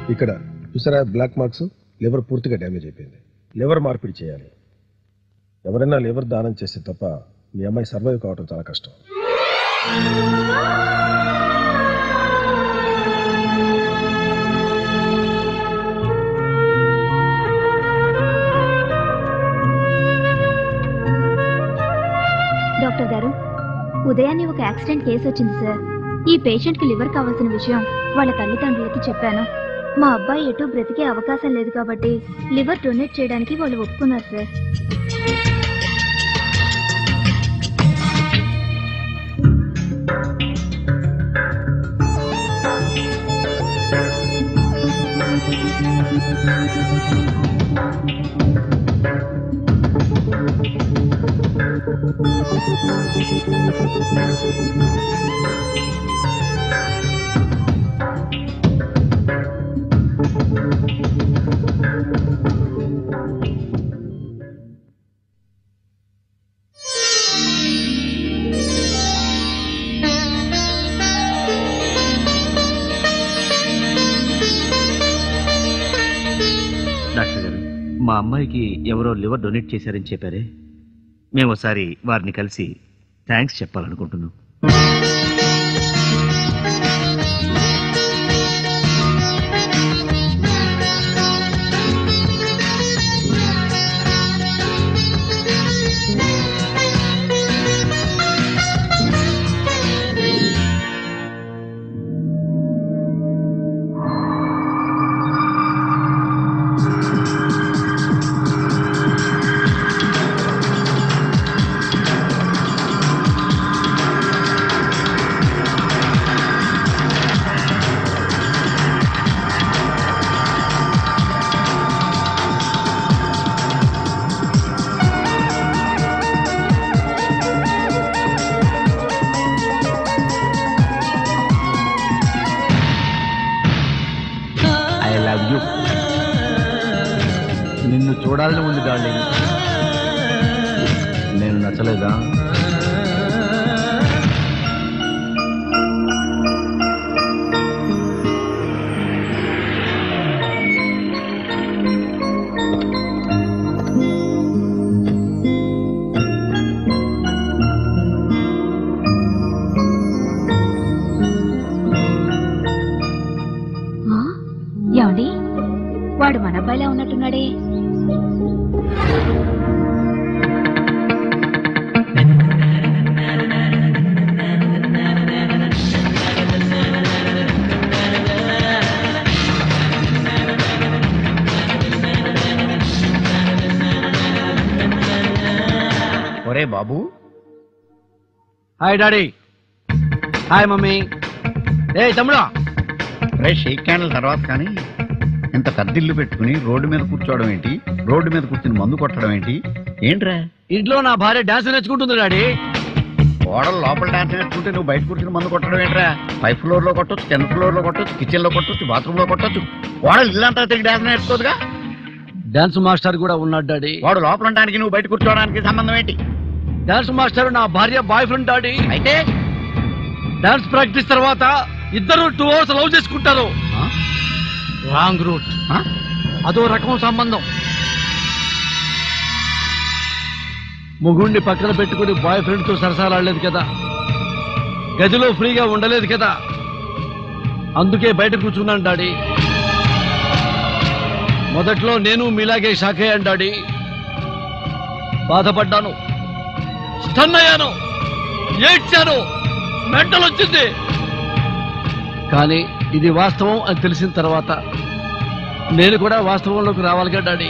ఇక్కడ చూసారా black marks liver పూర్తిగా డ్యామేజ్ అయిపోయింది లివర్ మార్పిడి చేయాలి ఎవరైనా లివర్ దానం చేస్తే తప్ప మీ అమ్మాయి సర్వైవ్ కావడం చాలా కష్టం డాక్టర్ గారు ఉదయాన్నే ఒక యాక్సిడెంట్ కేసు వచ్చింది సార్ ఈ పేషెంట్ కి లివర్ కావాల్సిన విషయం వాళ్ళ తల్లిదండ్రులకి చెప్పాను మా అబ్బాయి ఎటు బ్రతికే అవకాశం లేదు కాబట్టి లివర్ డొనేట్ చేయడానికి వాళ్ళు ఒప్పుకున్నారు సార్ డాక్టర్ గారు మా అమ్మాయికి ఎవరో లివర్ డొనేట్ చేశారని చెప్పారే మేము ఒకసారి వారిని కలిసి థ్యాంక్స్ చెప్పాలనుకుంటున్నాం ఐ లవ్ యూ నిన్ను చూడాలని ఉంది డార్లింగ్ నేను నచ్చలేదా ఆ? ఏమండి వాడు మన అబ్బాయిలా ఉన్నట్టున్నాడే ఒరే బాబు హాయ్ డాడీ హాయ్ మమ్మీ ఏ తమ్ముడా రే షేక్ క్యాండిల్ తర్వాత కానీ ఇంత పెద్దిల్లు పెట్టుకుని రోడ్డు మీద కూర్చోవడం ఏంటి రోడ్డు మీద కూర్చుని మందు కొట్టడం ఏంటి ఏంట్రా ఇంట్లో నా భార్య డాన్స్ నేర్చుకుంటుంది డాడీ ఓడలు లోపల డాన్స్ నేర్చుకుంటే నువ్వు బయట కూర్చుని మందు కొట్టడం ఏంట్రా పై ఫ్లోర్ లో కొట్టొచ్చు కింద ఫ్లోర్ లో కొట్టొచ్చు కిచెన్ లో కొట్టొచ్చు బాత్రూమ్ లో కొట్టొచ్చు ఓడలు ఇల్లంతా తిరిగి డాన్స్ నేర్చుకోదుగా డాన్స్ మాస్టర్ కూడా ఉన్నాడు డాడీ వాడు లోపల ఉండడానికి నువ్వు బయట కూర్చోవడానికి సంబంధం ఏంటి డాన్స్ మాస్టర్ నా భార్య బాయ్ ఫ్రెండ్ డాడీ అయితే డాన్స్ ప్రాక్టీస్ తర్వాత ఇద్దరు టూ అవర్స్ లవ్ చేసుకుంటారు ఆ? రాంగ్ రూట్ ఆ? అదో రకం సంబంధం ముగుణ్ణి పక్కన పెట్టుకుని బాయ్ ఫ్రెండ్ తో సరసాలాడలేదు కదా గదిలో ఫ్రీగా ఉండలేదు కదా అందుకే బయట కూర్చున్నాను డాడీ మొదట్లో నేను మీలాగే షాక్ అయ్యాను డాడీ బాధపడ్డాను స్టన్ అయ్యాను ఏడ్చాను మెంటల్ వచ్చింది కానీ ఇది వాస్తవం అని తెలిసిన తర్వాత నేను కూడా వాస్తవంలోకి రావాలిగా డాడీ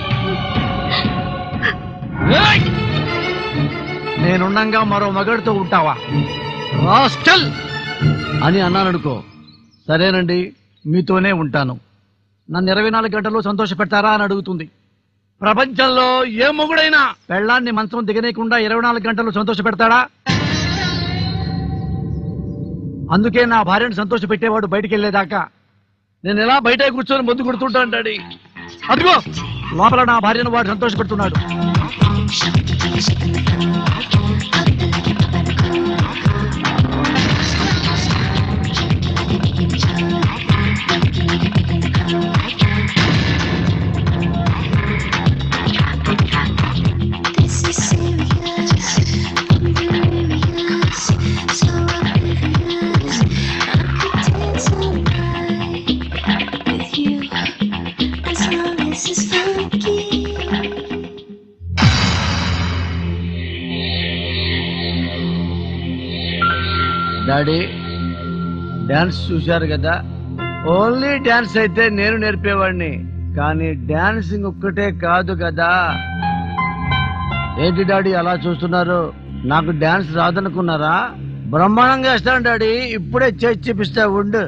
ఏయ్! నేనుండంగా మరో మగాడితో ఉంటావా రాస్కల్ అని అన్నాననుకో సరేనండి మీతోనే ఉంటాను నన్ను ఇరవై నాలుగు గంటలు సంతోష పెడతారా అని అడుగుతుంది ప్రపంచంలో ఏ మొగుడైనా పెళ్ళాన్ని మంచం దిగనీయకుండా ఇరవై నాలుగు గంటలు సంతోష పెడతాడా అందుకే నా భార్యను సంతోష పెట్టేవాడు బయటికి వెళ్ళేదాకా నేను ఎలా బయట కూర్చొని ముందు కొడుతుంటాను డాడీ అదిగో లోపల నా భార్యను వాడు సంతోష పెడుతున్నాడు డాడీ డాన్స్ చూశారు కదా ఓన్లీ డాన్స్ అయితే నేను నేర్పేవాడిని కానీ డాన్సింగ్ ఒక్కటే కాదు కదా ఏంటి డాడీ అలా చూస్తున్నారు నాకు డాన్స్ రాదనుకున్నారా బ్రహ్మాండంగా ఇస్తాను డాడీ ఇప్పుడే చేసి చూపిస్తా ఉండు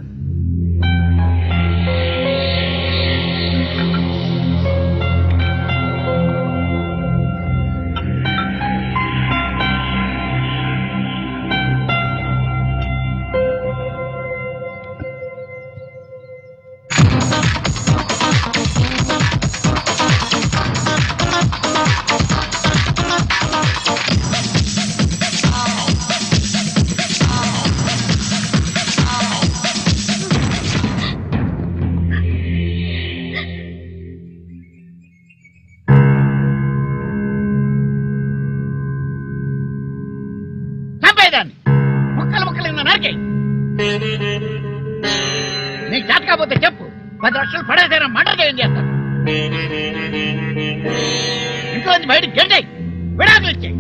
చంపేదాన్ని ముక్కలు ముక్కలు నిన్న నరికే నీకు చేత కాకపోతే చెప్పు పది లక్షలు పడేసైనా మర్డర్ ఏం చేస్తాను ఇంట్లో నుంచి బయటికి గంటే విడాకులు ఇచ్చాయి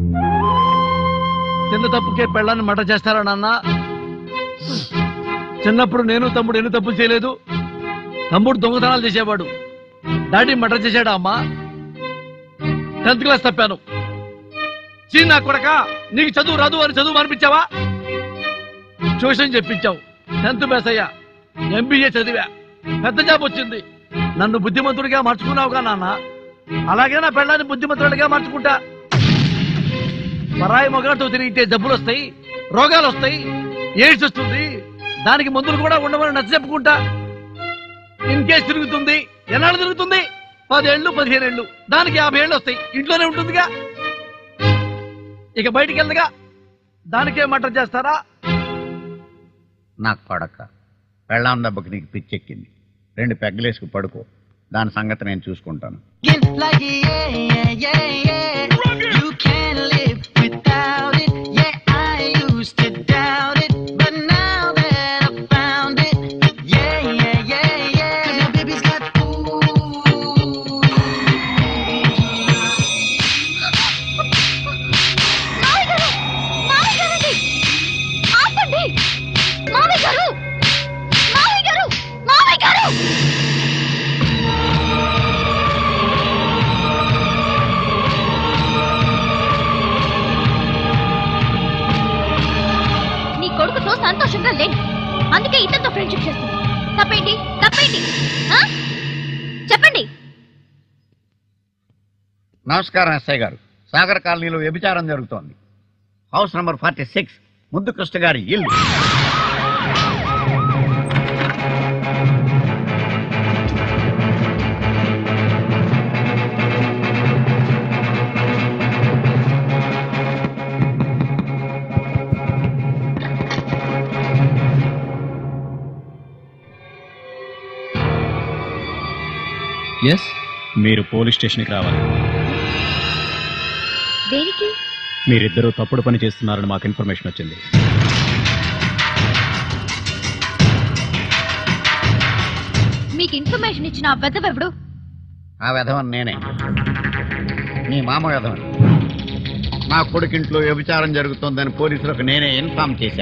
చిన్న తప్పుకే పెళ్ళాన్ని మట చేస్తారా నాన్న చిన్నప్పుడు నేను తమ్ముడు ఎన్ని తప్పులు చేయలేదు తమ్ముడు దొంగతనాలు చేసేవాడు డాడీ మటర్ చేశాడా అమ్మా టెన్త్ క్లాస్ తప్పాను చీ నా కొడక నీకు చదువు రాదు అని చదువు అనిపించావా ట్యూషన్ చెప్పించావు టెన్త్ పాస్ అయ్యా ఎంబీఏ చదివా పెద్ద జాబ్ వచ్చింది నన్ను బుద్ధిమంతుడిగా మార్చుకున్నావుగా నాన్న అలాగే నా పెళ్ళాన్ని బుద్ధిమంతుడిగా మార్చుకుంటా పరాయి మొగాడితో తిరిగితే జబ్బులు వస్తాయి రోగాలు వస్తాయి ఎయిడ్స్ వస్తుంది దానికి మందులు కూడా ఉండమని నచ్చ చెప్పుకుంటా ఇన్ కేసు తిరుగుతుంది ఎన్నాళ్ళు తిరుగుతుంది పదేళ్ళు పదిహేను ఏళ్ళు దానికి యాభై ఏళ్ళు వస్తాయి ఇంట్లోనే ఉంటుందిగా ఇక బయటికి వెళ్దగా దానికే మటర్ చేస్తారా నా కొడక పెళ్ళాం దెబ్బకి నీకు పిచ్చెక్కింది రెండు పెగ్గలేసుకు పడుకో దాని సంగతి నేను చూసుకుంటాను It's like yeah, yeah, yeah, yeah. You can't live without it. Yeah, I used to doubt it, but now that I found it, yeah, yeah, yeah, yeah. 'Cause my baby's got ఆపండి మామయ్య గారు మామయ్య గారు మామయ్య గారు నీ కొడుకుతో సంతోషంగా లేను అందుకే ఇతనితో ఫ్రెండ్షిప్ చేస్తుంది తప్పేంటి తప్పేంటి ఆ? చెప్పండి నమస్కారం ఎస్ఐ గారు సాగర్ కాలనీలో వ్యభిచారం జరుగుతోంది హౌస్ నంబర్ ఫార్టీ సిక్స్ ముద్దు కృష్ణ గారి ఇల్లు ఎస్ మీరు పోలీస్ స్టేషన్కి రావాలి దేనికి మీరిద్దరూ తప్పుడు పని చేస్తున్నారని మాకు ఇన్ఫర్మేషన్ వచ్చింది మీకు ఇన్ఫర్మేషన్ ఇచ్చిన ఆ వెదవెవడు ఆ విధవన్ నేనే నీ మామ విధవన్ నా కొడుకింట్లో వ్యభిచారం జరుగుతోందని పోలీసులకు నేనే ఇన్ఫామ్ చేశా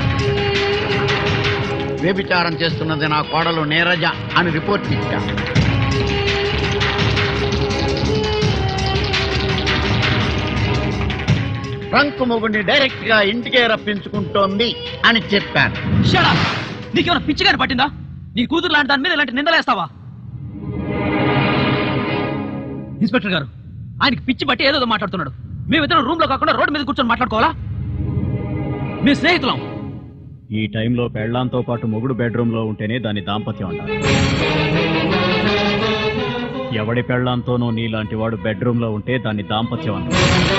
వ్యభిచారం చేస్తున్నది నా కోడలు నీరజ అని రిపోర్ట్ ఇచ్చా ట్రంక్ మొగుడిని డైరెక్ట్ గా ఇంటికే రప్పించుకుంటోంది అని చెప్పాను షడా నీకేమైనా పిచ్చిగాని పట్టిందా నీ కూతురు లాంటి దాని మీద ఇలాంటి నిందలేస్తావా ఇన్స్పెక్టర్ గారు ఆయనకి పిచ్చి బట్టి ఏదో మాట్లాడుతున్నాడు మేమిద్దరం రూమ్ లో కాకుండా రోడ్డు మీద కూర్చొని మాట్లాడుకోవాలా మీ స్నేహితులం ఈ టైంలో పెళ్లాంతో పాటు మొగుడు బెడ్రూమ్లో ఉంటేనే దాన్ని దాంపత్యం అంటారు ఎవడి పెళ్లాంతోనూ నీలాంటి వాడు బెడ్రూమ్లో ఉంటే దాన్ని దాంపత్యం అంటారు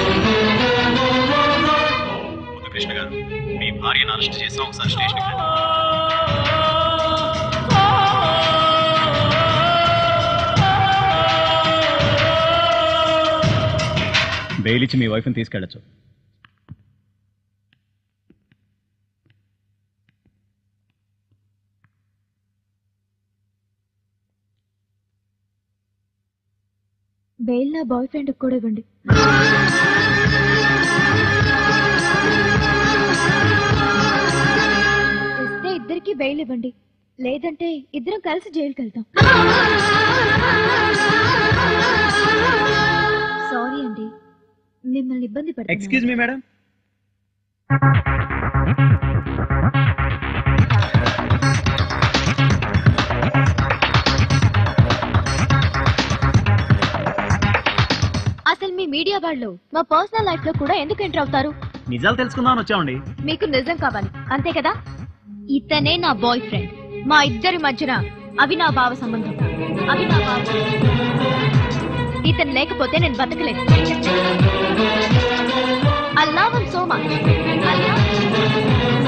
కృష్ణ గారు మీ భార్యను అరెస్ట్ చేసాం ఒకసారి స్టేషన్కి రండి. బెయిల్ ఇచ్చి మీ వైఫ్ని తీసుకెళ్ళచ్చు బెయిల్ నా బాయ్ ఫ్రెండ్ కూడా ఇవ్వండి బెయిల్ ఇవ్వండి లేదంటే ఇద్దరం కలిసి జైలుకి వెళ్తాం సారీ అండి మిమ్మల్ని ఇబ్బంది పెడతాను ఎక్స్క్యూజ్ మీ మేడం అసలు మీ మీడియా వాళ్ళు మా పర్సనల్ లైఫ్ లో కూడా ఎందుకు ఎంటర్ అవుతారు నిజాలు తెలుసుకుందామని వచ్చామండి మీకు నిజం కావాలి అంతే కదా ఇతనే నా బాయ్ ఫ్రెండ్ మా ఇద్దరి మధ్యన అవి నా భావ సంబంధం అవి నా భావ ఇతను లేకపోతే నేను బతకలేదు I love him so much. I love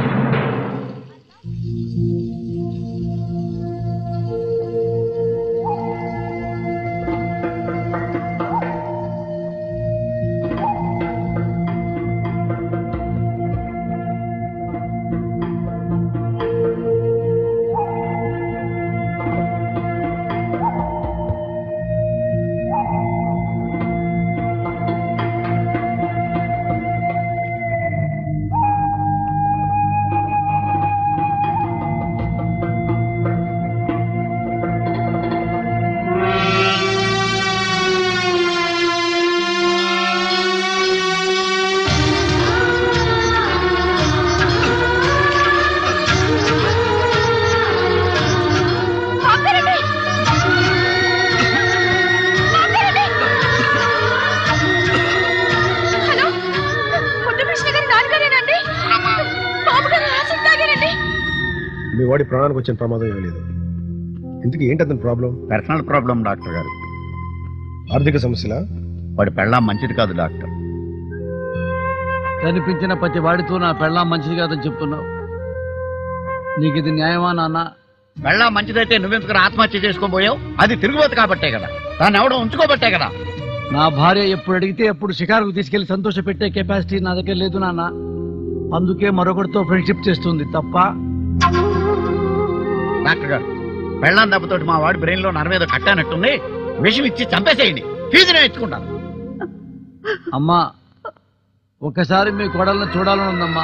hello Muddukrishna గారి నాన్నగారేనండి బాబు గారు యాసిడ్ తాగారండి మీ వాడి ప్రాణానికి వచ్చిన ప్రమాదం ఏమీ లేదు ఇంతకీ ఏంటి అతని ప్రాబ్లం పర్సనల్ ప్రాబ్లం డాక్టర్ గారు ఆర్థిక సమస్యలా వాడి పెళ్ళాం మంచిది కాదు డాక్టర్ కనిపించిన ప్రతి వాడితో నా పెళ్ళాం మంచిది కాదని చెప్తున్నావు నీకు ఇది న్యాయమా నాన్న పెళ్ళాం మంచిదైతే నువ్వెందుకు ఆత్మహత్య చేసుకోబోయావు అది తిరుగుబోతు కాబట్టే కదా దాన్ని ఎవడో ఉంచుకోబట్టే కదా నా భార్య ఎప్పుడు అడిగితే ఎప్పుడు షికారుకు తీసుకెళ్లి సంతోష పెట్టే కెపాసిటీ నా దగ్గర లేదు నాన్న అందుకే మరొకరితో ఫ్రెండ్షిప్ చేస్తుంది తప్ప డాక్టర్ గారు పెళ్ళాం దెబ్బతోటి మా వాడి బ్రెయిన్ లో నరమేదో కట్టానట్టుంది విషం ఇచ్చి చంపేసేయండి ఫీజునే ఎత్తుకుంటాను అమ్మా ఒక్కసారి మీ కోడలను చూడాలని ఉందమ్మా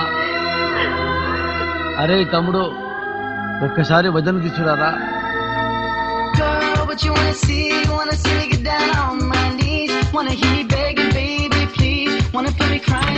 అరే తమ్ముడు ఒక్కసారి వదిన తీసుకురారా Girl, what you wanna see? Wanna see me get down on my knees? Wanna hear me begging, baby, please? Wanna feel me crying?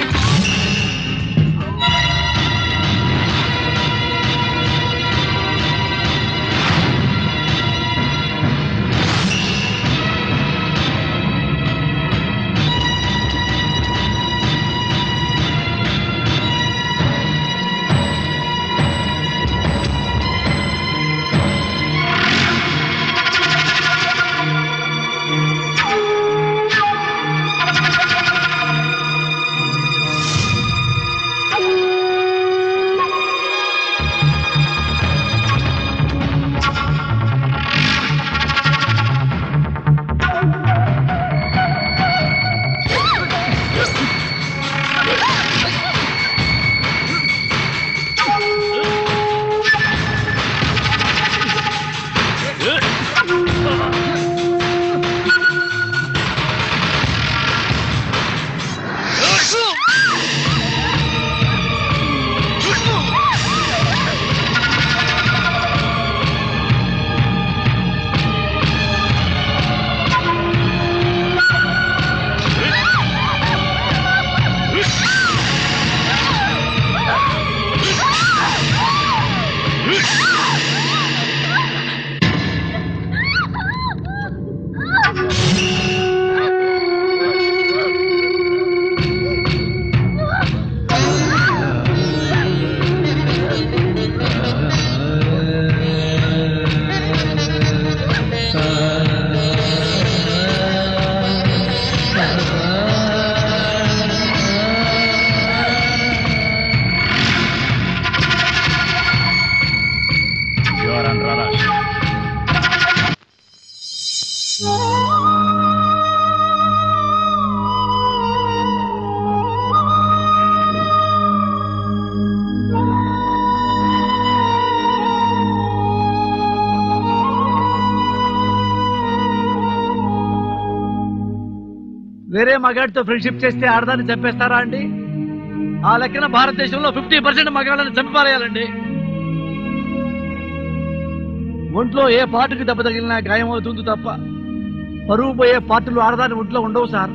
వేరే మగాడితో ఫ్రెండ్షిప్ చేస్తే ఆడదాన్ని చంపేస్తారా అండి ఆ లెక్కన భారతదేశంలో ఫిఫ్టీ పర్సెంట్ మగాళ్ళని చంపిపారేయాలండి ఒంట్లో ఏ పార్టీకి దెబ్బ తగిలినా గాయం అవుతుంది తప్ప పరువు పోయే పార్టీలు ఆడదాని ఒంట్లో ఉండవు సార్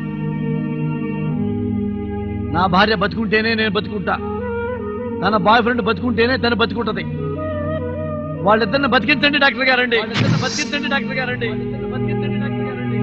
నా భార్య బతుకుంటేనే నేను బతుకుంటా తన బాయ్ ఫ్రెండ్ బతుకుంటేనే తను బతుకుంటది వాళ్ళిద్దరిని బతికించండి డాక్టర్ గారండి వాళ్ళిద్దరిని బతికించండి డాక్టర్ గారండి వాళ్ళిద్దరిని బతికించండి డాక్టర్ గారండి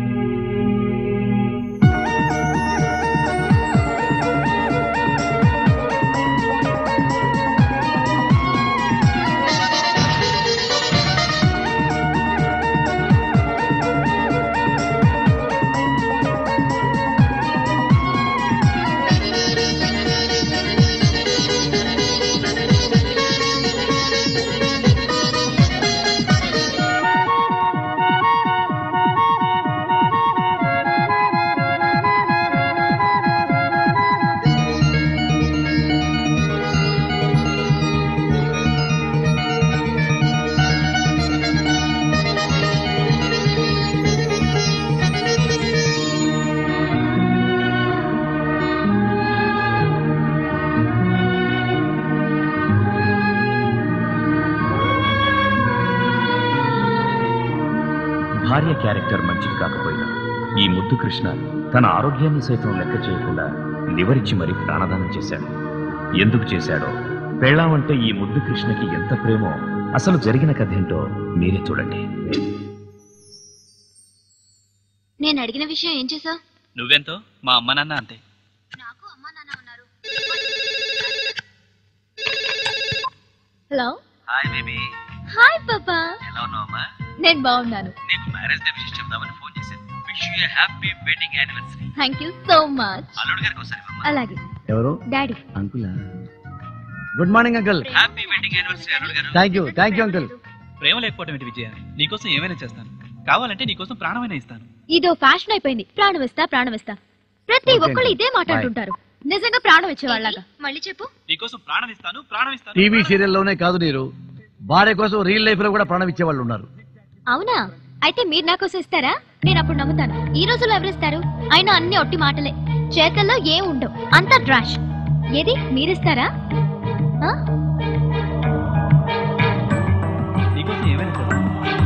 భార్య క్యారెక్టర్ మంచిది కాకపోయినా ఈ ముద్దు కృష్ణ తన ఆరోగ్యాన్ని సైతం లెక్క చేయకుండా నివరించి మరీ ప్రాణదానం చేశాడు ఎందుకు చేశాడో పెళ్ళామంటే ఈ ముద్దు కృష్ణకి ఎంత ప్రేమో అసలు జరిగిన కథ ఏంటో మీరే చూడండి నేను అడిగిన విషయం ఏం చేసావు నువ్వెంతో మా అమ్మ నాన్న అంతే నాకు అమ్మా నాన్న ఉన్నారు హలో హాయ్ బేబీ హాయ్ పాపా ఎలా ఉన్నావమ్మా నేను బాగున్నాను నీకు మ్యారేజ్ డే విషయం చెప్దామని ఫోన్ చేశాను wish you happy wedding anniversary thank you so much అల్లుడు గారికి ఒకసారి ఇవ్వమ్మా. అలాగే ఎవరు డాడీ అంకులా good morning uncle happy wedding anniversary అల్లుడు గారు thank you thank you uncle ప్రేమ లేకపోవడం ఏంటి విజయ నీకోసం ఏమైనా చేస్తాను కావాలంటే నీకోసం ప్రాణమైనా ఇస్తాను ఇదో ఫ్యాషన్ అయిపోయింది ప్రాణం ఇస్తా ప్రాణం ఇస్తా ప్రతి Okay, ఒక్కళ్ళు uncle. ఇదే మాట్లాడుతుంటారు నిజంగా ప్రాణం ఇచ్చేవాళ్ళగా మళ్ళీ చెప్పు నీకోసం ప్రాణం ఇస్తాను ప్రాణం ఇస్తాను టీవీ సీరియల్లోనే కాదు నీరు భార్య కోసం రియల్ లైఫ్ లో కూడా ప్రాణం ఇచ్చే వాళ్ళు ఉన్నారు అవునా అయితే మీరు నా కోసం ఇస్తారా నేను అప్పుడు నమ్ముతాను ఈ రోజుల్లో ఎవరిస్తారు అయినా అన్ని ఒట్టి మాటలే చేతల్లో ఏం ఉండవు అంతా డ్రాష్ ఏది మీరిస్తారా ఆ? నీకోసం ఏమైనా చేస్తాను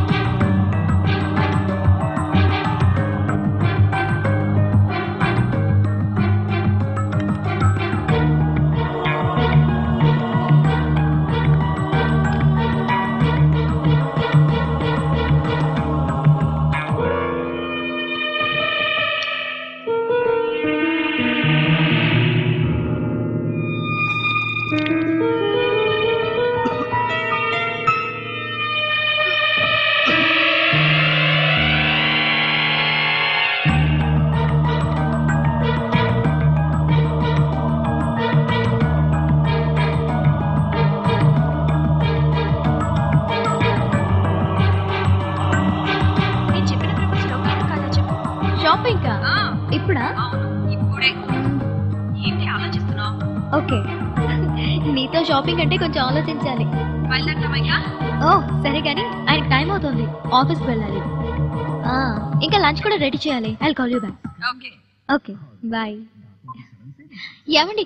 షాపింగ్ కా ఇప్పుడా ఇప్పుడే ఏంటి ఆలోచిస్తున్నావు ఓకే నీతో షాపింగ్ అంటే కొంచెం ఆలోచించాలి బయలుదేరతామయ్యా ఓ సరే కానీ ఆయనకి టైం అవుతుంది ఆఫీస్కి వెళ్ళాలి ఆ, ఇంకా లంచ్ కూడా రెడీ చేయాలి I call you back okay okay bye ఏమండి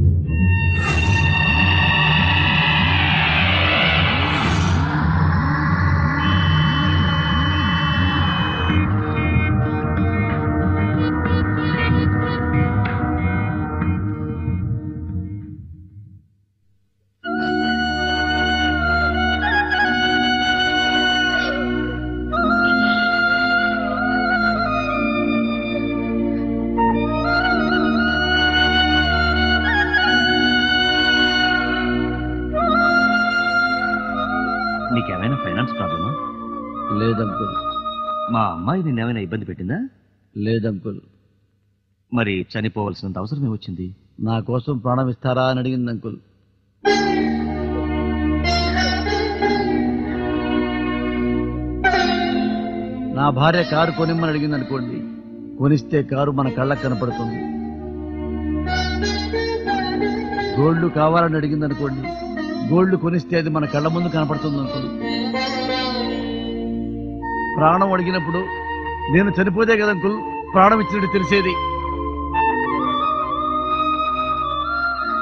నీకేమైనా ఫైనాన్స్ ప్రాబ్లమా లేదంకుల్ మా అమ్మాయి నిన్నేమైనా ఇబ్బంది పెట్టిందా లేదంకుల్ మరి చనిపోవలసినంత అవసరం ఏమొచ్చింది నా కోసం ప్రాణం ఇస్తారా అని అడిగింది అంకుల్ నా భార్య కారు కొనిమ్మని అడిగింది అనుకోండి కొనిస్తే కారు మన కళ్ళకు కనపడుతుంది గోల్డ్ కావాలని అడిగింది అనుకోండి గోల్డ్ కొనిస్తే అది మన కళ్ళ ముందు కనపడుతుంది అంకుల్ ప్రాణం అడిగినప్పుడు నేను చనిపోతే కదా అంకుల్ ప్రాణం ఇచ్చినట్టు తెలిసేది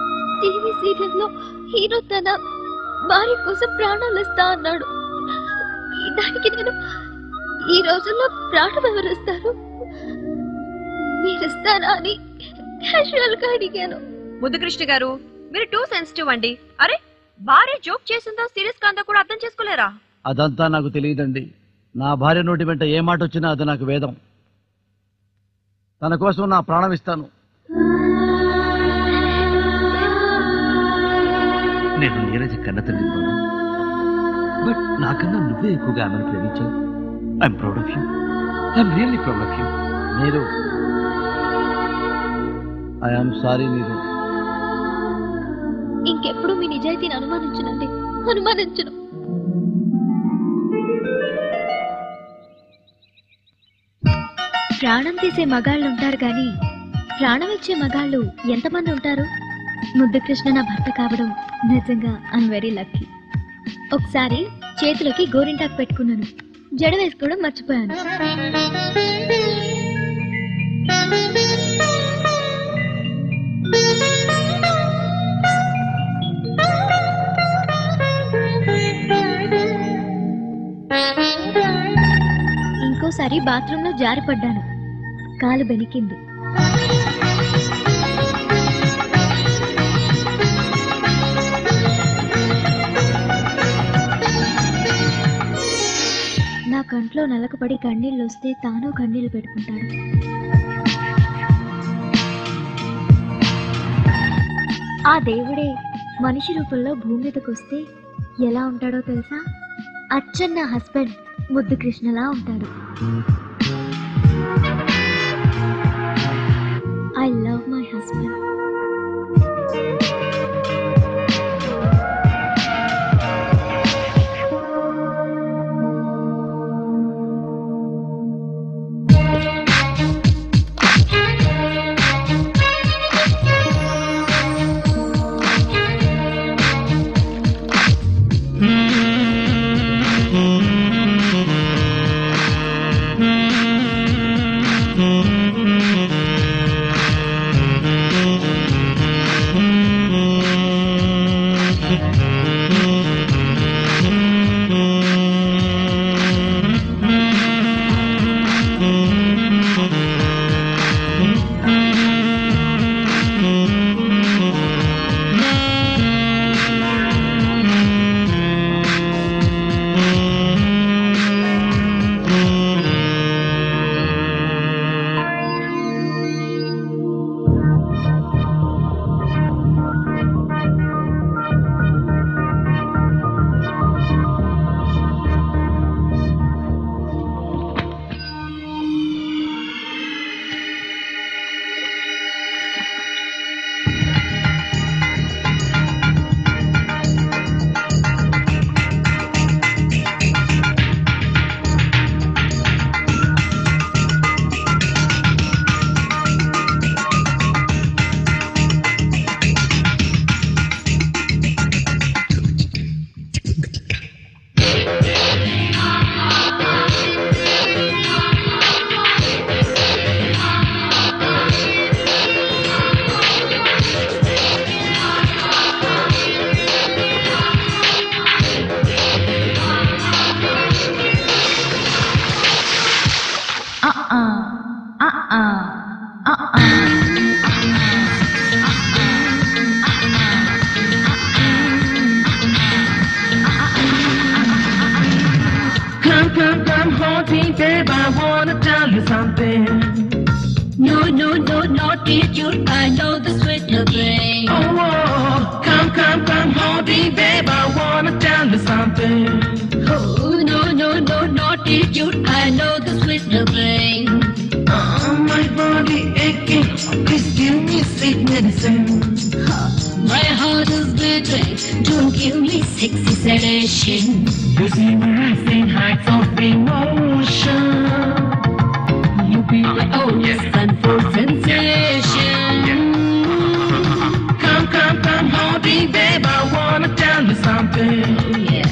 టీవీ సీరియల్లో హీరో తన భార్య కోసం ప్రాణాలు ఇస్తా అన్నాడు దానికి నేను ఈ రోజుల్లో ప్రాణం ఎవరిస్తారు మీరిస్తారా అని క్యాజువల్ గా అడిగాను ముద్దుకృష్ణ గారు మీరు టూ సెన్సిటివ్ అండి అరే భార్య జోక్ చేసిందో సీరియస్ కాందో కూడా అర్థం చేసుకోలేరా అదంతా నాకు తెలియదండి నా భార్య నోటి వెంట ఏ మాట వచ్చినా అది నాకు వేదం తన కోసం నా ప్రాణం ఇస్తాను నేను నీరజ కన్న తల్లి బట్ నాకన్నా నువ్వే ఎక్కువగా ఆమెను ప్రేమించావు I'm proud of you I'm really proud of you Neeru I'm sorry Neeru ఇంకెప్పుడు మీ నిజాయితీని అనుమానించనండి అనుమానించను ప్రాణం తీసే మగాళ్ళు ఉంటారు కానీ ప్రాణం ఇచ్చే మగాళ్ళు ఎంతమంది ఉంటారు ముద్దు కృష్ణ నా భర్త కావడం నిజంగా ఐమ్ వెరీ లక్కీ ఒకసారి చేతులకి గోరింటాకు పెట్టుకున్నాను జడ వేసుకోవడం మర్చిపోయాను ఇంకోసారి బాత్రూంలో జారిపడ్డాను కాలు బెనికింది నా కంట్లో నలకపడి కన్నీళ్ళు వస్తే తాను కన్నీళ్లు పెట్టుకుంటాడు ఆ దేవుడే మనిషి రూపంలో భూమి మీదకి వస్తే ఎలా ఉంటాడో తెలుసా అచ్చన్న హస్బెండ్ ముద్దు కృష్ణలా ఉంటాడు I love my husband Come, come, come, hold me, babe. I wanna tell you something. No, no, no, not attitude. I know the sweet loving. Oh, oh, come, come, come, hold me, babe. I wanna tell you something. Oh, no, no, no, not attitude. I know the sweet loving. Oh, my body aching. Please give me sweet medicine. My heart is beating. Don't give me sexy sedation. You see me rising heights of emotion. You be my only sun for sensation. Come, come, come, hold me, babe. I wanna tell you something. Yeah.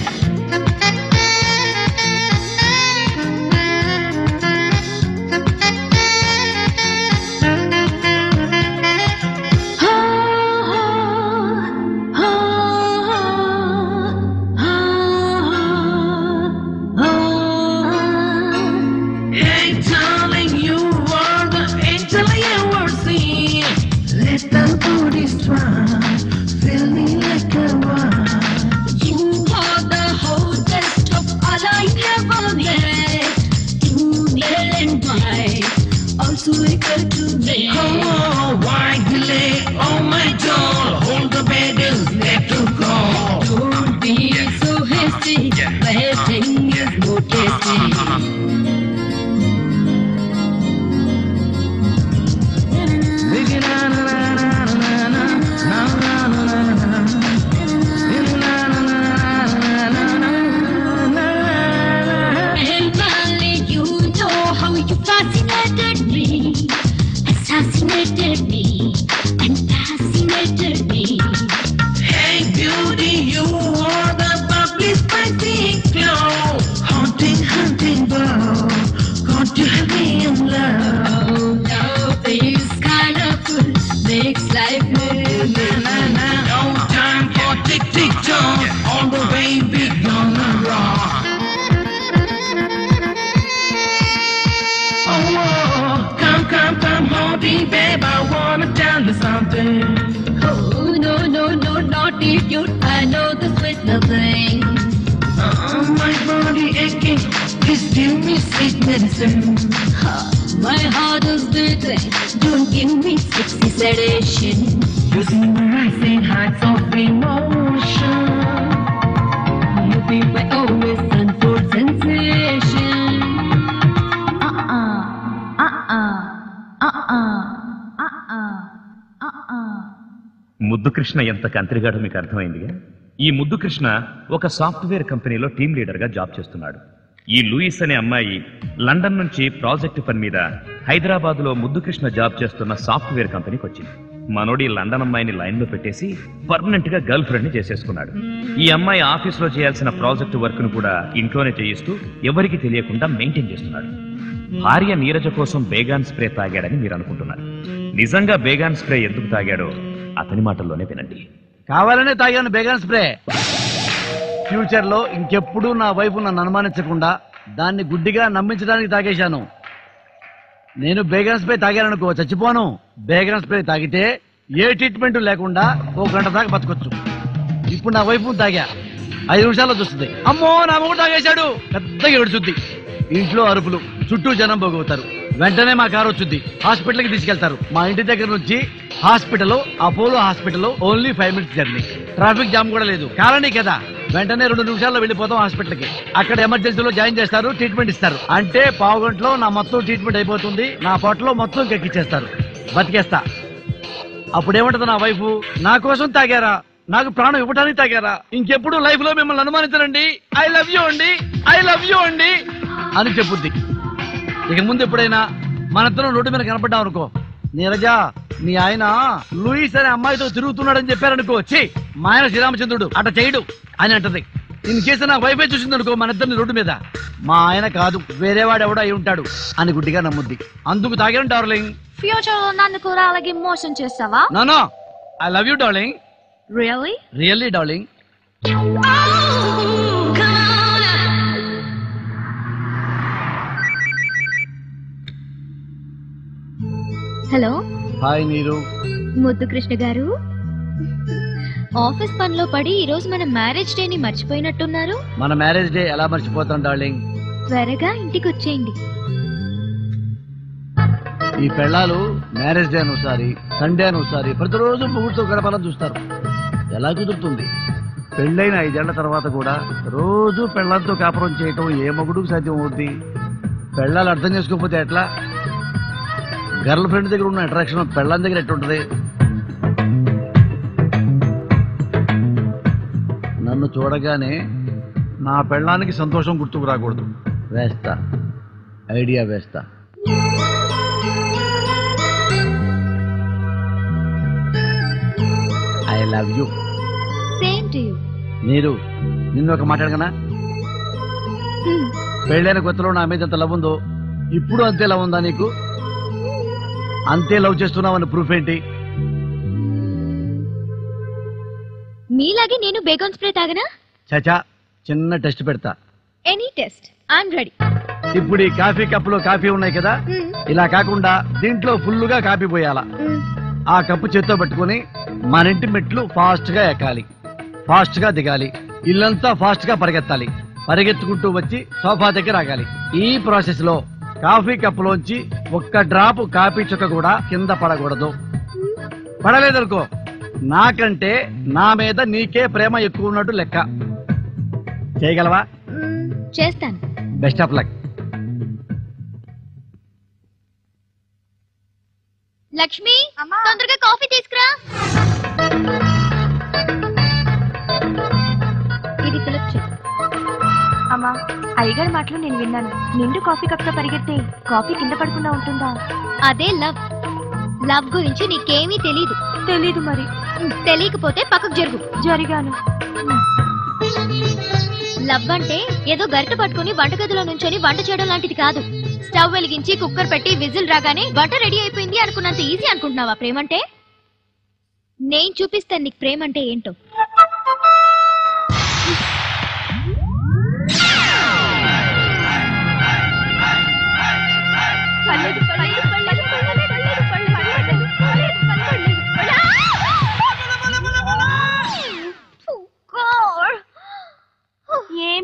Oh, body cute. I know the sweet loving. Uh, my body aching. Please give me sweet medicine. My heart is beating. Don't give me sexy sedation. You see my rising heights of emotion. You be my always untold sensation. Uh-uh. Uh-uh. Uh-uh. Uh-uh. Uh-uh. ముద్దు కృష్ణ ఎంత కంత్రిగాడో మీకు అర్థమైందిగా ఈ ముద్దు కృష్ణ ఒక software కంపెనీలో team leader గా job చేస్తున్నాడు ఈ లూయిస్ అనే అమ్మాయి లండన్ నుంచి ప్రాజెక్ట్ పని మీద హైదరాబాద్ లో ముద్దు కృష్ణ జాబ్ చేస్తున్న సాఫ్ట్వేర్ కంపెనీకి వచ్చింది మనోడి లండన్ అమ్మాయిని లైన్ లో పెట్టేసి పర్మనెంట్ గా గర్ల్ ఫ్రెండ్ ని చేసేసుకున్నాడు ఈ అమ్మాయి ఆఫీస్ లో చేయాల్సిన ప్రాజెక్ట్ వర్క్ ను కూడా ఇంట్లోనే చేయిస్తూ ఎవరికి తెలియకుండా మెయింటైన్ చేస్తున్నాడు భార్య నీరజ కోసం బేగాన్ స్ప్రే తాగాడని మీరు అనుకుంటున్నారు నిజంగా బేగాన్ స్ప్రే ఎందుకు తాగాడో అతని మాటల్లోనే వినండి కావాలనే తాగాను బేగాన్ స్ప్రే ఫ్యూచర్ లో ఇంకెప్పుడు నా వైపు నన్ను అనుమానించకుండా దాన్ని గుడ్డిగా నమ్మించడానికి తాగేశాను నేను బేగాన్ స్ప్రే తాగాననుకో చచ్చిపోను బేగాన్ స్ప్రే తాగితే ఏ ట్రీట్మెంట్ లేకుండా ఓ గంట దాకా బతకొచ్చు ఇప్పుడు నా వైపు తాగా ఐదు నిమిషాల్లో చూస్తుంది అమ్మో నా మొగుడు తాగేశాడు పెద్దగా ఏడుచుద్ది ఇంట్లో అరుపులు చుట్టూ జనం పోగవుతారు వెంటనే మా కారు వచ్చుద్ది హాస్పిటల్కి తీసుకెళ్తారు మా ఇంటి దగ్గర నుంచి hospital Apollo hospital only five minutes journey traffic jam కూడా లేదు కాలనీ కదా వెంటనే రెండు నిమిషాల్లో వెళ్ళిపోతాం హాస్పిటల్కి అక్కడ ఎమర్జెన్సీలో జాయిన్ చేస్తారు ట్రీట్మెంట్ ఇస్తారు అంటే పావు గంటలో నా మొత్తం ట్రీట్మెంట్ అయిపోతుంది నా పొట్టలో మొత్తం కెక్కిచ్చేస్తారు బతికేస్తా అప్పుడేమంటది నా వైఫ్ నా కోసం తాగారా నాకు ప్రాణం ఇవ్వడానికి తాగారా ఇంకెప్పుడు లైఫ్ లో మిమ్మల్ని అనుమానించరండి ఐ లవ్ యూ అండి ఐ లవ్ యూ అండి అని చెప్పుద్ది ఇక ముందు ఎప్పుడైనా మనిద్దరం రోడ్డు మీద కనపడ్డాం అనుకో నీరజా మీ ఆయన లూయిస్ అనే అమ్మాయితో తిరుగుతున్నాడని చెప్పారనుకో ఛీ మా ఆయన శ్రీరామచంద్రుడు అట చేయడు అని అంటది ఇన్ కేసు నా వైఫై చూసింది అనుకో మన ఇద్దరిని రోడ్డు మీద మా ఆయన కాదు వేరేవాడు ఎవడో అయి ఉంటాడు అని గుడ్డిగా నమ్ముద్ది అందుకు తాగాను డార్లింగ్ ఫ్యూచర్ లో నన్ను కూడా అలాగే మోసం చేస్తావా no no I love you darling really really darling hello hi Neeru Muddu Krishna గారు ఆఫీస్ పనిలో పడి ఈ రోజు మన మ్యారేజ్ డే ని మర్చిపోయినట్టున్నారు మన మ్యారేజ్ డే ఎలా మర్చిపోతాం డార్లింగ్ త్వరగా ఇంటికి వచ్చేయండి ఈ పెళ్ళాలు మ్యారేజ్ డే అని ఒకసారి సండే అని ఒకసారి ప్రతిరోజు ముగ్గురుతో గడపాలని చూస్తారు ఎలా కుదురుతుంది పెళ్ళైన ఐదేళ్ల తర్వాత కూడా రోజు పెళ్ళాలతో కాపురం చేయటం ఏ మగుడుకు సాధ్యం అవుద్ది పెళ్ళాలు అర్థం చేసుకోకపోతే ఎట్లా గర్ల్ ఫ్రెండ్ దగ్గర ఉన్న అట్రాక్షన్ పెళ్ళాం దగ్గర ఎట్టుంటది నన్ను చూడగానే నా పెళ్ళానికి సంతోషం గుర్తుకు రాకూడదు వేస్తా ఐడియా వేస్తా I love you same to you మీరు నిన్ను ఒక మాట్లాడగనా పెళ్ళైన కొత్తలో నా మీద ఎంత లవ్ ఉందో ఇప్పుడు అంతే లవ్ ఉందా నీకు అంతే లవ్ చేస్తున్నావని ప్రూఫ్ ఏంటి మీలాగే నేను బేగన్ స్ప్రే తాగనా చచా చిన్న టెస్ట్ పెడతా ఎనీ టెస్ట్ ఐఎమ్ రెడీ ఇప్పుడు ఈ కాఫీ కప్పులో కాఫీ ఉన్నాయి కదా ఇలా కాకుండా దీంట్లో ఫుల్లుగా కాఫీ పోయాలా ఆ కప్పు చేత్తో పట్టుకొని మన ఇంటి మెట్లు ఫాస్ట్ గా ఎక్కాలి ఫాస్ట్ గా దిగాలి ఇల్లంతా ఫాస్ట్ గా పరిగెత్తాలి పరిగెత్తుకుంటూ వచ్చి సోఫా దగ్గర ఆగాలి ఈ ప్రాసెస్ లో కాఫీ కప్పులోంచి ఒక్క డ్రాప్ కాఫీ చుక్క కూడా కింద పడకూడదు పడలేదనుకో నాకంటే నా మీద నీకే ప్రేమ ఎక్కువ ఉన్నట్టు లెక్క చేయగలవా చేస్తాను బెస్ట్ ఆఫ్ లక్ లక్ష్మి తొందరగా కాఫీ తీసుకురా ఇది ఫిలప్ చేయి అమ్మా అయ్యగారి మాటలు నేను విన్నాను నిండు కాఫీ కప్తో పరిగెత్తే కాఫీ కింద పడకుండా ఉంటుందా అదే లవ్ లవ్ గురించి నీకేమీ తెలీదు తెలీదు మరి తెలియకపోతే పక్కకు జరుగు జరిగాను లవ్ అంటే ఏదో గరిట పట్టుకుని వంటగదిలో నుంచొని వంట చేయడం లాంటిది కాదు స్టవ్ వెలిగించి కుక్కర్ పెట్టి విజిల్ రాగానే వంట రెడీ అయిపోయింది అనుకున్నంత ఈజీ అనుకుంటున్నావా ప్రేమంటే నేను చూపిస్తాను నీకు ప్రేమంటే ఏంటో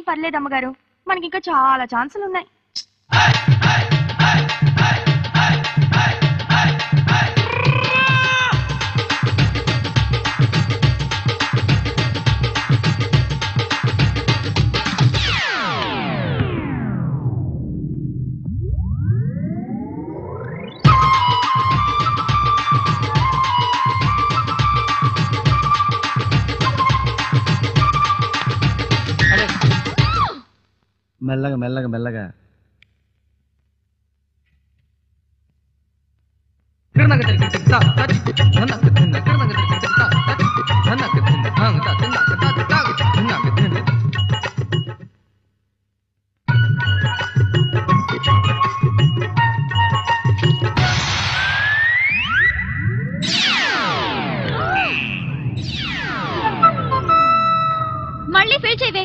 పర్లేదు అమ్మగారు మనకి ఇంకా చాలా ఛాన్సులు ఉన్నాయి మెల్లగా మెల్లగా మెల్లగా మళ్ళీ ఫెయిల్ చేయవే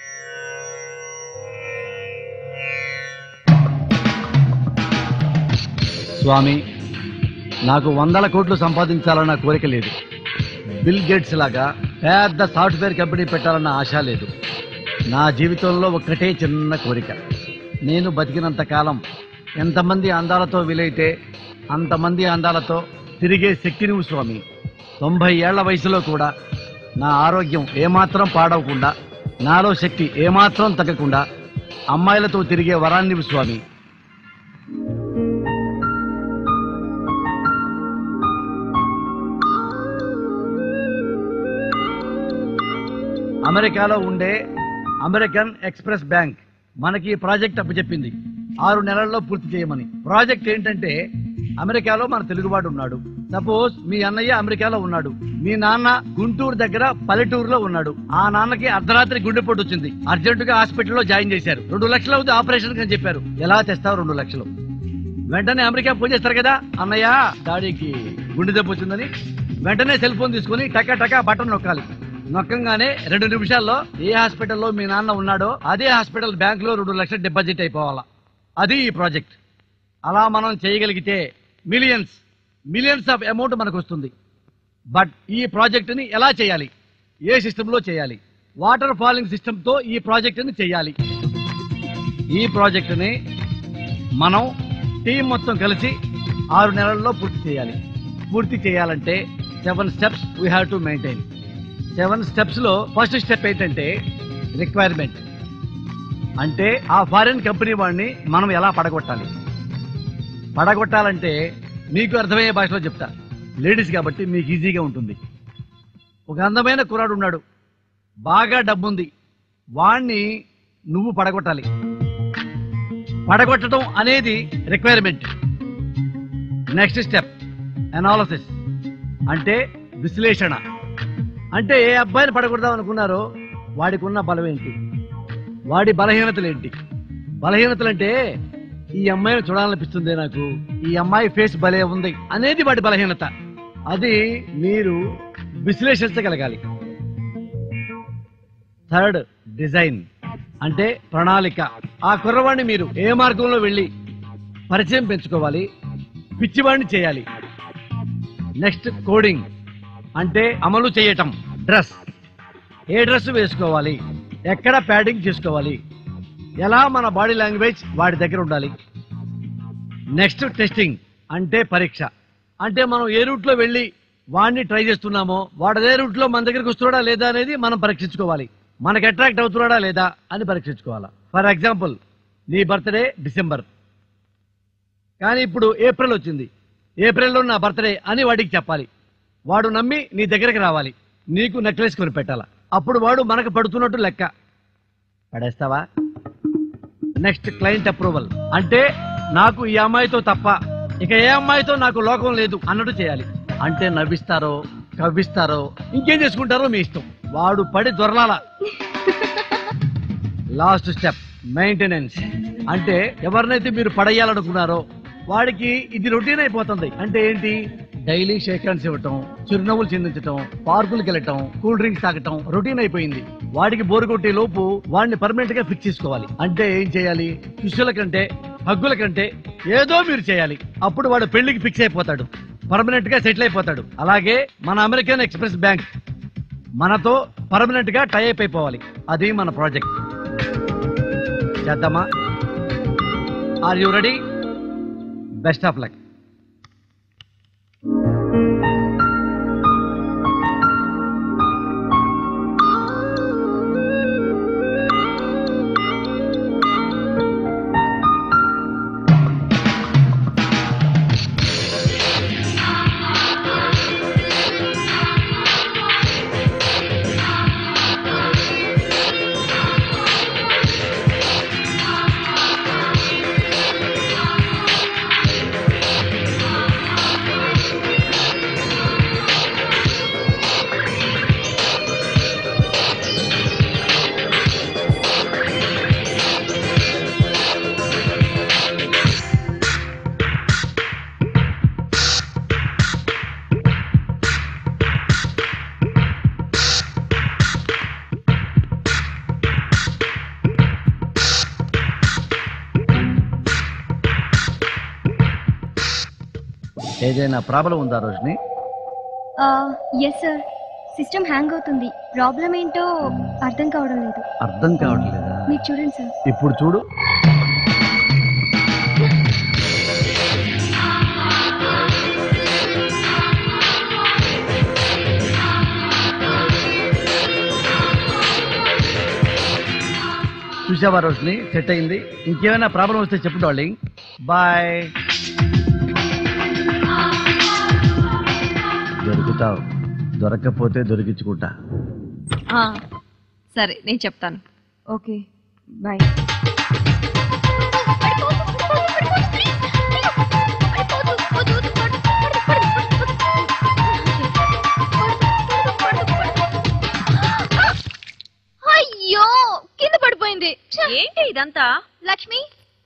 స్వామి నాకు వందల కోట్లు సంపాదించాలన్న కోరిక లేదు బిల్ గేట్స్ లాగా పెద్ద సాఫ్ట్వేర్ కంపెనీ పెట్టాలన్న ఆశ లేదు నా జీవితంలో ఒక్కటే చిన్న కోరిక నేను బతికినంత కాలం ఎంతమంది అందాలతో వీలైతే అంతమంది అందాలతో తిరిగే శక్తి నువ్వు స్వామి తొంభై ఏళ్ల వయసులో కూడా నా ఆరోగ్యం ఏమాత్రం పాడవకుండా నాలో శక్తి ఏమాత్రం తగ్గకుండా అమ్మాయిలతో తిరిగే వరాన్నివి స్వామి అమెరికాలో ఉండే అమెరికన్ ఎక్స్ప్రెస్ బ్యాంక్ మనకి ఈ ప్రాజెక్ట్ అప్పచెప్పింది ఆరు నెలల్లో పూర్తి చేయమని ప్రాజెక్ట్ ఏంటంటే అమెరికాలో మన తెలుగువాడు ఉన్నాడు సపోజ్ మీ అన్నయ్య అమెరికాలో ఉన్నాడు మీ నాన్న గుంటూరు దగ్గర పల్లెటూరులో ఉన్నాడు ఆ నాన్నకి అర్ధరాత్రి గుండెపోటు వచ్చింది అర్జెంట్ గా హాస్పిటల్లో జాయిన్ చేశారు రెండు లక్షలు అవుతుంది ఆపరేషన్ అని చెప్పారు ఎలా తెస్తావు రెండు లక్షలు వెంటనే అమెరికా ఫోన్ చేస్తారు కదా అన్నయ్య డాడీకి గుండె దెబ్బ వచ్చిందని వెంటనే సెల్ ఫోన్ తీసుకుని టకా టకా బటన్ నొక్కాలి నొక్కంగానే రెండు నిమిషాల్లో ఏ హాస్పిటల్లో మీ నాన్న ఉన్నాడో అదే హాస్పిటల్ బ్యాంక్ లో రెండు లక్షలు డిపాజిట్ అయిపోవాలా అది ఈ ప్రాజెక్ట్ అలా మనం చేయగలిగితే మిలియన్స్ మిలియన్స్ ఆఫ్ అమౌంట్ మనకు వస్తుంది బట్ ఈ ప్రాజెక్ట్ ని ఎలా చేయాలి ఏ సిస్టమ్ లో చేయాలి వాటర్ ఫాలింగ్ సిస్టమ్ తో ఈ ప్రాజెక్ట్ ని చేయాలి ఈ ప్రాజెక్ట్ ని మనం టీం మొత్తం కలిసి ఆరు నెలల్లో పూర్తి చేయాలి పూర్తి చేయాలంటే seven steps we have to maintain seven steps లో ఫస్ట్ స్టెప్ ఏంటంటే రిక్వైర్మెంట్ అంటే ఆ ఫారిన్ కంపెనీ వాడిని మనం ఎలా పడగొట్టాలి పడగొట్టాలంటే మీకు అర్థమయ్యే భాషలో చెప్తా లేడీస్ కాబట్టి మీకు ఈజీగా ఉంటుంది ఒక అందమైన కుర్రాడు ఉన్నాడు బాగా డబ్బుంది వాణ్ణి నువ్వు పడగొట్టాలి పడగొట్టడం అనేది రిక్వైర్మెంట్ నెక్స్ట్ స్టెప్ అనాలసిస్ అంటే విశ్లేషణ అంటే ఏ అబ్బాయిని పడగొడదాం అనుకున్నారో వాడికి ఉన్న బలం ఏంటి వాడి బలహీనతలు ఏంటి బలహీనతలు అంటే ఈ అమ్మాయిని చూడాలనిపిస్తుంది నాకు ఈ అమ్మాయి ఫేస్ భలే ఉంది అనేది వాడి బలహీనత అది మీరు విశ్లేషించగలగాలి థర్డ్ డిజైన్ అంటే ప్రణాళిక ఆ కుర్రవాడిని మీరు ఏ మార్గంలో వెళ్ళి పరిచయం పెంచుకోవాలి పిచ్చివాడిని చేయాలి నెక్స్ట్ కోడింగ్ అంటే అమలు చేయటం డ్రెస్ ఏ డ్రెస్ వేసుకోవాలి ఎక్కడ ప్యాడింగ్ చేసుకోవాలి ఎలా మన బాడీ లాంగ్వేజ్ వాడి దగ్గర ఉండాలి నెక్స్ట్ టెస్టింగ్ అంటే పరీక్ష అంటే మనం ఏ రూట్లో వెళ్ళి వాడిని ట్రై చేస్తున్నామో వాడు అదే రూట్లో మన దగ్గరికి వస్తున్నాడా లేదా అనేది మనం పరీక్షించుకోవాలి మనకి అట్రాక్ట్ అవుతున్నాడా లేదా అని పరీక్షించుకోవాలా ఫర్ ఎగ్జాంపుల్ నీ బర్త్డే డిసెంబర్ కానీ ఇప్పుడు ఏప్రిల్ వచ్చింది ఏప్రిల్లో నా బర్త్డే అని వాడికి చెప్పాలి వాడు నమ్మి నీ దగ్గరికి రావాలి నీకు నెక్లెస్ కొని పెట్టాలా అప్పుడు వాడు మనకు పడుతున్నట్టు లెక్క పడేస్తావా నెక్స్ట్ క్లయింట్ అప్రూవల్ అంటే నాకు ఈ అమ్మాయితో తప్ప ఇక ఏ అమ్మాయితో నాకు లోకం లేదు అన్నట్టు చేయాలి అంటే నవ్విస్తారో కవ్విస్తారో ఇంకేం చేసుకుంటారో మీ ఇష్టం వాడు పడి దొరలాల లాస్ట్ స్టెప్ మెయింటెనెన్స్ అంటే ఎవరినైతే మీరు పడేయాలనుకున్నారో వాడికి ఇది రొటీన్ అయిపోతుంది అంటే ఏంటి డైలీ షేక్ హ్యాండ్స్ ఇవ్వటం చిరునవ్వులు చిందించటం పార్కులకు వెళ్ళటం కూల్ డ్రింక్స్ తాగటం రొటీన్ అయిపోయింది వాడికి బోరు కొట్టే లోపు వాడిని పర్మనెంట్ గా ఫిక్స్ చేసుకోవాలి అంటే ఏం చేయాలి శిష్యుల కంటే హగ్గుల కంటే ఏదో మీరు చేయాలి అప్పుడు వాడు పెళ్లికి ఫిక్స్ అయిపోతాడు పర్మనెంట్ గా సెటిల్ అయిపోతాడు అలాగే మన అమెరికన్ ఎక్స్ప్రెస్ బ్యాంక్ మనతో పర్మనెంట్ గా టైప్ అయిపోవాలి అది మన ప్రాజెక్ట్ చేద్దామా are you ready best of luck ఏదైనా ప్రాబ్లం ఉందా Roshini yes sir system hang అవుతుంది ప్రాబ్లం ఏంటో అర్థం కావడం లేదు అర్థం కావట్లేదా మీరు చూడండి సార్ ఇప్పుడు చూడు చూసావా రోషిని సెట్ అయింది ఇంకేమైనా ప్రాబ్లం వస్తే చెప్పు డార్లింగ్ బాయ్ దొరుకుతావు దొరకకపోతే దొరికించుకుంటా ఆ, సరే నేను చెప్తాను ఓకే బాయ్ అయ్యో కింద పడిపోయింది ఏంటి ఇదంతా లక్ష్మి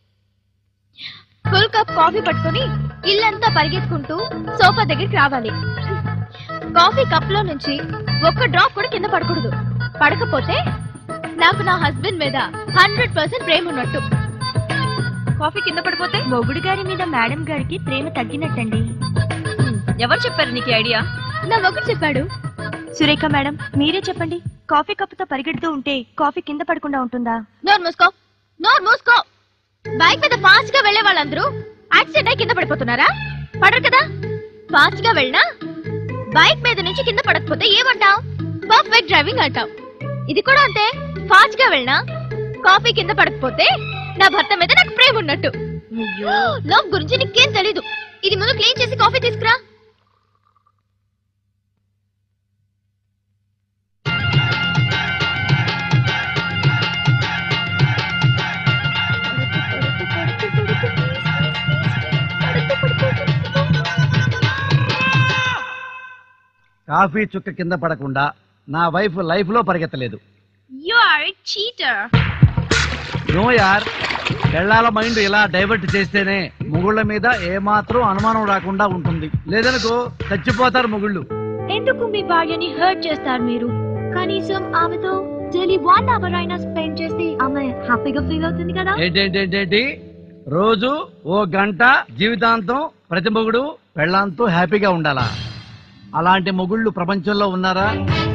ఫుల్ కప్ కాఫీ పట్టుకొని ఇల్లంతా పరిగెత్తుకుంటూ సోఫా దగ్గరికి రావాలి కాఫీ కప్ లో నుంచి ఒక్క డ్రాప్ కూడా కింద పడకూడదు పడకపోతే నాకు నా హస్బెండ్ మీద హండ్రెడ్ పర్సెంట్ ప్రేమ ఉన్నట్టు కాఫీ కింద పడిపోతే మొగుడు గారి మీద మేడం గారికి ప్రేమ తగ్గినట్టండి ఎవరు చెప్పారు నీకు ఈ ఐడియా నా మొగుడు చెప్పాడు సురేఖ మేడం మీరే చెప్పండి కాఫీ కప్పుతో పరిగెడుతూ ఉంటే కాఫీ కింద పడకుండా ఉంటుందా నోరు మూసుకో నోరు మూసుకో బైక్ మీద ఫాస్ట్ గా వెళ్లే వాళ్ళందరూ యాక్సిడెంట్ అయి కింద పడిపోతున్నారా పడరు కదా ఫాస్ట్ గా వెళ్ళినా బైక్ మీద నుంచి కింద పడకపోతే ఏమంటావ్ పర్ఫెక్ట్ డ్రైవింగ్ అంటావ్ ఇది కూడా అంతే ఫాస్ట్ గా వెళ్ళినా కాఫీ కింద పడకపోతే నా భర్త మీద నాకు ప్రేమ ఉన్నట్టు లవ్ గురించి నీకేం తెలీదు ఇది ముందు క్లీన్ చేసి కాఫీ తీసుకురా కాఫీ చుక్క కింద పడకుండా నా వైఫ్ లైఫ్ లో పరిగెత్తలేదు యు ఆర్ చీటర్ నో యార్ పెళ్ళాల మైండ్ ఇలా డైవర్ట్ చేస్తేనే మొగుళ్ళ మీద ఏమాత్రం అనుమానం రాకుండా ఉంటుంది లేదనుకో చచ్చిపోతారు మొగుళ్ళు ఎందుకు మీ భార్యని హర్ట్ చేస్తారు మీరు కనీసం ఆమెతో డైలీ వన్ అవర్ అయినా స్పెండ్ చేసి ఆమె హ్యాపీగా ఫీల్ అవుతుంది కదా ఏంటేంటేంటి రోజు ఓ గంట జీవితాంతం ప్రతి మొగుడు పెళ్ళాంతో హ్యాపీగా ఉండాలా అలాంటి మొగుళ్ళు ప్రపంచంలో ఉన్నారా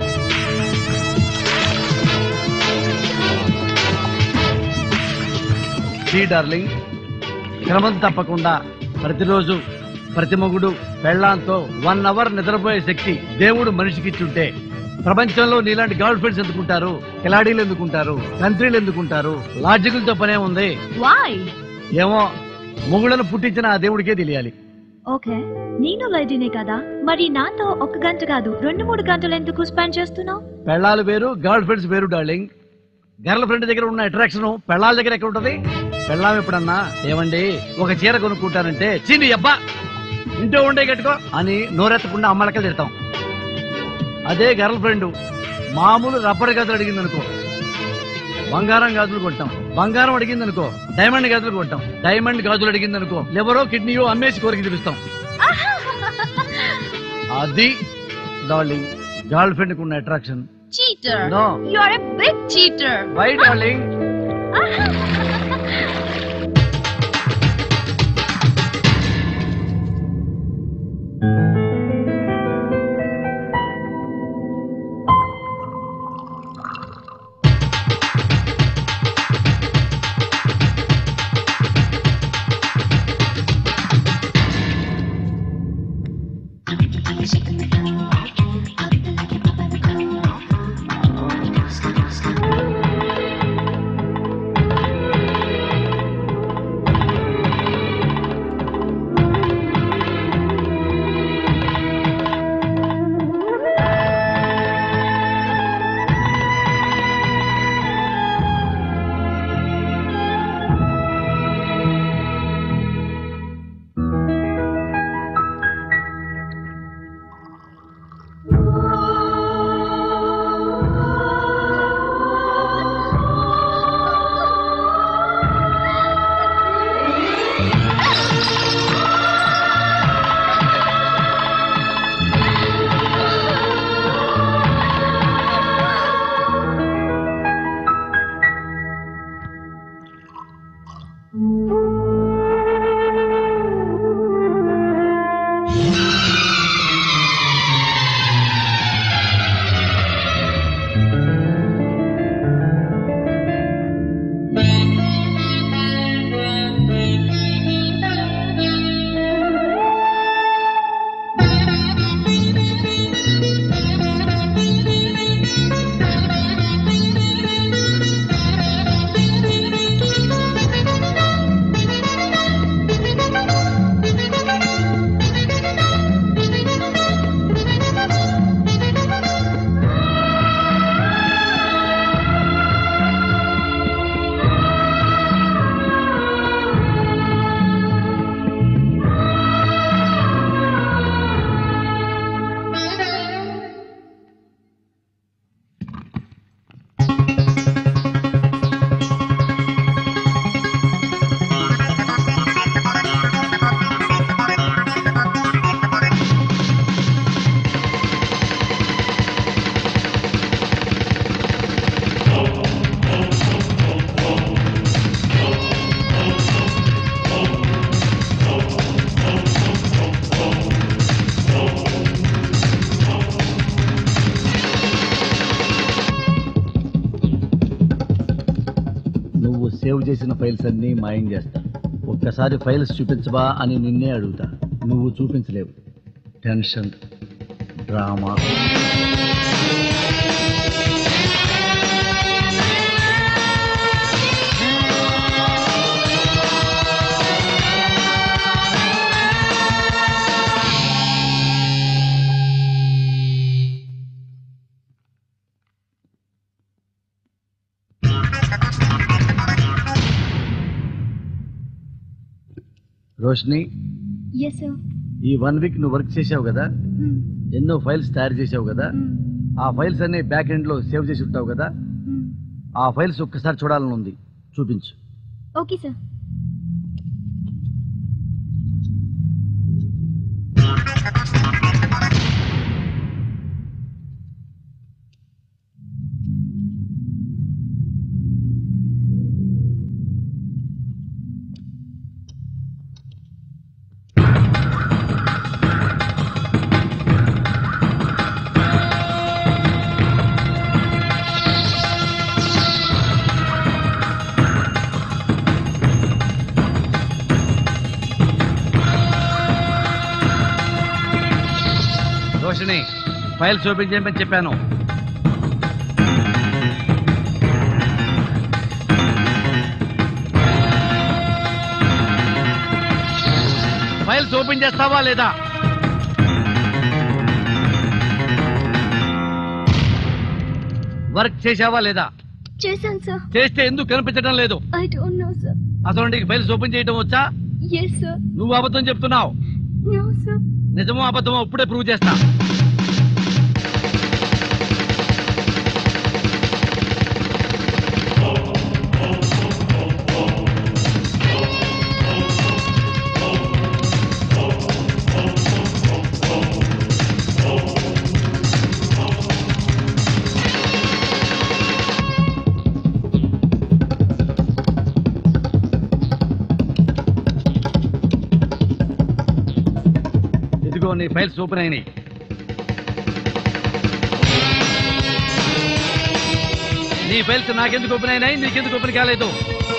సీ డార్లింగ్ క్రమం తప్పకుండా ప్రతిరోజు ప్రతి మొగుడు పెళ్ళాంతో వన్ అవర్ నిద్రపోయే శక్తి దేవుడు మనిషికి ఇచ్చుంటే ప్రపంచంలో నీలాంటి గర్ల్ ఫ్రెండ్స్ ఎందుకుంటారు కిలాడీలు ఎందుకుంటారు కంట్రీలు ఎందుకుంటారు లాజికల్తో పనే ఉంది వై ఏమో మొగుళ్ళను పుట్టించిన ఆ దేవుడికే తెలియాలి ఓకే నేను లేడీనే కదా మరి నాతో ఒక గంట కాదు రెండు మూడు గంటలు ఎందుకు స్పెండ్ చేస్తున్నావు పెళ్ళాలు వేరు గర్ల్ ఫ్రెండ్స్ వేరు డార్లింగ్ గర్ల్ ఫ్రెండ్ దగ్గర ఉన్న అట్రాక్షన్ పెళ్ళాల దగ్గర ఎక్కడ ఉంటది పెళ్ళాం ఎప్పుడన్నా ఏమండి ఒక చీర కొనుక్కుంటానంటే చీని అబ్బా ఇంట్లో ఉండే కట్టుకో అని నోరెత్తకుండా అమ్మలకే తిడతాం అదే గర్ల్ ఫ్రెండ్ మామూలు రబ్బర్ గాజులు అడిగింది అనుకో బంగారం గాజులు కొట్టాం బంగారం అడిగింది అనుకో డైమండ్ గాజులు కొట్టాం డైమండ్ గాజులు అడిగింది అనుకో లివరో కిడ్నీయో అమ్మేసి కోరిక తీరుస్తాం అది డార్లింగ్ గర్ల్ ఫ్రెండ్ ఉన్న attraction cheater No. You are a big cheater why darling save చేసిన ఫైల్స్ అన్నీ మాయం చేస్తా ఒక్కసారి ఫైల్స్ చూపించవా అని నిన్నే అడుగుతా నువ్వు చూపించలేవు tension drama Roshini yes sir ఈ వన్ వీక్ నువ్వు వర్క్ చేసావు కదా ఎన్నో ఫైల్స్ తయారు చేసావు కదా ఆ ఫైల్స్ అన్ని బ్యాక్ ఎండ్ లో సేవ్ చేసి ఉంటావు కదా ఆ ఫైల్స్ ఒక్కసారి చూడాలని ఉంది చూపించు okay sir Roshini files open చేయమని చెప్పాను ఫైల్స్ ఓపెన్ చేస్తావా లేదా వర్క్ చేసావా లేదా చేశాను సార్ చేస్తే ఎందుకు కనిపించడం లేదు ఐ డోంట్ నో సార్ అసలు నీకు ఫైల్స్ ఓపెన్ చేయడం వచ్చా ఎస్ సార్ నువ్వు అబద్ధం చెప్తున్నావు నో సార్ నిజమో అబద్ధమో ఇప్పుడే ప్రూవ్ చేస్తా ఇదిగో నీ ఫైల్స్ ఓపెన్ అయినాయి నీ ఫైల్స్ నాకెందుకు ఓపెన్ అయినాయి నీకెందుకు ఓపెన్ కాలేదు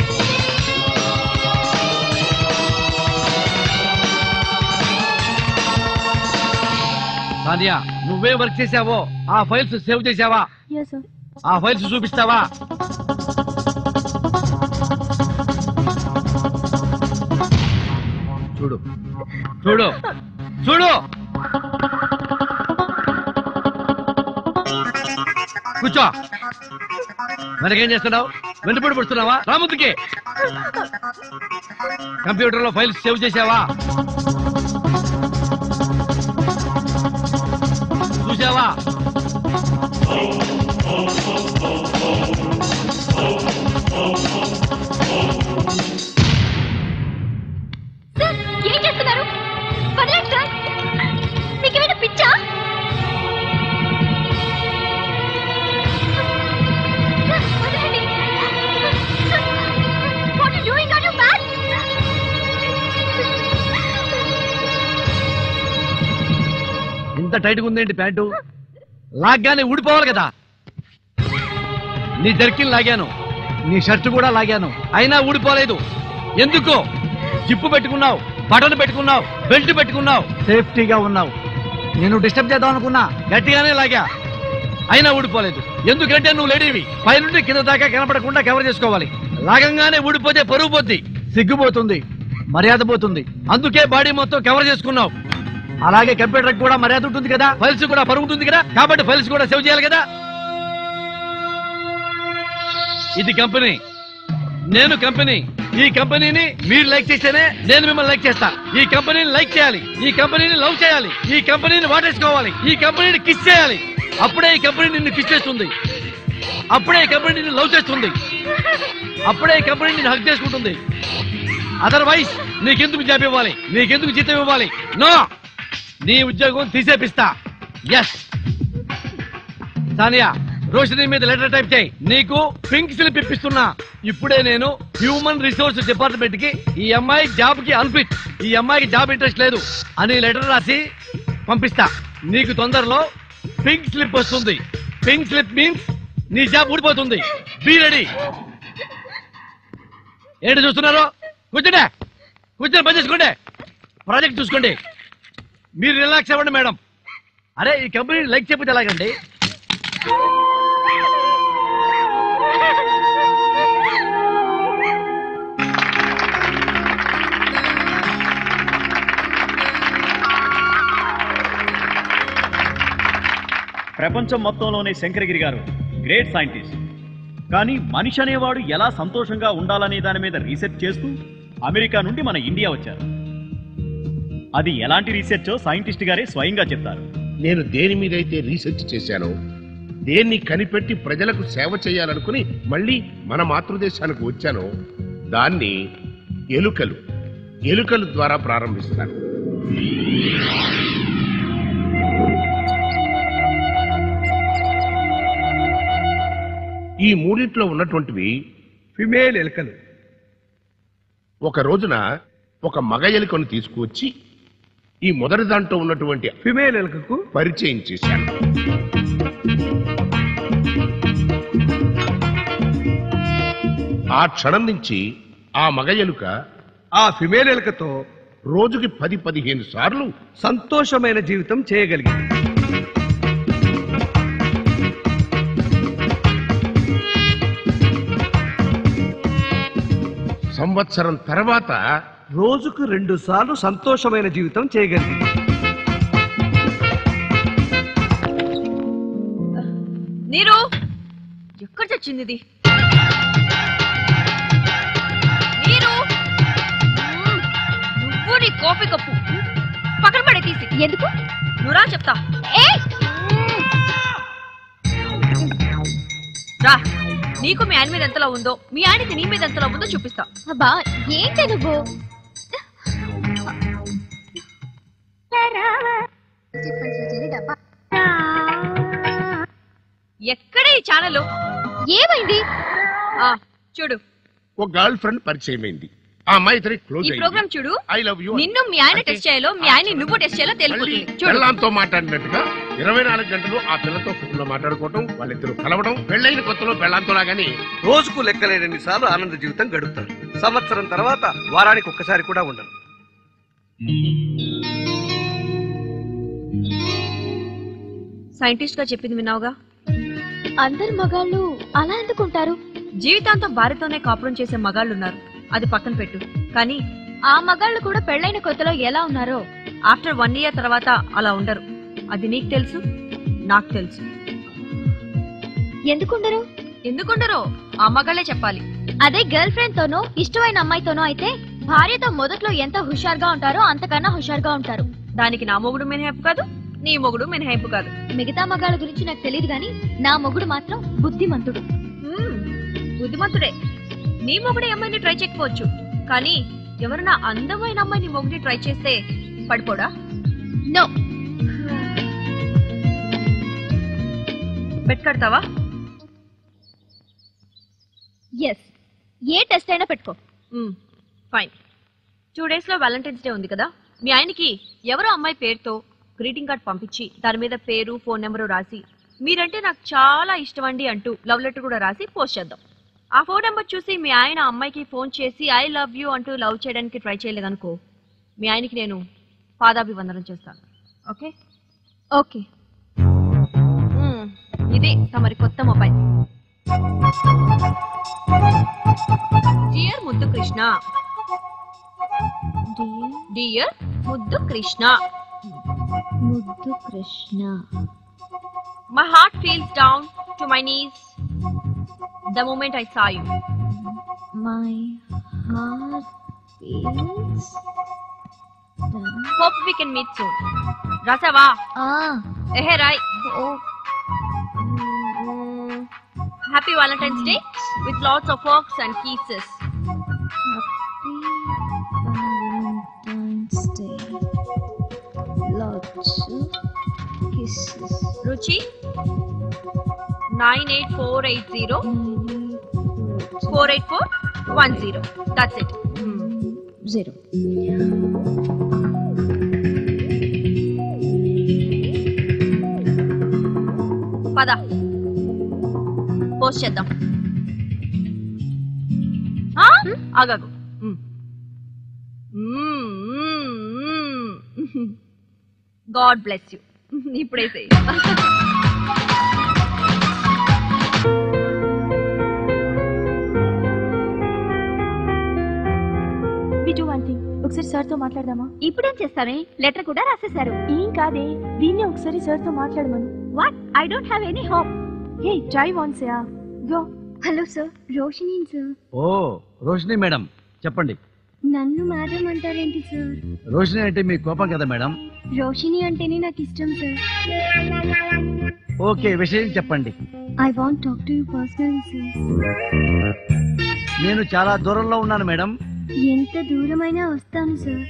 సానియా నువ్వే వర్క్ చేసావో ఆ ఫైల్స్ సేవ్ చేసావా ఎస్ సార్ ఆ ఫైల్స్ చూపిస్తావా చూడు చూడు చూడు కూర్చో మనకేం చేస్తున్నావు వెంటపడి పడుతున్నావా రాముద్దుకి కంప్యూటర్ లో ఫైల్స్ సేవ్ చేసావా చూసావా సార్ ఏం చేస్తున్నారు వదలండి సార్ మీకు ఏమైనా పిచ్చా సార్, వదలండి. Sir, what are you doing? Are you mad? ఇంత టైట్గా ఉందేంటి ప్యాంటు లాగ్గానే ఊడిపోవాలి కదా నీ జర్కిన్ లాగాను నీ షర్ట్ కూడా లాగాను అయినా ఊడిపోలేదు ఎందుకు జిప్పు పెట్టుకున్నావు బటన్ పెట్టుకున్నావు బెల్ట్ పెట్టుకున్నావు సేఫ్టీగా ఉన్నావు నేను డిస్టర్బ్ చేద్దాం అనుకున్నా గట్టిగానే లాగా అయినా ఊడిపోలేదు ఎందుకంటే నువ్వు లేడీవి పైనుండి కింద దాకా కనపడకుండా కవర్ చేసుకోవాలి లాగంగానే ఊడిపోతే పరుగు పోద్ది సిగ్గుపోతుంది మర్యాద పోతుంది అందుకే బాడీ మొత్తం కవర్ చేసుకున్నావు అలాగే కంప్యూటర్ కూడా మర్యాద ఉంటుంది కదా ఫైల్స్ కూడా పరుగుతుంది కదా కాబట్టి ఫైల్స్ కూడా సేవ్ చేయాలి కదా ఇది కంపెనీ నేను కంపెనీ ఈ కంపెనీని మీరు లైక్ చేస్తేనే నేను మిమ్మల్ని లైక్ చేస్తా ఈ కంపెనీని లైక్ చేయాలి ఈ కంపెనీని లవ్ చేయాలి ఈ కంపెనీని వాటేసుకోవాలి ఈ కంపెనీని కిస్ చేయాలి అప్పుడే ఈ కంపెనీ నిన్ను కిస్ చేస్తుంది అప్పుడే ఈ కంపెనీ నిన్ను లవ్ చేస్తుంది అప్పుడే ఈ కంపెనీ నిన్ను హక్ చేసుకుంటుంది అదర్వైజ్ నీకెందుకు జాబ్ ఇవ్వాలి నీకెందుకు జీతం ఇవ్వాలి నో నీ ఉద్యోగం తీసేపిస్తా ఎస్ సానియా రోషిని మీద లెటర్ టైప్ చేయి నీకు పింక్ స్లిప్ ఇప్పిస్తున్నా ఇప్పుడే నేను హ్యూమన్ రిసోర్స్ డిపార్ట్మెంట్ కి ఈ అమ్మాయి జాబ్ కి అన్ఫిట్ ఈ అమ్మాయికి జాబ్ ఇంట్రెస్ట్ లేదు అని లెటర్ రాసి పంపిస్తా నీకు తొందరలో పింక్ స్లిప్ వస్తుంది పింక్ స్లిప్ మీన్స్ నీ జాబ్ ఊడిపోతుంది బీ రెడీ ఏంటి చూస్తున్నారు కూర్చోండి కూర్చొని పని చేసుకోండి ప్రాజెక్ట్ చూసుకోండి మీరు రిలాక్స్ అవ్వండి మేడం అరే ఈ కంపెనీ లైక్ చెప్పితే ఎలాగండి ప్రపంచం మొత్తంలోనే శంకరగిరి గారు గ్రేట్ సైంటిస్ట్ కానీ మనిషి అనేవాడు ఎలా సంతోషంగా ఉండాలనే దాని మీద రీసెర్చ్ చేస్తూ అమెరికా నుండి మన ఇండియా వచ్చారు అది ఎలాంటి రీసెర్చో సైంటిస్ట్ గారే స్వయంగా చెప్తారు నేను దేని మీదైతే రీసెర్చ్ చేశానో దేన్ని కనిపెట్టి ప్రజలకు సేవ చేయాలనుకుని మళ్ళీ మన మాతృదేశానికి వచ్చానో దాన్ని ఎలుకలు ఎలుకలు ద్వారా ప్రారంభిస్తాను ఈ మూడింట్లో ఉన్నటువంటివి ఫిమేల్ ఎలుకలు ఒక రోజున ఒక మగ ఎలుకను తీసుకువచ్చి ఈ మొదటి దాంట్లో ఉన్నటువంటి ఫిమేల్ ఎలుకకు పరిచయం చేశాను ఆ క్షణం నుంచి ఆ మగ ఎలుక ఆ ఫిమేల్ ఎలుకతో రోజుకి పది పదిహేను సార్లు సంతోషమైన జీవితం చేయగలిగింది సంవత్సరం తర్వాత రోజుకు రెండు సార్లు సంతోషమైన జీవితం చేయగలిగింది నీరు ఎక్కడ చచ్చింది ఇది నీరు మ్మ్. నువ్వు నీ కాఫీ కప్పు పక్కన పడే తీసి ఎందుకు నువ్వురా చెప్తా రా నీకు మీ ఆయన మీద ఎంతలో ఉందో మీ ఆయనకి నీ మీద ఎంతలో ఉందో చూపిస్తా అబ్బా ఏంటి నువ్వు ఎక్కడ ఈ ఛానల్ ఏమైంది ఆ చూడు ఒక గర్ల్ ఫ్రెండ్ పరిచయం అయింది ఆ అమ్మాయి ఇతనికి క్లోజ్ ఈ ప్రోగ్రామ్ చూడు ఐ లవ్ యూ నిన్ను మీ ఆయన టెస్ట్ చేయాలో మీ ఆయన నువ్వు టెస్ట్ చేయాలో తెలిపోతుంది చూడు పెళ్ళాంతో మాట్లాడినట్టుగా ఇరవై నాలుగు గంటలు ఆ పిల్లతో ఫోన్లో మాట్లాడుకోవటం వాళ్ళిద్దరు కలవడం పెళ్ళైన కొత్తలో పెళ్ళాంతో లాగానే రోజుకు లెక్కలేనన్ని సార్లు ఆనంద జీవితం గడుపుతారు సంవత్సరం తర్వాత వారానికి ఒక్కసారి కూడా ఉండరు సైంటిస్ట్ గా చెప్పింది విన్నావుగా అందరు మగాళ్ళు అలా ఎందుకుంటారు జీవితాంతం భార్యతోనే కాపురం చేసే మగాళ్ళున్నారు అది పక్కన పెట్టు కానీ ఆ మగాళ్ళు కూడా పెళ్ళైన కొత్తలో ఎలా ఉన్నారో ఆఫ్టర్ వన్ ఇయర్ తర్వాత అలా ఉండరు అది నీకు తెలుసు నాకు తెలుసు ఎందుకుండరు ఎందుకుండరో ఆ మగాళ్ళే చెప్పాలి అదే గర్ల్ ఫ్రెండ్ తోనో ఇష్టమైన అమ్మాయితోనో అయితే భార్యతో మొదట్లో ఎంత హుషారుగా ఉంటారో అంతకన్నా హుషారుగా ఉంటారు దానికి నా మొగుడు మినహాయింపు కాదు నీ మొగుడు మినహాయింపు కాదు మిగతా మగాళ్ళ గురించి నాకు తెలియదు గాని నా మొగుడు మాత్రం బుద్ధిమంతుడు మ్మ్. బుద్ధిమంతుడే నీ మొగుడే అమ్మాయిని ట్రై చేయకపోవచ్చు కానీ ఎవరైనా అందమైన అమ్మాయిని మొగుడి ట్రై చేస్తే పడిపోడా నో బెట్ కడతావా ఎస్ ఏ టెస్ట్ అయినా పెట్టుకో ఫైన్ టూ డేస్ లో వ్యాలంటైన్స్ డే ఉంది కదా మీ ఆయనకి ఎవరో అమ్మాయి పేరుతో గ్రీటింగ్ కార్డ్ పంపించి దాని మీద పేరు ఫోన్ నెంబరు రాసి మీరంటే నాకు చాలా ఇష్టం అండి అంటూ లవ్ లెటర్ కూడా రాసి పోస్ట్ చేద్దాం ఆ ఫోన్ నెంబర్ చూసి మీ ఆయన ఆ అమ్మాయికి ఫోన్ చేసి ఐ లవ్ యూ అంటూ లవ్ చేయడానికి ట్రై చేయలేదనుకో మీ ఆయనకి నేను పాదాభివందనం చేస్తాను ఓకే ఓకే మ్మ్. ఇది తమరి కొత్త mobile dear Muddu Krishna dear Muddu Krishna Muddu Krishna My heart feels down to my knees the moment I saw you. My heart feels Hope we can meet soon. రాసావా ఎహే రాయ్ happy Valentine's day with lots of works and kisses Valentine's Day. Lots of kisses. Ruchi nine eight four eight zero four eight four one zero that's it Zero. పద post చేద్దాం ఆ ఆగాగు god bless you ఇప్పుడైతే we do one thing ఒకసారి sir తో మాట్లాడదామా ఇప్పుడేం చేస్తామే letter కూడా రాసేశారు ఏం కాదే దీన్ని ఒకసారి సార్ తో మాట్లాడమను what I don't have any hope hey try once yeah go hello sir Roshini sir oh Roshini madam చెప్పండి నన్ను మేడం అంటారేంటి సార్ రోషిని అంటే మీ కోపం కదా మేడం రోషిని అంటేనే నాకు ఇష్టం సార్ ఓకే విషయం చెప్పండి I want talk to you personal sir నేను చాలా దూరంలో ఉన్నాను మేడం ఎంత దూరమైనా వస్తాను సార్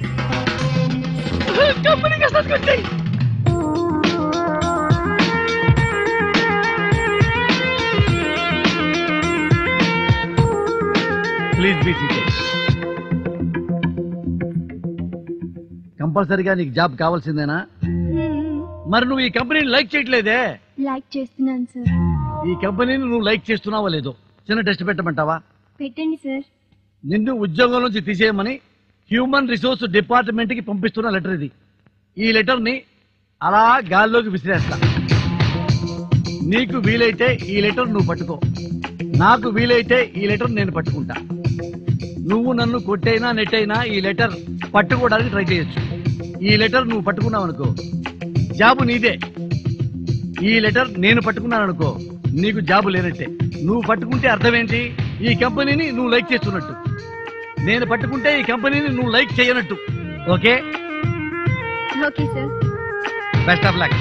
ప్లీజ్ బీ సీటెడ్ కంపల్సరీగా నీకు జాబ్ కావాల్సిందేనా మరి నువ్వు ఈ కంపెనీని లైక్ చేయట్లేదే లైక్ చేస్తున్నాను సార్ ఈ కంపెనీని నువ్వు లైక్ చేస్తున్నావా లేదో చిన్న టెస్ట్ పెట్టమంటావా పెట్టండి సార్ నిన్ను ఉద్యోగం నుంచి తీసేయమని హ్యూమన్ రిసోర్స్ డిపార్ట్మెంట్ కి పంపిస్తున్న లెటర్ ఇది ఈ లెటర్ ని అలా గాల్లోకి విసిరేస్తా నీకు వీలైతే ఈ లెటర్ నువ్వు పట్టుకో నాకు వీలైతే ఈ లెటర్ నేను పట్టుకుంటా నువ్వు నన్ను కొట్టైనా నెట్టైనా ఈ లెటర్ పట్టుకోవడానికి ట్రై చేయొచ్చు ఈ లెటర్ నువ్వు పట్టుకున్నావు అనుకో జాబు నీదే ఈ లెటర్ నేను పట్టుకున్నాను అనుకో నీకు జాబు లేనట్టే నువ్వు పట్టుకుంటే అర్థం ఏంటి ఈ కంపెనీని నువ్వు లైక్ చేస్తున్నట్టు నేను పట్టుకుంటే ఈ కంపెనీని నువ్వు లైక్ చేయనట్టు okay okay sir best of luck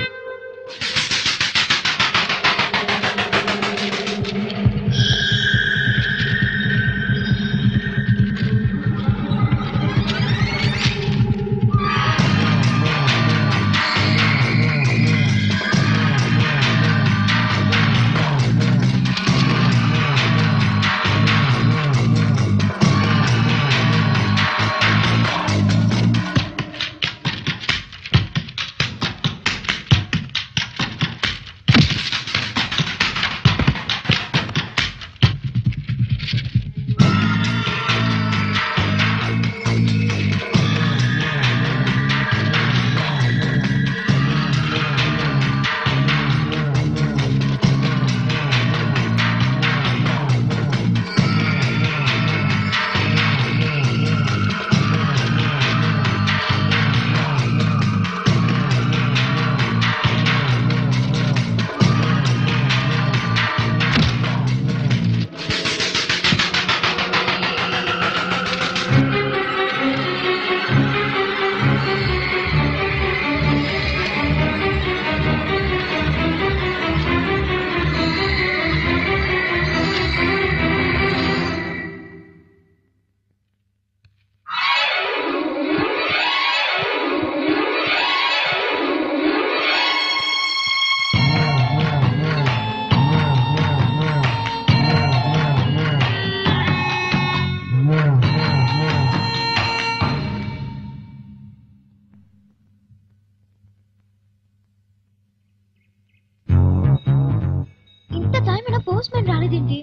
ఇంత టైం అయినా పోస్ట్ మ్యాన్ రాలేదేంటి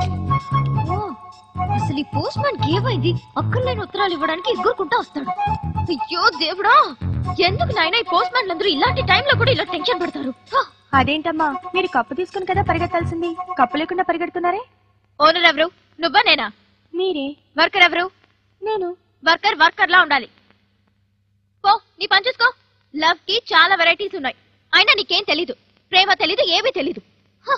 ఓ, అసలు ఈ పోస్ట్ మ్యాన్ ఏమైంది అక్కర్లేని ఉత్తరాలు ఇవ్వడానికి ఎగురుకుంటా వస్తాడు అయ్యో దేవుడా ఎందుకు నాయన ఈ పోస్ట్ మ్యాన్లు అందరూ ఇలాంటి టైంలో కూడా ఇలా టెన్షన్ పడతారు హ! అదేంటమ్మా మీరు కప్పు తీసుకుని కదా పరిగెత్తాల్సింది కప్పు లేకుండా పరిగెడుతున్నారే ఓనర్ ఎవరు నువ్వా నేనా మీరే వర్కర్ ఎవరు నేను వర్కర్ వర్కర్ లా ఉండాలి పో నీ పని చూసుకో లవ్ కి చాలా వెరైటీస్ ఉన్నాయి అయినా నీకేం తెలీదు ప్రేమ తెలీదు ఏమీ తెలీదు హ!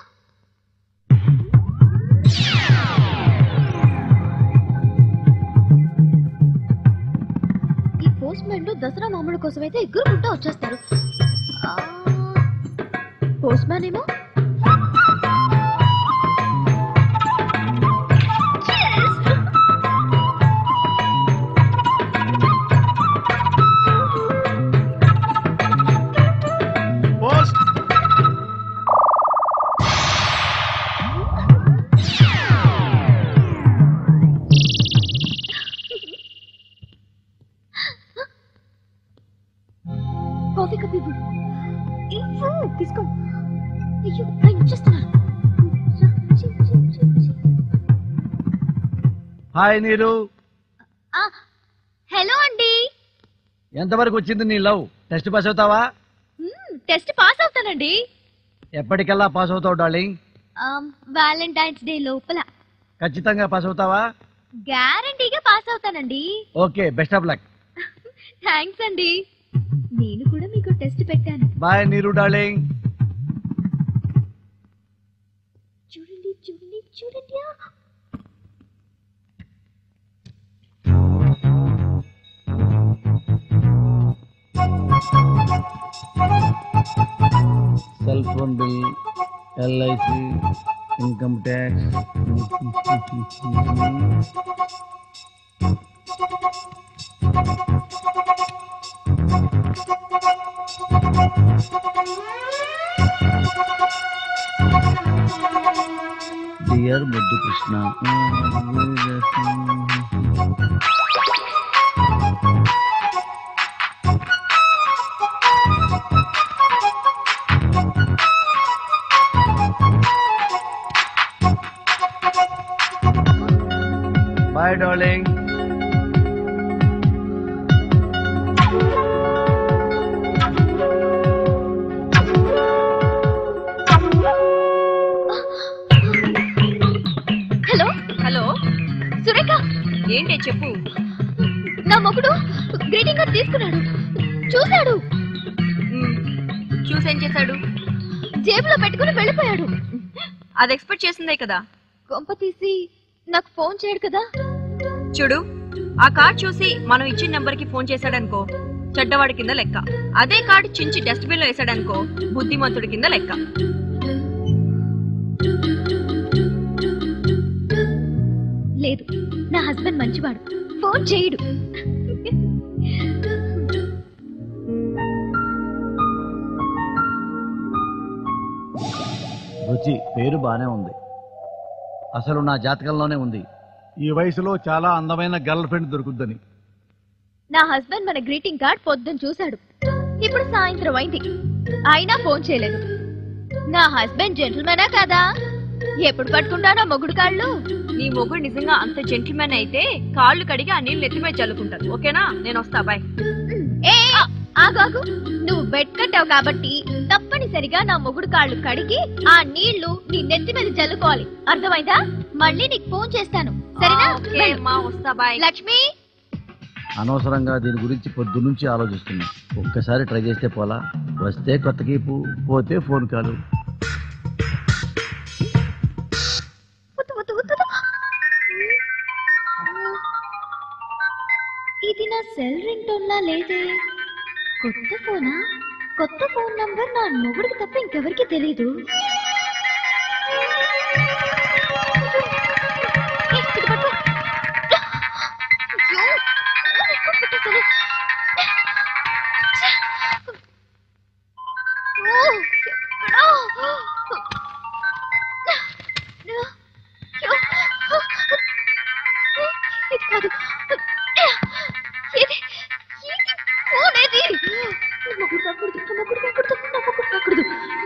ఈ పోస్ట్ మ్యాన్ దసరా మామూలు కోసం అయితే ఎగురుకుంటా వచ్చేస్తారు పోస్ట్ మ్యాన్ ఏమో పోస్ట్ కాఫీ కప్ ఇవ్వు ఇవ్వు తీసుకో అయ్యో ఆయన వచ్చేస్తున్నారు రా, చి, చి, చి, చి. హాయ్ నీరు హలో అండి ఎంతవరకు వచ్చింది నీ లవ్ టెస్ట్ పాస్ అవుతావా టెస్ట్ పాస్ అవుతానండి ఎప్పటికల్లా పాస్ అవుతావు డార్లింగ్ వ్యాలంటైన్స్ డే లోపల ఖచ్చితంగా పాస్ అవుతావా గ్యారంటీగా పాస్ అవుతానండి okay best of luck thanks అండి నేను కూడా మీకు టెస్ట్ పెట్టాను బాయ్ నీరు డార్లింగ్ చూడండి చూడండి చూడండి cell phone bill LIC income tax dear Muddu Krishna bye darling hello hello Surekha ఏంటి చెప్పు నా మొగుడు గ్రీటింగ్ కార్డ్ తీసుకున్నాడు చూశాడు చూసేం చేశాడు జేబులో పెట్టుకుని వెళ్ళిపోయాడు అది ఎక్స్పెక్ట్ చేసిందే కదా కొంప తీసి నాకు ఫోన్ చేయడు కదా చూడు ఆ కార్డ్ చూసి మనం ఇచ్చిన నెంబర్ కి ఫోన్ చేశాడనుకో చెడ్డవాడి కింద లెక్క అదే కార్డు చించి డస్ట్బిన్ లో వేసాడనుకో బుద్ధిమంతుడి కింద లెక్క లేదు నా హస్బెండ్ మంచివాడు ఫోన్ చేయడు రుచి పేరు బానే ఉంది అసలు నా జాతకంలోనే ఉంది ఈ వయసులో చాలా అందమైన గర్ల్ ఫ్రెండ్ దొరుకుద్దని నా హస్బెండ్ మన గ్రీటింగ్ కార్డ్ పొద్దున చూశాడు ఇప్పుడు సాయంత్రం అయింది అయినా ఫోన్ చేయలేదు నా హస్బెండ్ జెంటిల్మెనా కదా ఎప్పుడు పట్టుకుంటానో మొగుడు కాళ్ళు నీ మొగుడు నిజంగా అంత జెంటిల్మెన్ అయితే కాళ్ళు కడిగి ఆ నీళ్ళు ఎత్తి మీద చల్లుకుంటారు ఓకేనా నేను వస్తా బాయ్ ఏ ఆగు ఆగు నువ్వు బెడ్ కట్టావు కాబట్టి తప్పనిసరిగా నా మొగుడు కాళ్ళు కడిగి ఆ నీళ్లు నీ నెత్తి మీద చల్లుకోవాలి అర్థమైందా మళ్ళీ నీకు ఫోన్ చేస్తాను సరేనా ఓకే వెళ్ళు. అమ్మా వస్తా బాయ్ లక్ష్మి అనవసరంగా దీని గురించి పొద్దున్నుంచి ఆలోచిస్తున్నా ఒక్కసారి ట్రై చేస్తే పోలా వస్తే కొత్త కీపు పోతే ఫోన్ కాలు వద్దు, వద్దు, వద్దు, వద్దు. ఇది నా సెల్ రింగ్ టోన్లా లేదే కొత్త ఫోనా కొత్త ఫోన్ నంబర్ నా మొగుడికి తప్ప ఇంకెవరికి తెలీదు ఏ, ఇది పట్టు. అయ్యో, ఎక్కడ పెట్టేశాను? ఓ, ఎక్కడా? ఇది కాదు ఇది ఇది ఫోన్ ఏది మొగుడు కాకూడదు నా మొగుడు కాకూడదు నా మొగుడు కాకూడదు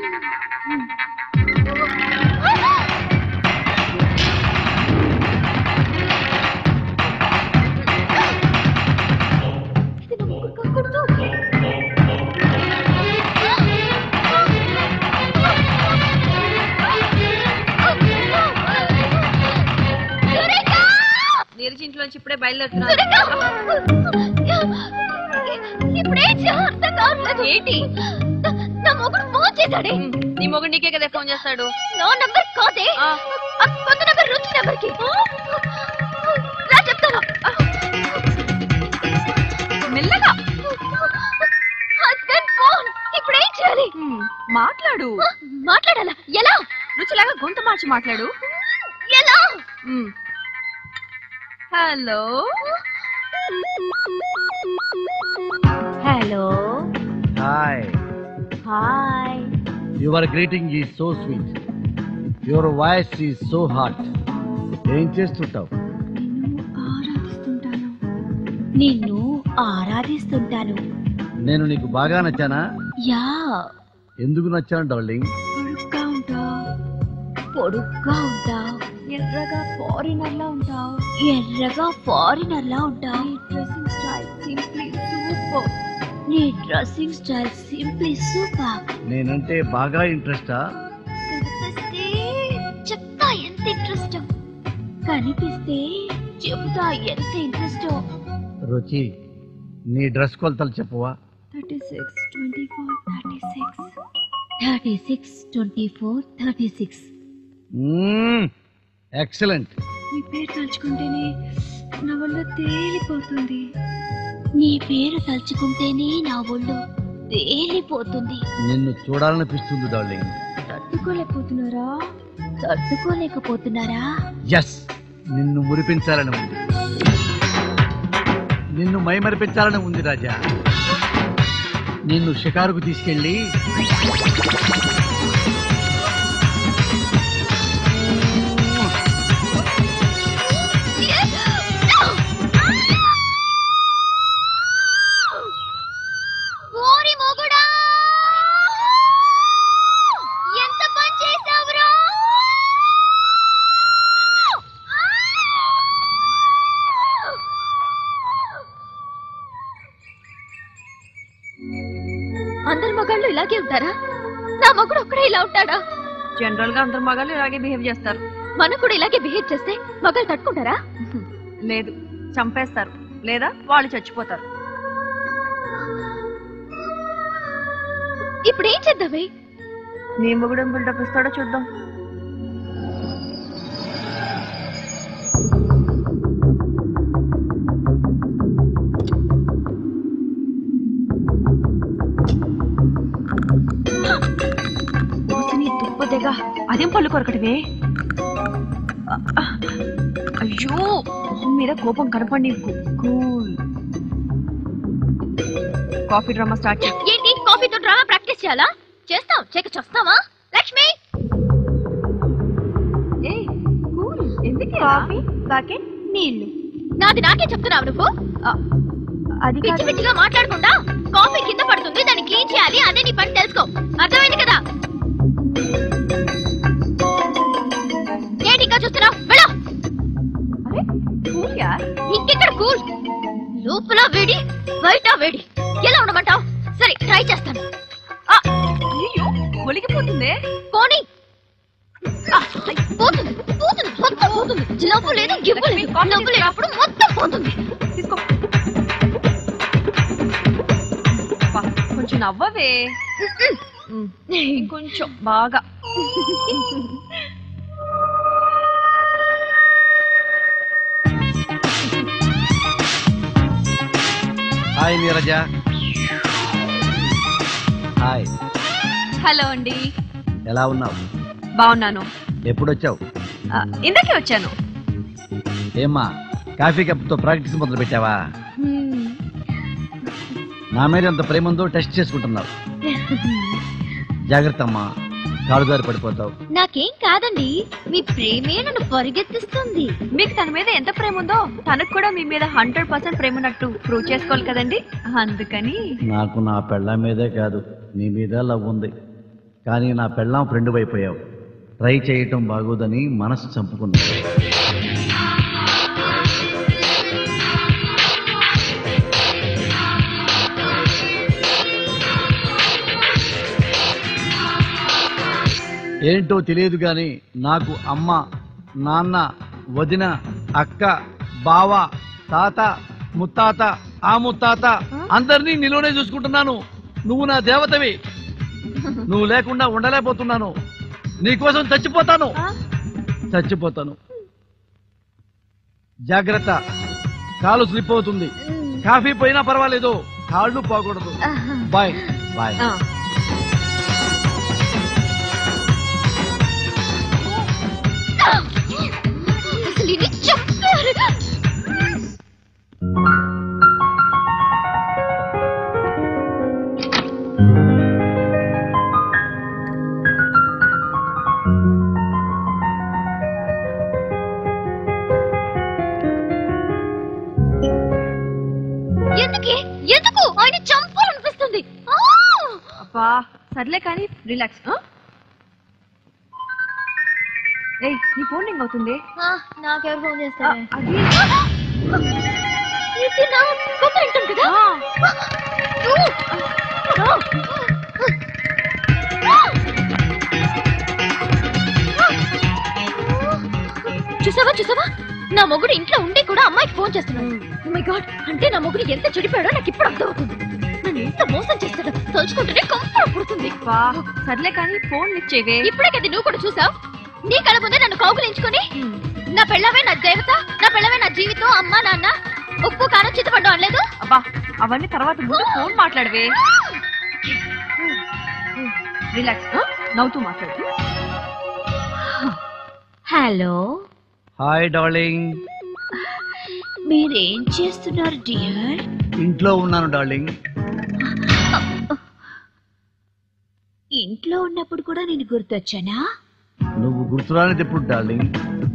ఇది నా మొగుడు కాకూడదు నీరజ్ ఇంట్లోంచి ఇప్పుడే బయలుదేరుతున్నాను ఇప్పుడే అర్థం కావట్లేదు ఏంటి నా మొగుడు ఫోన్ చేశాడే నీ మొగుడు నీకే కదా ఫోన్ చేస్తాడు నా నంబర్ కాదే ఆ కొత్త నంబర్ రుచి నంబర్ కి రా చెప్తాను మెల్లగా హస్బెండ్ ఫోన్ ఇప్పుడు ఏం చేయాలి మాట్లాడు మాట్లాడాలా ఎలా రుచిలాగా గొంతు మార్చి మాట్లాడు ఎలా hello hello hi hi your greeting is so sweet your voice is so hot ఏం చేస్తుంటావు నిన్ను ఆరాధిస్తుంటాను నేను నీకు బాగా నచ్చానా యా ఎందుకు నచ్చాను డార్లింగ్ పొడుగ్గా ఉంటా పొడుగ్గా ఉంటావు ఎర్రగా ఫారినర్ లా ఉంటావు ఎర్రగా ఫారినర్ లా ఉంటావు డ్రెస్సింగ్ స్టైల్ సింప్లీ సూపర్ నీ డ్రెస్సింగ్ స్టైల్ సింప్లీ సూపర్ నేనంటే బాగా ఇంట్రెస్టా కనిపిస్తే చెప్తా ఎంత ఇంట్రెస్ట్ కనిపిస్తే చెప్తా ఎంత ఇంట్రెస్ట్ రుచి నీ డ్రెస్ కొలతలు చెప్పవా thirty six twenty four thirty six thirty six twenty four thirty six excellent నీ పేరు తలుచుకుంటేనే నా ఒళ్ళు తేలిపోతుంది నీ పేరు తలుచుకుంటేనే నా ఒళ్ళు తేలిపోతుంది నిన్ను చూడాలనిపిస్తుంది డార్లింగ్ తట్టుకోలేకపోతున్నారా తట్టుకోలేకపోతున్నారా ఎస్ నిన్ను మురిపించాలని ఉంది నిన్ను మైమరిపించాలని ఉంది రాజా నిన్ను షికారుకు తీసుకెళ్ళి ఓరి మొగుడా ఎంత పని చేసావురా అందరి మగాళ్ళు ఇలాగే ఉంటారా నా మగుడు ఒక్కడే ఇలా ఉంటాడా జనరల్ గా అందరు మగాళ్ళు ఇలాగే బిహేవ్ చేస్తారు మనం కూడా ఇలాగే బిహేవ్ చేస్తే మగాళ్ళు తట్టుకుంటారా లేదు చంపేస్తారు లేదా వాళ్ళు చచ్చిపోతారు ఇప్పుడు ఏం చేద్దామే నీ మొగుడు బిల్డప్ ఇస్తాడో చూద్దాం నీ దుప్పదెగా అదేం పళ్ళు కొరకటివే అయ్యో మొహం మీద కోపం కనపడి కూల్ కాఫీ డ్రామా స్టార్ట్ చేయి ఏంటి కాఫీతో డ్రామా ప్రాక్టీస్ చేయాలా చేస్తాం చెక్క చూస్తావా లక్ష్మి కాఫీ ప్యాకెట్ నీళ్లు నాది నాకే చెప్తున్నావు నువ్వు అది పిచ్చి పిచ్చిగా మాట్లాడకుండా కాఫీ కింద పడుతుంది దాన్ని క్లీన్ చేయాలి అదే నీ పని తెలుసుకో అర్థమైంది కదా ఏంటి ఇంకా చూస్తున్నావు వెళ్ళు ఇంకెక్కడ కూల్ లోపల వేడి బయట వేడి ఎలా ఉండమంటావు సరే ట్రై చేస్తాను ఒలిగిపోతుందే పోనీ ఆ, అయ్, పోతుంది పోతుంది మొత్తం పోతుంది నవ్వు లేదు గివ్వు లేదు నవ్వు లేనప్పుడు మొత్తం పోతుంది తీసుకో అబ్బా, కొంచెం నవ్వవే కొంచెం బాగా హాయ్ నీరజ హాయ్ హలో అండి ఎలా ఉన్నావు బాగున్నాను ఎప్పుడొచ్చావు ఆ, ఇందాకే వచ్చాను ఏమ్మా కాఫీ కప్తో ప్రాక్టీస్ మొదలు పెట్టావా హ్మ్. నా మీద ఎంత ప్రేమ ఉందో టెస్ట్ చేసుకుంటున్నావు జాగ్రత్త అమ్మా కాలు జారి పడిపోతావు నాకేం కాదండి మీ ప్రేమే నన్ను పరిగెత్తిస్తుంది మీకు తన మీద ఎంత ప్రేమ ఉందో తనకు కూడా మీ మీద హండ్రెడ్ పర్సెంట్ ప్రేమ ఉన్నట్టు ప్రూవ్ చేసుకోవాలి కదండి అందుకని నాకు నా పెళ్ళాం మీదే కాదు నీ మీద లవ్ ఉంది కానీ నా పెళ్ళాం ఫ్రెండ్ అయిపోయావు ట్రై చేయటం బాగోదని మనసు చంపుకున్నా ఏంటో తెలియదు కానీ నాకు అమ్మ నాన్న వదిన అక్క బావ తాత ముత్తాత ఆ ముత్తాత అందరినీ నిలువనే చూసుకుంటున్నాను నువ్వు నా దేవతవి నువ్వు లేకుండా ఉండలేకపోతున్నాను నీకోసం చచ్చిపోతాను చచ్చిపోతాను జాగ్రత్త కాలు స్లిప్ అవుతుంది కాఫీ పోయినా పర్వాలేదు కాళ్ళు పోకూడదు బాయ్ బాయ్ అసలు ఇది చెప్పారు ఎందుకే ఎందుకు ఆయన చంపాలనిపిస్తుంది ఆ! అబ్బా సర్లే కానీ రిలాక్స్ ఏయ్ నీ ఫోన్ రింగ్ అవుతుంది నాకెవరు ఫోన్ చేస్తారు అది ఇది నా కొత్త ఐటమ్ కదా చూసావా చూసావా నా మొగుడు ఇంట్లో ఉండి కూడా అమ్మాయికి ఫోన్ చేస్తున్నాడు మై గాడ్ అంటే నా మొగుడు ఎంత చెడిపోయాడో నాకు ఇప్పుడు అర్థమవుతుంది నన్ను ఎంత మోసం చేస్తాడో తలుచుకుంటేనే కంప పుడుతుంది సర్లే కానీ ఫోన్ లిఫ్ట్ చేయవే ఇప్పుడే కదా నువ్వు కూడా చూసావు నీ కళ్ళ ముందే నన్ను కౌగులించుకొని నా పెళ్ళవే నా దేవత నా పెళ్ళవే నా జీవితం అమ్మ నాన్న ఉప్పు కారం చిత్తపడ్డం అనలేదు అబ్బా అవన్నీ తర్వాత ముందు ఫోన్ మాట్లాడవే రిలాక్స్ నవ్వుతూ మాట్లాడు హలో హాయ్ డార్లింగ్ మీరేం చేస్తున్నారు డియర్ ఇంట్లో ఉన్నాను డార్లింగ్ ఇంట్లో ఉన్నప్పుడు కూడా నేను గుర్తొచ్చానా నువ్వు గుర్తురానిది ఎప్పుడు డార్లింగ్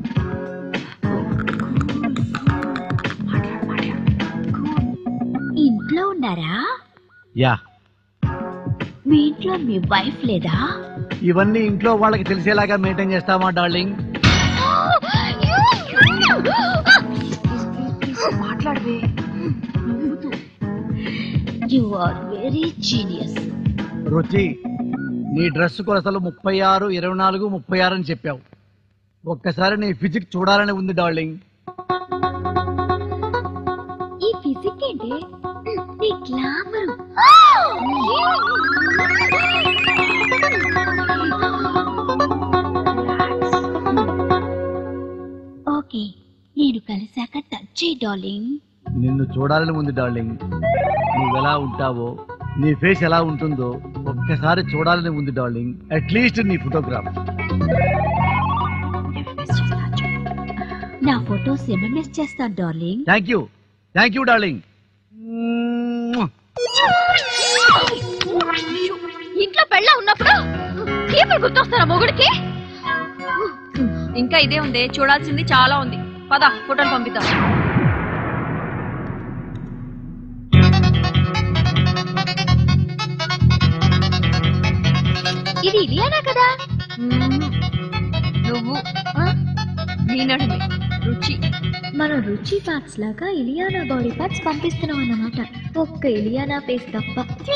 ఇంట్లో ఉన్నారా యా మీ ఇంట్లో మీ వైఫ్ లేదా ఇవన్నీ ఇంట్లో వాళ్ళకి తెలిసేలాగా మెయింటైన్ చేస్తామా డార్లింగ్ మాట్లాడవే యు ఆర్ వెరీ జీనియస్ రుచి నీ డ్రెస్ కొలతలు ముప్పై ఆరు ఇరవై నాలుగు ముప్పై ఆరు అని చెప్పావు ఒక్కసారి నీ ఫిజిక్ చూడాలని ఉంది డార్లింగ్ ఈ ఫిజిక్ ఏంటి నీ గ్లామర్ ఓకే నేను కలిసాక టచ్ చేయి డార్లింగ్ నిన్ను చూడాలని ఉంది డార్లింగ్ నువ్వెలా ఉంటావో నీ ఫేస్ ఎలా ఉంటుందో ఒక్కసారి చూడాలని ఉంది డార్లింగ్ అట్లీస్ట్ నీ ఫోటోగ్రాఫ్ నా ఫొటోస్ ఎంఎంఎస్ చేస్తాను darling thank you thank you darling ఇంట్లో పెళ్ళ ఉన్నప్పుడు ఇప్పుడు గుర్తొస్తారా మొగుడికి ఇంకా ఇదే ఉంది చూడాల్సింది చాలా ఉంది పద ఫోటోలు పంపిద్దాం ఇది ఇలియానా కదా నువ్వు నీ నడుమే రుచి మనం రుచి ఫ్యాక్స్ లాగా ఇలియానా బాడీ పార్ట్స్ పంపిస్తున్నాం అన్నమాట ఒక్క ఇలియానా ఫేస్ తప్ప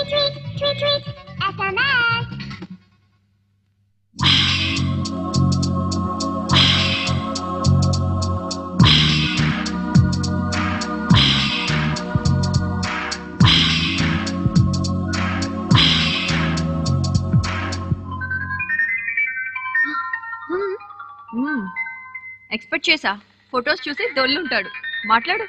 ఎక్స్పెక్ట్ చేసా ఫొటోస్ చూసి దొల్లుంటాడు మాట్లాడు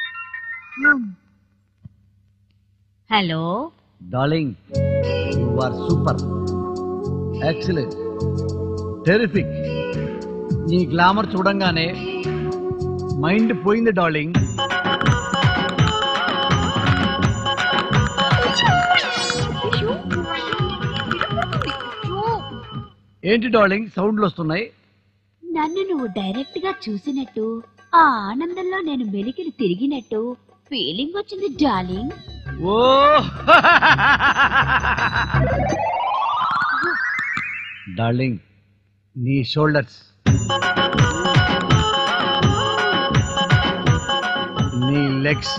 hello darling you are super excellent terrific నీ గ్లామర్ చూడంగానే మైండ్ పోయింది డార్లింగ్ ఏంటి డార్లింగ్ సౌండ్లు వస్తున్నాయి నన్ను నువ్వు డైరెక్ట్ గా చూసినట్టు ఆ ఆనందంలో నేను మెలికిని తిరిగినట్టు ఫీలింగ్ వచ్చింది డార్లింగ్ ఓ డార్లింగ్ నీ షోల్డర్స్ నీ లెగ్స్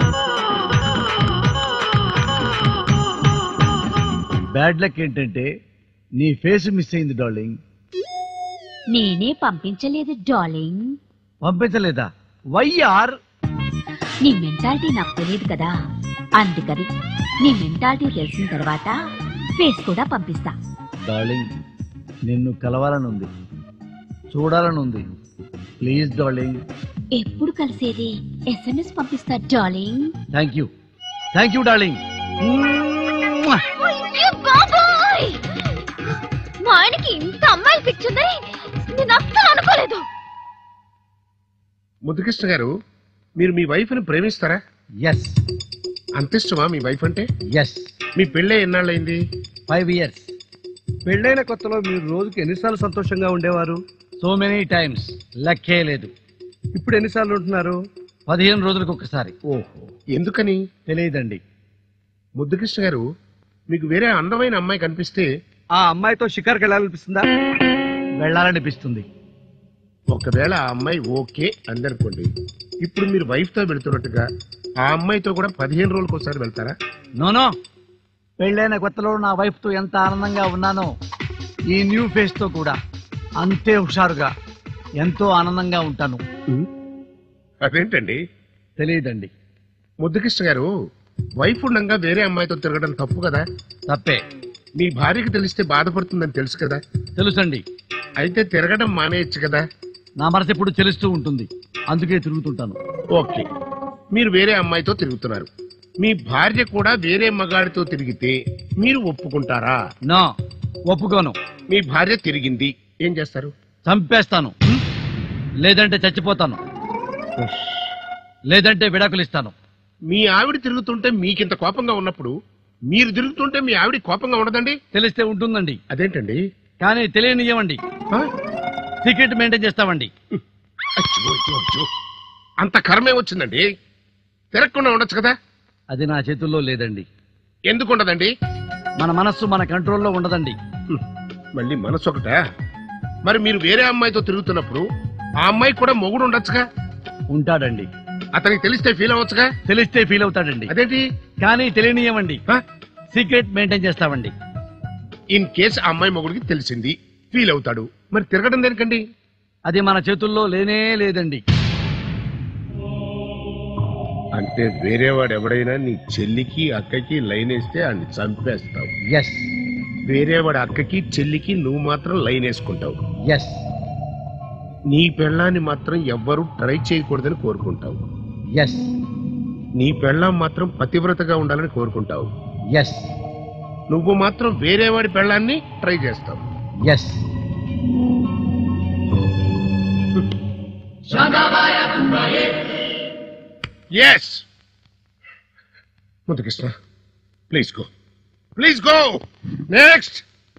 బ్యాడ్ లక్ ఏంటంటే నీ ఫేస్ మిస్ అయింది డార్లింగ్ నేనే పంపించలేదు డార్లింగ్ పంపించలేదా వైఆర్ నీ మెంటాలిటీ నాకు తెలియదు కదా అందుకని నీ మెంటాలిటీ తెలిసిన తర్వాత ఫేస్ కూడా పంపిస్తా డార్లింగ్ నిన్ను కలవాలనుంది చూడాలనుంది ప్లీజ్ డార్లింగ్ ఎప్పుడు కలిసేది ఎస్ఎంఎస్ పంపిస్తా darling thank you thank you darling అయ్యో బాబోయ్! మా ఆయనకి ఇంత అమ్మాయిలు పిచ్చుందని నేను అస్సలు అనుకోలేదు ముద్దుకృష్ణ గారు మీరు మీ వైఫ్ ని ప్రేమిస్తారా ఎస్ అంత ఇష్టమా మీ వైఫ్ అంటే ఎస్ మీ పెళ్ళే ఎన్నాళ్ళైంది ఫైవ్ ఇయర్స్ పెళ్ళైన కొత్తలో మీరు రోజుకి ఎన్నిసార్లు సంతోషంగా ఉండేవారు సో మెనీ టైమ్స్ లెక్కే లేదు ఇప్పుడు ఎన్నిసార్లు ఉంటున్నారు పదిహేను రోజులకు ఒకసారి ఓహో ఎందుకని తెలియదండి ముద్దుకృష్ణ గారు మీకు వేరే అందమైన అమ్మాయి కనిపిస్తే ఆ అమ్మాయితో షికార్కి వెళ్ళాలనిపిస్తుందా వెళ్ళాలనిపిస్తుంది ఒకవేళ ఆ అమ్మాయి ఓకే అందనుకోండి ఇప్పుడు మీరు వైఫ్ తో వెళ్తున్నట్టుగా ఆ అమ్మాయితో కూడా పదిహేను రోజులకు ఒకసారి వెళ్తారా నోనో పెళ్ళైన కొత్తలో నా వైఫ్ తో ఎంత ఆనందంగా ఉన్నానో ఈ న్యూ ఫేస్ తో కూడా అంతే హుషారుగా ఎంతో ఆనందంగా ఉంటాను అదేంటండి తెలియదండి ముద్దుకృష్ణ గారు వైఫ్ ఉండగా వేరే అమ్మాయితో తిరగడం తప్పు కదా తప్పే మీ భార్యకి తెలిస్తే బాధపడుతుందని తెలుసు కదా తెలుసండి అయితే తిరగడం మానేయచ్చు కదా నా మనసు ఎప్పుడు తెలుస్తూ ఉంటుంది అందుకే తిరుగుతుంటాను ఓకే మీరు వేరే అమ్మాయితో తిరుగుతున్నారు మీ భార్య కూడా వేరే మగాడితో తిరిగితే మీరు ఒప్పుకుంటారా నా ఒప్పుకోను మీ భార్య తిరిగింది ఏం చేస్తారు చంపేస్తాను లేదంటే చచ్చిపోతాను లేదంటే విడాకులు ఇస్తాను మీ ఆవిడ తిరుగుతుంటే మీకింత కోపంగా ఉన్నప్పుడు మీరు తిరుగుతుంటే మీ ఆవిడ కోపంగా ఉండదండి తెలిస్తే ఉంటుందండి అదేంటండి కానీ తెలియనియమండి సీక్రెట్ మెయింటైన్ చేస్తామండి అచ్చో, అచ్చో, అచ్చో. అంత కర్మే వచ్చిందండి తిరగకుండా ఉండొచ్చు కదా అది నా చేతుల్లో లేదండి ఎందుకు ఉండదండి మన మనస్సు మన కంట్రోల్లో ఉండదండి మళ్ళీ మనసు ఒకట మరి మీరు వేరే అమ్మాయితో తిరుగుతున్నప్పుడు ఆ అమ్మాయి కూడా మొగుడు ఉండొచ్చుగా ఉంటాడండి అతనికి తెలిస్తే ఫీల్ అవ్వచ్చుగా తెలిస్తే ఫీల్ అవుతాడండి అదేంటి కానీ తెలియనియమండి సీక్రెట్ మెయింటైన్ చేస్తామండి ఇన్ కేస్ ఆ అమ్మాయి మొగుడికి తెలిసింది ఫీల్ అవుతాడు మరి తిరగడం దేనికండి అది మన చేతుల్లో లేనే లేదండి అంటే వేరేవాడు ఎవడైనా నీ చెల్లికి అక్కకి లైన్ వేస్తే అన్ని చంపేస్తావు ఎస్ వేరేవాడి అక్కకి చెల్లికి నువ్వు మాత్రం లైన్ వేసుకుంటావు ఎస్ నీ పెళ్ళాన్ని మాత్రం ఎవ్వరూ ట్రై చేయకూడదని కోరుకుంటావు ఎస్ నీ పెళ్ళాం మాత్రం పతివ్రతగా ఉండాలని కోరుకుంటావు ఎస్ నువ్వు మాత్రం వేరేవాడి పెళ్ళాన్ని ట్రై చేస్తావు yes yes Muddukrishna please go please go next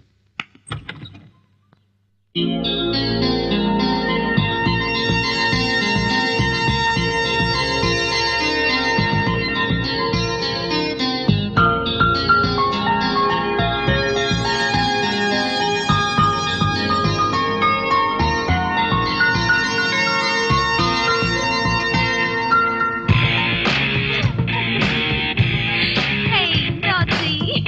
Hey, naughty.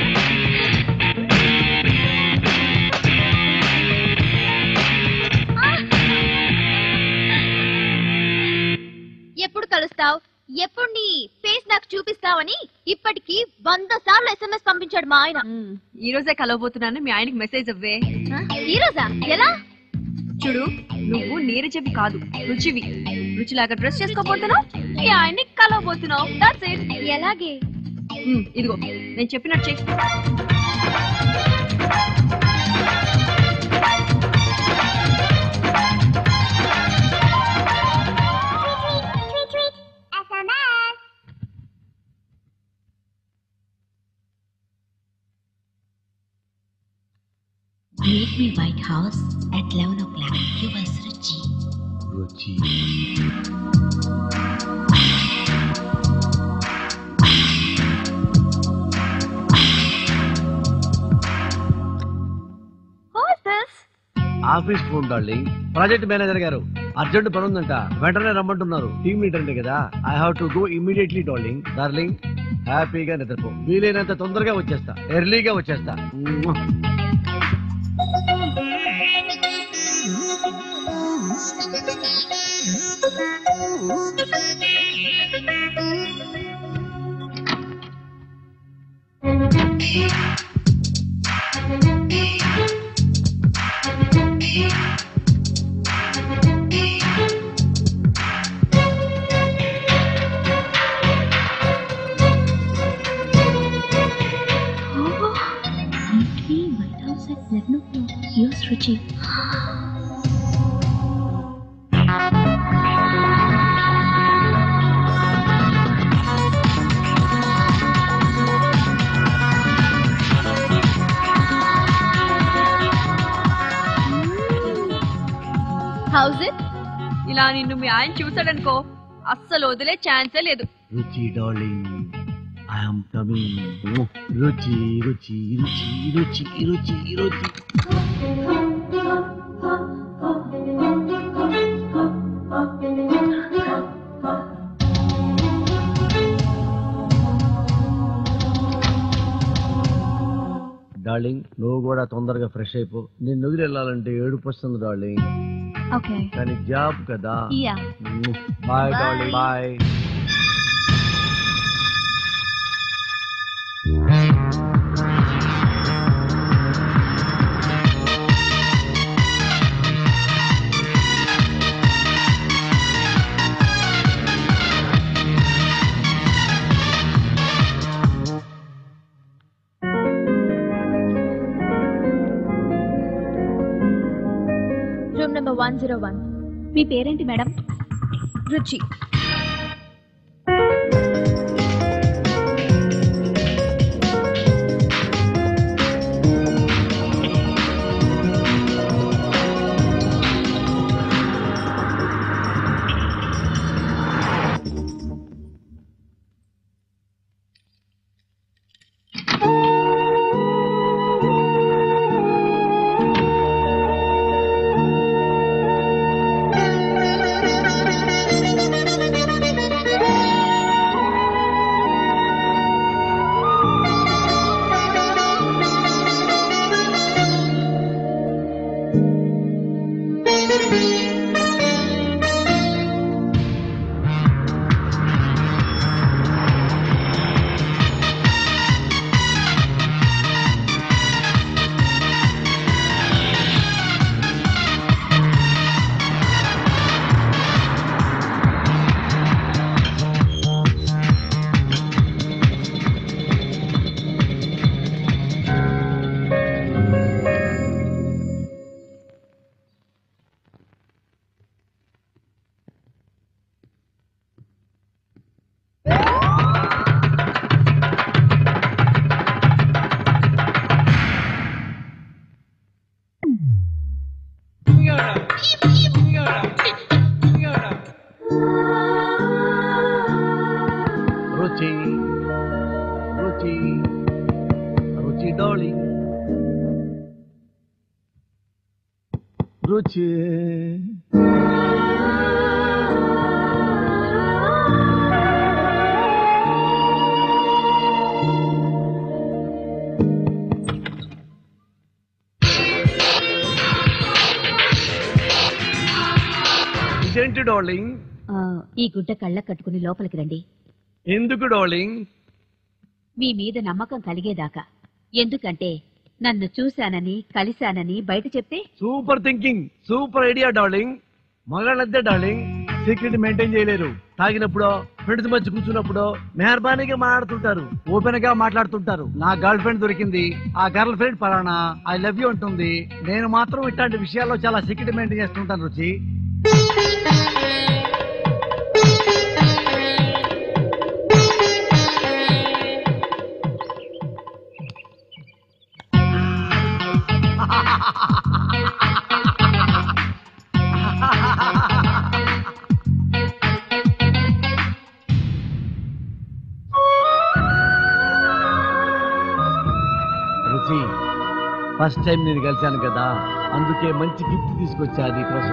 ఎప్పుడు కలుస్తావు ఎప్పుడు నీ ఫేస్ నాకు చూపిస్తావని ఇప్పటికి వంద సార్లు ఎస్ఎంఎస్ పంపించాడు మా ఆయన ఈ రోజే కలవబోతున్నాను మీ ఆయనకి మెసేజ్ అవ్వే ఈ రోజా ఎలా చూడు నువ్వు నీరజవి కాదు రుచివి రుచిలాగా డ్రెస్ చేసుకోబోతున్నావు మీ ఆయన్ని కలవబోతున్నావు దట్స్ ఇట్ ఎలాగే ఇదిగో నేను చెప్పినట్టు చెయ్యి Meet me White House at 11 o'clock. Yours Ruchi. Ruchi Who's this? Office phone darling project manager గారు అర్జెంట్ పని ఉందంట వెంటనే రమ్మంటున్నారు టీమ్ లీడర్ అంటే కదా I have to go immediately darling darling హ్యాపీగా నిద్రపో వీలైనంత తొందరగా వచ్చేస్తా ఎర్లీగా వచ్చేస్తా Meet me White House at 11 o'clock. Yours Ruchi. How's it ఇలా నిన్ను మీ ఆయన చూసాడనుకో అస్సలు వదిలే ఛాన్సే లేదు రుచి డార్లింగ్ ఐఎమ్ కమింగ్ రుచి రుచి రుచి రుచి రుచి రుచి డార్లింగ్ నువ్వు కూడా తొందరగా ఫ్రెష్ అయిపో నేను వదిలి వెళ్ళాలంటే ఏడుపు వస్తుంది డార్లింగ్ ఓకే కానీ జాబ్ కదా yeah bye Bye. Darling bye room number one zero one మీ పేరేంటి మేడం రుచి రుచి రుచి రుచి డార్లింగ్ రుచి ఇదేంటి డార్లింగ్ ఆ, ఈ గుడ్డ కళ్ళ కట్టుకుని లోపలికి రండి ఎందుకు డార్లింగ్ మీ మీద నమ్మకం కలిగేదాకా ఎందుకంటే నన్ను చూశానని కలిశానని బయట చెప్తే super thinking super idea darling మగాళ్ళంతే డార్లింగ్ సీక్రెట్ మెయింటైన్ చేయలేరు తాగినప్పుడో ఫ్రెండ్స్ మధ్య కూర్చున్నప్పుడు మెహర్బానీగా మాట్లాడుతుంటారు ఓపెన్ గా మాట్లాడుతుంటారు నా గర్ల్ ఫ్రెండ్ దొరికింది ఆ గర్ల్ ఫ్రెండ్ పలానా ఐ లవ్ యూ అంటుంది నేను మాత్రం ఇట్లాంటి విషయాల్లో చాలా సీక్రెట్ మెయింటైన్ చేస్తుంటాను రుచి రుచి ఫస్ట్ టైం నేను కలిశాను కదా అందుకే మంచి గిఫ్ట్ తీసుకొచ్చా నీకోసం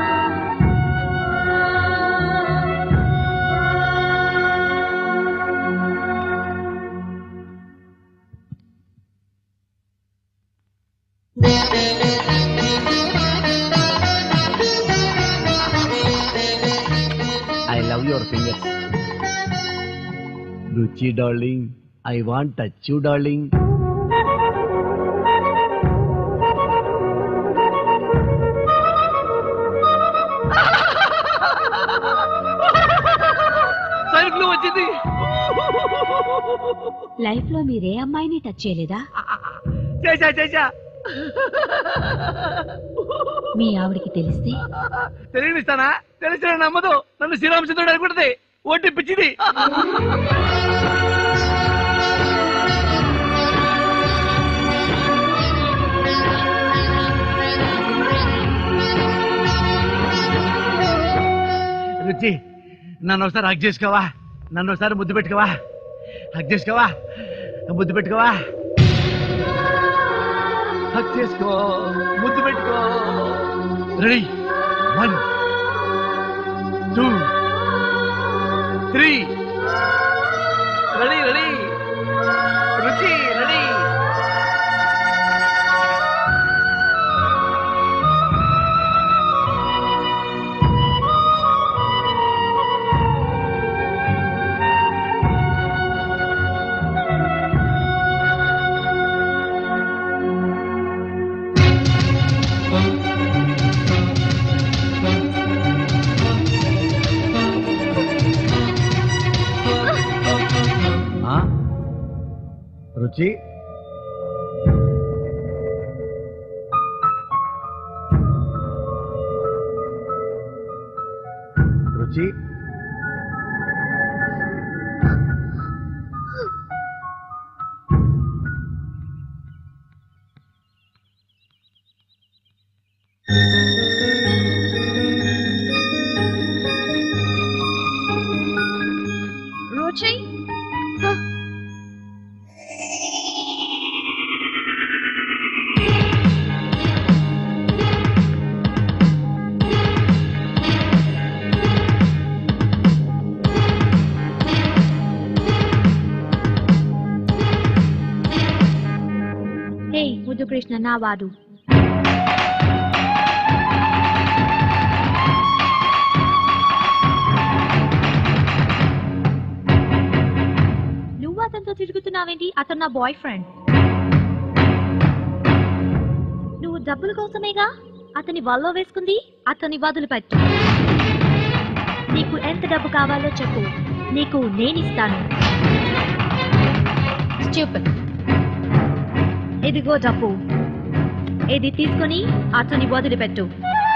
I love your fingers Ruchi darling I want touch you darling cycle వచ్చింది లైఫ్ లో మీరే అమ్మాయిని టచ్ చేయలేదా చేశా చేశా మీ ఆవిడికి తెలిస్తే తెలియనిస్తానా తెలిసిన నమ్మదు నన్ను శ్రీరామచంద్రుడు అనుకుంటది ఒట్టి పిచ్చిది రుచి నన్ను ఒకసారి హక్ చేసుకోవా నన్ను ఒకసారి ముద్దు పెట్టుకోవా హక్ చేసుకోవా ముద్దు పెట్టుకోవా హక్ చేసుకో ముద్దు పెట్టుకో ready one two three ready ready Ruchi ready Ruchi Ruchi రుచి హే ముద్దు కృష్ణ నా వాడు నువ్వు అతనితో తిరుగుతున్నావేంటి అతను నా బాయ్ ఫ్రెండ్ నువ్వు డబ్బుల కోసమేగా అతని వల్లో వేసుకుంది అతని వదిలిపెట్టు నీకు ఎంత డబ్బు కావాలో చెప్పు నీకు నేనిస్తాను Stupid. ఇదిగో డబ్బు ఇది తీసుకొని అతని వదిలిపెట్టు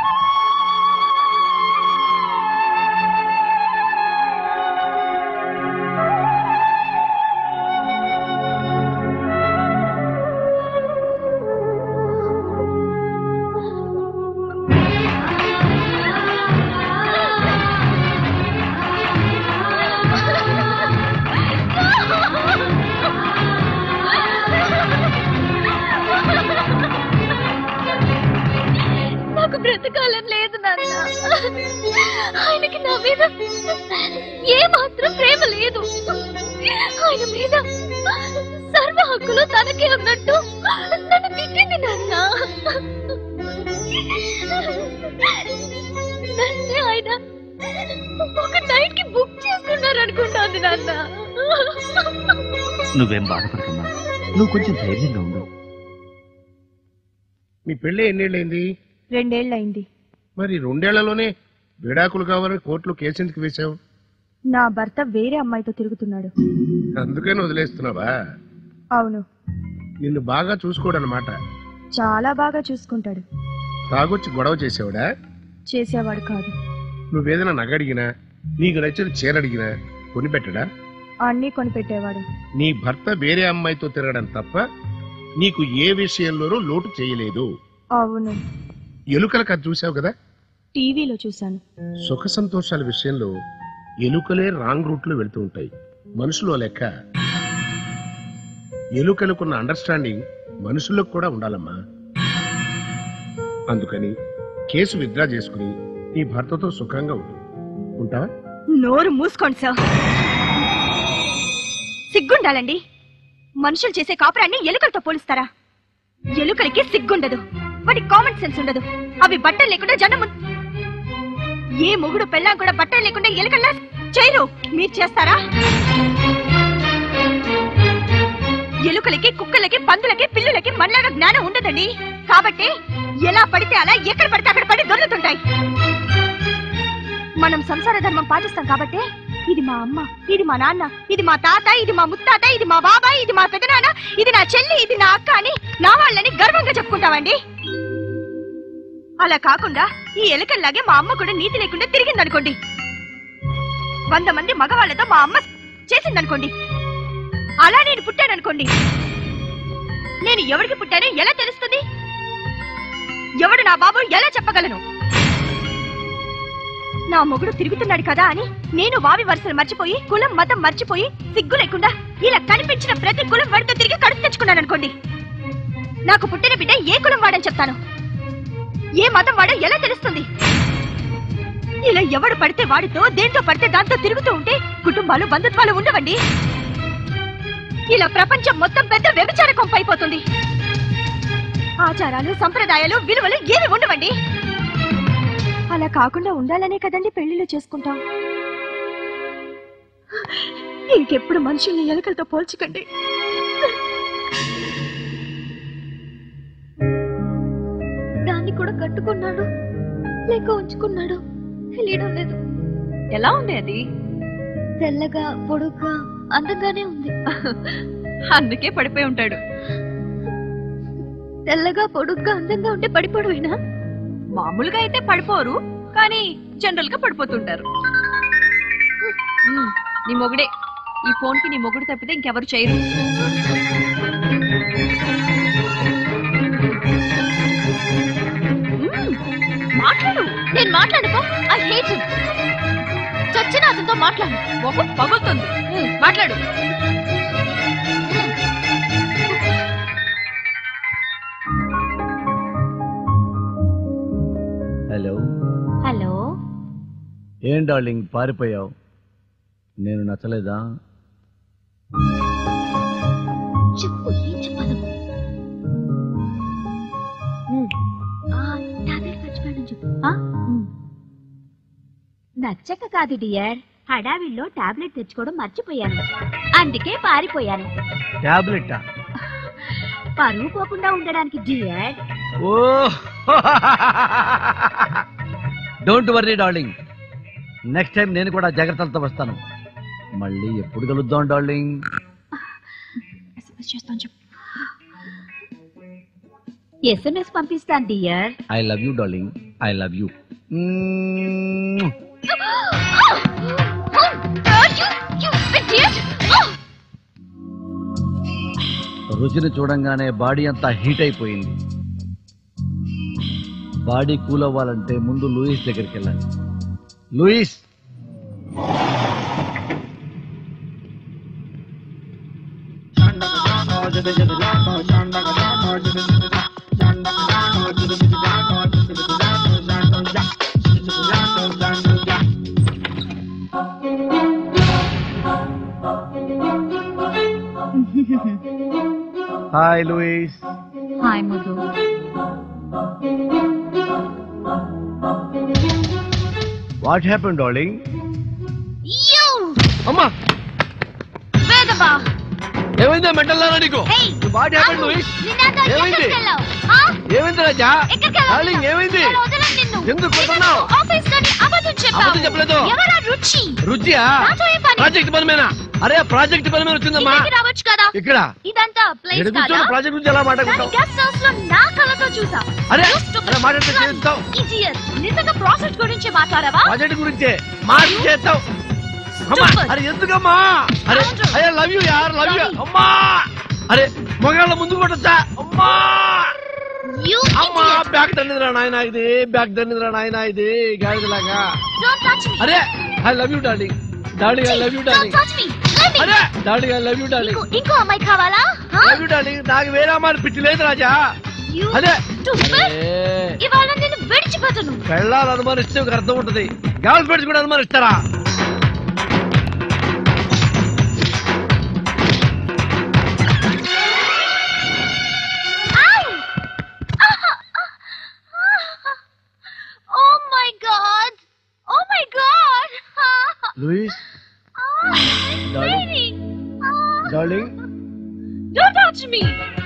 నాకు బ్రతకాలని లేదు నాన్న ఆయనకి నా మీద ఏ మాత్రం ప్రేమ లేదు ఆయన మీద సర్వ హక్కులు తనకే ఉన్నట్టు నన్ను తిట్టింది నాన్న నన్నే ఆయన ఒక నైట్ కి బుక్ చేసుకున్నారు అనుకుంటాను నాన్న నువ్వేం బాధపడకమ్మా నువ్వు కొంచెం ధైర్యంగా ఉండు మీ పెళ్ళి ఎన్నేళ్ళైంది రెండేళ్లయింది మరి రెండేళ్లలోనే విడాకులు కావాలని కోర్టులో కేసు ఎందుకు వేశావు నా భర్త వేరే అమ్మాయితో తిరుగుతున్నాడు అందుకని వదిలేస్తున్నావా అవును నిన్ను బాగా చూసుకోడనమాట చాలా బాగా చూసుకుంటాడు తాగొచ్చి గొడవ చేసేవాడా చేసేవాడు కాదు నువ్వేదైనా నగ అడిగినా నీకు నచ్చిన చీర అడిగినా కొనిపెట్టడా అన్నీ కొనిపెట్టేవాడు నీ భర్త వేరే అమ్మాయితో తిరగడం తప్ప నీకు ఏ విషయంలోనూ లోటు చేయలేదు అవును ఎలుకల కథ చూసావు కదా టీవీలో చూశాను సుఖ సంతోషాల విషయంలో ఎలుకలే రాంగ్ రూట్ లో వెళ్తూ ఉంటాయి మనుషులు ఆ లెక్క ఎలుకలకున్న అండర్స్టాండింగ్ మనుషులకు కూడా ఉండాలమ్మా అందుకని కేసు విత్డ్రా చేసుకుని నీ భర్తతో సుఖంగా ఉండు ఉంటావా నోరు మూసుకోండి సార్ సిగ్గుండాలండి మనుషులు చేసే కాపురాన్ని ఎలుకలతో పోలుస్తారా ఎలుకలకి సిగ్గుండదు వాటి కామన్ సెన్స్ ఉండదు అవి బట్టలు లేకుండా జనం ముం- ఏ మొగుడు పెళ్ళాం కూడా బట్టలు లేకుండా ఎలుకల్లా చేయరు మీరు చేస్తారా ఎలుకలకి కుక్కలకి పందులకి పిల్లులకి మనలాగా జ్ఞానం ఉండదండి కాబట్టి ఎలా పడితే అలా ఎక్కడ పడితే అక్కడ పడి దొరుకుతుంటాయి మనం సంసార ధర్మం పాటిస్తాం కాబట్టి ఇది మా అమ్మ ఇది మా నాన్న ఇది మా తాత ఇది మా ముత్తాత ఇది మా బాబాయ్ ఇది మా పెదనాన్న ఇది నా చెల్లి ఇది నా అక్క అని నా వాళ్ళని గర్వంగా చెప్పుకుంటామండి అలా కాకుండా ఈ ఎలుకల్లాగే మా అమ్మ కూడా నీతి లేకుండా తిరిగిందనుకోండి వంద మంది మగవాళ్ళతో మా అమ్మ చేసిందనుకోండి అలా నేను పుట్టాననుకోండి నేను ఎవరికి పుట్టానో ఎలా తెలుస్తుంది ఎవడు నా బాబు ఎలా చెప్పగలను నా మొగుడు తిరుగుతున్నాడు కదా అని నేను వావి వరుసలు మర్చిపోయి కులం మతం మర్చిపోయి సిగ్గు లేకుండా ఇలా కనిపించిన ప్రతి కులం వాడితో తిరిగి కడుపు తెచ్చుకున్నాను అనుకోండి నాకు పుట్టిన బిడ్డ ఏ కులం వాడని చెప్తాను ఏ మతం వాడో ఎలా తెలుస్తుంది ఇలా ఎవడు పడితే వాడితో దేంతో పడితే దాంతో తిరుగుతూ ఉంటే కుటుంబాలు బంధుత్వాలు ఉండవండి ఇలా ప్రపంచం మొత్తం పెద్ద వ్యభిచార కొంప అయిపోతుంది ఆచారాలు సంప్రదాయాలు విలువలు ఏమి ఉండవండి అలా కాకుండా ఉండాలనే కదండి పెళ్లిళ్ళు చేసుకుంటాం ఇంకెప్పుడు మనుషుల్ని ఎలుకలతో పోల్చకండి దాన్ని కూడా కట్టుకున్నాడు లేక ఉంచుకున్నాడు తెలియడం లేదు ఎలా ఉంది అది తెల్లగా పొడుగ్గా అందంగానే ఉంది అందుకే పడిపోయి ఉంటాడు తెల్లగా పొడుగ్గా అందంగా ఉంటే పడిపోవడమేనా మామూలుగా అయితే పడిపోరు కానీ జనరల్ గా పడిపోతుంటారు ఉమ్, నీ మొగుడే ఈ ఫోన్ కి నీ మొగుడు తప్పితే ఇంకెవరు చేయరు మ్మ్. మాట్లాడు నేను మాట్లాడుకో ఐ హేట్ హిమ్ చచ్చిన అతనితో మాట్లాడు మొహం పగులుతుంది ఉమ్, మాట్లాడు హలో హలో ఏం డార్లింగ్ పారిపోయావు నేను నచ్చలేదా చెప్పు ఏం చెప్పాలి ఆ, టాబ్లెట్ మర్చిపోయానని చెప్పు ఆ? నచ్చక కాదు డియర్ హడావిల్లో టాబ్లెట్ తెచ్చుకోవడం మర్చిపోయాను అందుకే పారిపోయాను టాబ్లెట్టా పరువు పోకుండా ఉండడానికి dear oh don't worry darling next time నేను కూడా జాగ్రత్తలతో వస్తాను మళ్ళీ ఎప్పుడు కలుద్దాం డార్లింగ్ చేస్తాను చెప్పు ఎస్ఎంఎస్ పంపిస్తాను dear I love you darling I love you రుచిని చూడంగానే బాడీ అంతా హీట్ అయిపోయింది బాడీ కూల్ అవ్వాలంటే ముందు లూయిస్ దగ్గరికి వెళ్ళాలి Louis hi Louis hi Madhu what happen darling అమ్మా వేదవా ఏమైంది మెంటల్లారా నీకు ఏయ్, వాట్ హ్యాపెన్ ఆగు. లూయిస్ నిన్నేదో ఏమైంది? ఎక్కడికెళ్ళావు? ఆ? ఏమైంది రాజా ఎక్కడికెళ్ళావు? డార్లింగ్ ఏమైంది నేను వదలను నిన్ను. ఎందుకు నిన్ను కొడుతున్నావు ఆఫీస్ లోని అబద్ధం చెప్పావు. అబద్ధం చెప్పలేదు. ఎవరా రుచి రుచియా నాతో ఏం పని? ప్రాజెక్ట్ పని మీద అరే ప్రాజెక్ట్ పని మీద వచ్చిందమ్మా ఇక్కడికి రావచ్చు కదా ఇక్కడ ఇదంతా ప్లేస్ ఇక్కడ కాదా కూర్చొని ప్రాజెక్ట్ గురించి ఎలా కానీ మాట్లాడుకుంటావు గెస్ట్ హౌస్ లో నా కళ్ళతో చూసా అరే అరే మాట్లాడితే చేస్తావు ఇడియట్ నిజంగా ప్రాసెస్ గురించి మాట్లాడావా ప్రాజెక్ట్ గురించే మార్చి చేస్తావు అమ్మా Stupid. అరే ఎందుకమ్మా అరే అయ్యా లవ్ యూ యార్ లవ్ యూ అమ్మా అరే మొగాళ్ళ ముందు కొట్టచ్చా అమ్మా అమ్మా బ్యాగ్ దండిదిరా నాయన ఇది బ్యాగ్ దండిదిరా నాయన ఇది గాడిదలాగా డోంట్ టచ్ మీ అరే I love you darling darling I love you don't darling touch me let me అరే darling I love you darling ఇంకో అమ్మాయి కావాలా లవ్ యూ డార్లింగ్ నాకు వేరే అమ్మాయిని పిచ్చి లేదు రాజా You అదే stupid. ఇవాళ నేను విడిచిపెట్టను పెళ్ళాలు అనుమానిస్తే ఒక అర్థం ఉంటుంది గర్ల్ ఫ్రెండ్స్ కూడా అనుమానిస్తారా oh my god oh my god Louis darling darling don't touch me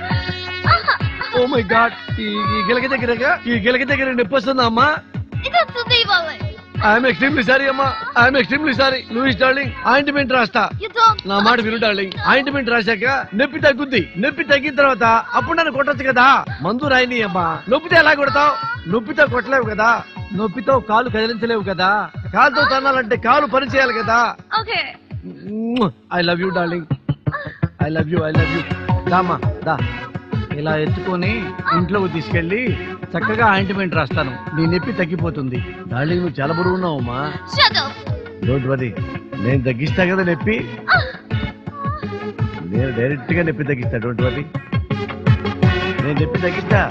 oh my god ఈ ఈ గిలక దగ్గర ఈ గిలక దగ్గర నొప్పి వస్తుందా అమ్మా ఇదొస్తుంది ఇవాళ ఐఎమ్ ఎక్స్ట్రీమ్లీ సారీ అమ్మా I'm extremely sorry Louis darling ointment రాస్తా You don't నా మాట విను డార్లింగ్ ఆయింట్మెంట్ రాశాక నొప్పి తగ్గుద్ది నొప్పి తగ్గిన తర్వాత అప్పుడు నన్ను కొట్టొచ్చు కదా మందు రాయని అమ్మా నొప్పితో ఎలా కొడతావు నొప్పితో కొట్టలేవు కదా నొప్పితో కాలు కదిలించలేవు కదా కాలుతో తన్నాలంటే కాలు పని చేయాలి కదా okay I love you darling I love you I love you దామా దా ఇలా ఎత్తుకొని ఇంట్లోకి తీసుకెళ్లి చక్కగా ఆయింట్మెంట్ రాస్తాను నీ నొప్పి తగ్గిపోతుంది డార్లింగ్ నువ్వు చాలా బరువు ఉన్నావమ్మా షట్ అప్ డోంట్ వరీ నేను తగ్గిస్తా కదా నొప్పి నేను డైరెక్ట్ గా నొప్పి తగ్గిస్తా డోంట్ వరీ నేను నొప్పి తగ్గిస్తా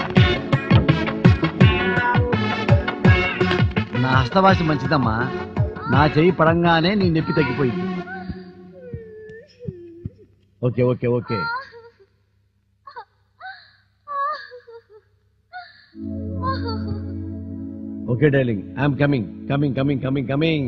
నా హస్తవాసి మంచిదమ్మా నా చెయ్యి పడంగానే నీ నొప్పి తగ్గిపోయింది okay okay okay okay darling I'm coming coming coming coming coming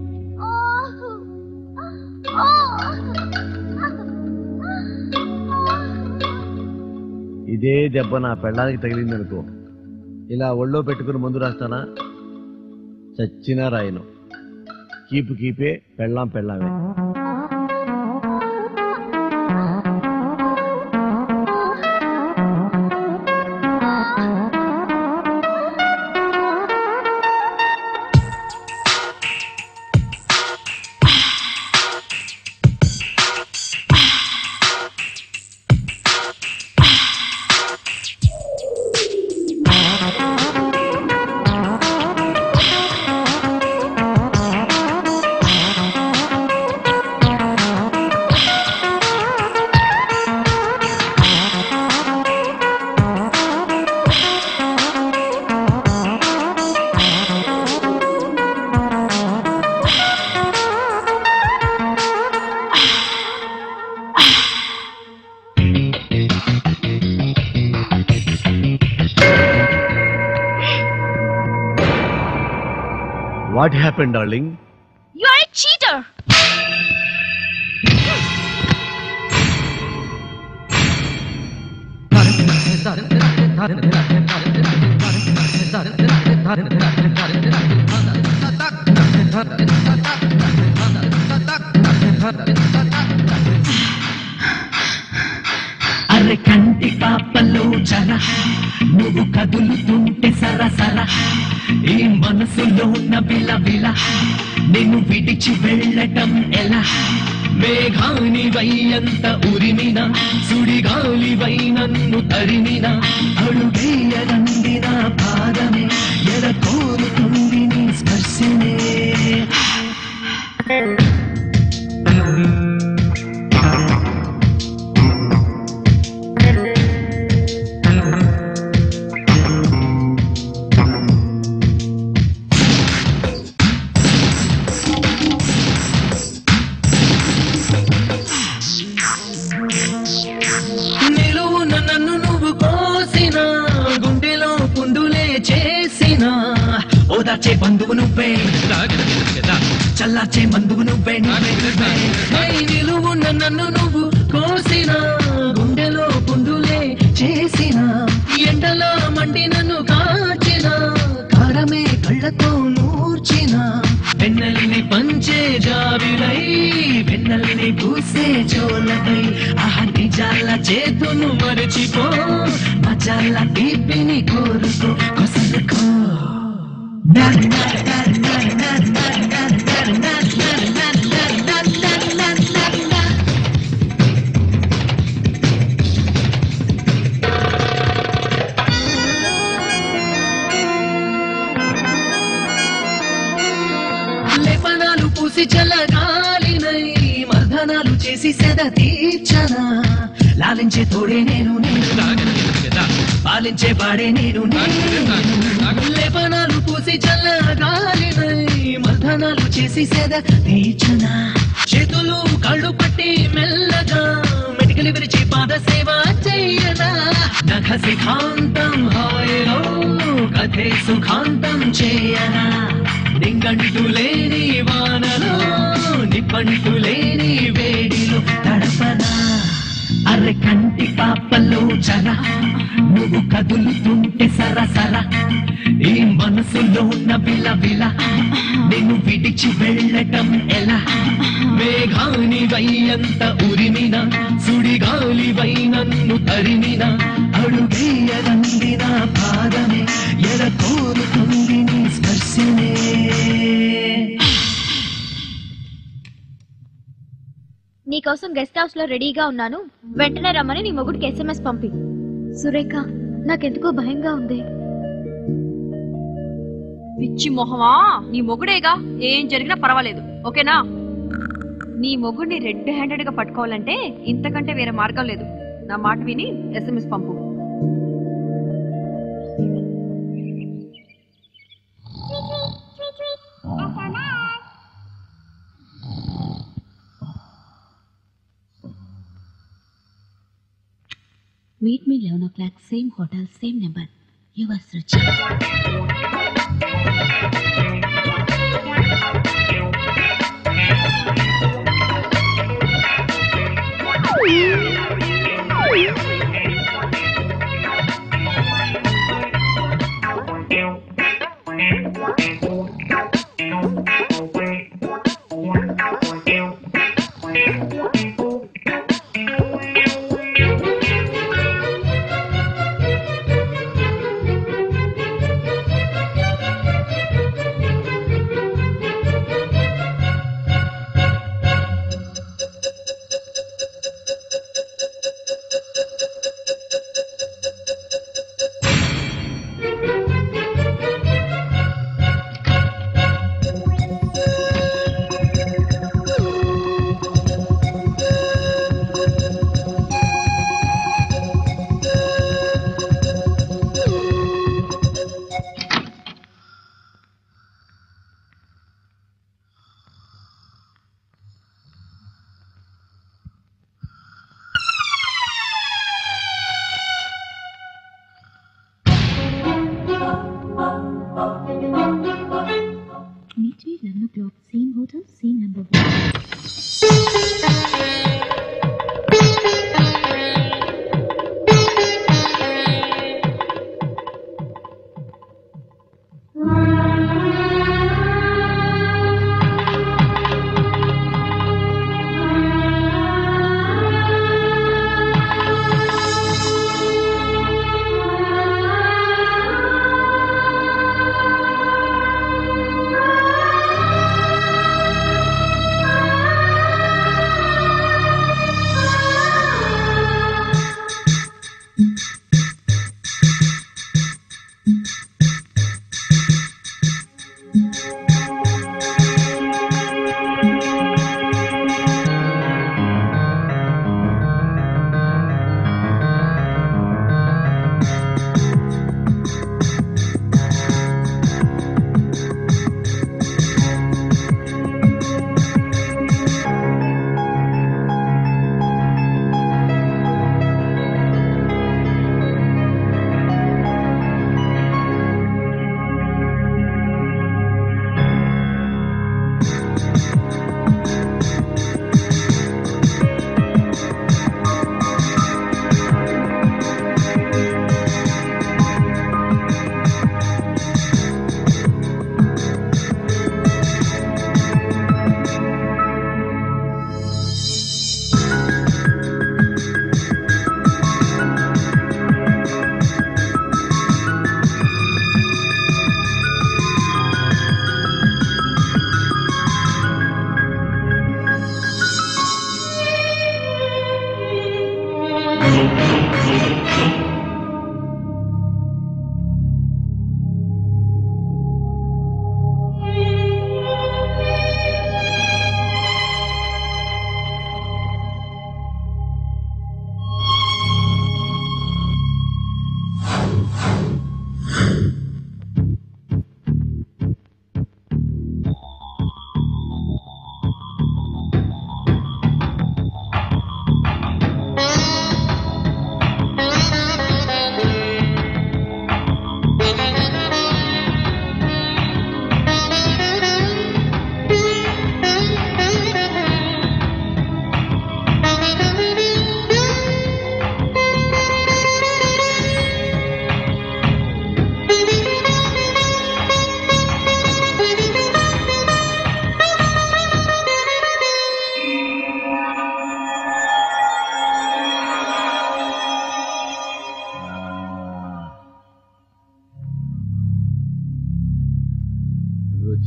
ఇదే దెబ్బ నా పెళ్ళానికి తగిలింది అనుకో ఇలా ఒళ్ళో పెట్టుకుని ముందు రాస్తానా చచ్చినా రాయను కీపు కీపే పెళ్ళాం పెళ్ళామే what happen darling you are a cheater అరె కంటి పాపలో చర నువ్వు కదులుతుంటే సరసర ఈ మనసులో బిల బిల నేను విడిచి వెళ్ళటం ఎలా మేఘాని వయ్యంత ఉరిమిన సుడిగాలి వై నన్ను తరిమిన అడుగేయనందిన పాదమే ఎడ కోరుతుంది నీ స్పర్శనే నిలువున నన్ను నువ్వు కోసిన గుండెలో పుండులే చేసిన ఓదార్చే బంధువు నువ్వే చల్లార్చే బంధువు నువ్వే నువ్వే, నువ్వే. ఏయ్, నిలువున నన్ను నువ్వు కోసిన గుండెలో పుండులే చేసిన ఎండలో మండి నన్ను కాచిన కారమే కళ్ళతో నూర్చిన వెన్నెల్ని పంచే జాబిలై వెన్నెల్ని పూసే జోలపై ఆహ నిజాల చేతును మరచిపో మజాల తీపిని కోరుకో కొసలుకో నా, నా, నా, నా, నా, నా, నా, నా, నా, నా, నా, నా, నా, నా, నా, నా. లేపనాలు పూసి చల్లగాలినై మర్దనాలు చేసి సెద తీర్చనా లాలించే తోడే నేను నేను పాలించే పాడే నేను నేను లేపనాలు పూసి చల్లగాలినై మర్దనాలు చేసి సెద తీర్చనా చేతులు కళ్ళు పట్టి మెల్లగా మెడికలి విరిచి పాద సేవ చెయ్యనా నఖ శిఖాంతం హాయో కథే సుఖాంతం చేయనా నింగంటు లేని వానలో నిప్పంటు లేని వేడిలో తడపనా అర్రె కంటి పాపలో చర నువ్వు కదులుతుంటే సరసర ఈ మనసులో బిల బిల నేను విడిచి వెళ్ళటం ఎలా మేఘాని వయ్యంత ఉరిమిన సుడిగాలి వై నన్ను తరిమిన అడుగేయరందిన పాదమే ఎడ కోరుతుంది నీ స్పర్శనే నీకోసం గెస్ట్ హౌస్ లో రెడీగా ఉన్నాను వెంటనే రమ్మని నీ మొగుడికి ఎస్ఎంఎస్ పంపి సురేఖ నాకెందుకో భయంగా ఉంది పిచ్చి మొహమా నీ మొగుడేగా ఏం జరిగినా పర్వాలేదు ఓకేనా నీ మొగుడిని రెడ్ హ్యాండెడ్ గా పట్టుకోవాలంటే ఇంతకంటే వేరే మార్గం లేదు నా మాట విని ఎస్ఎంఎస్ పంపు Meet me 11 o'clock, same hotel, same number. Yours, Ruchi.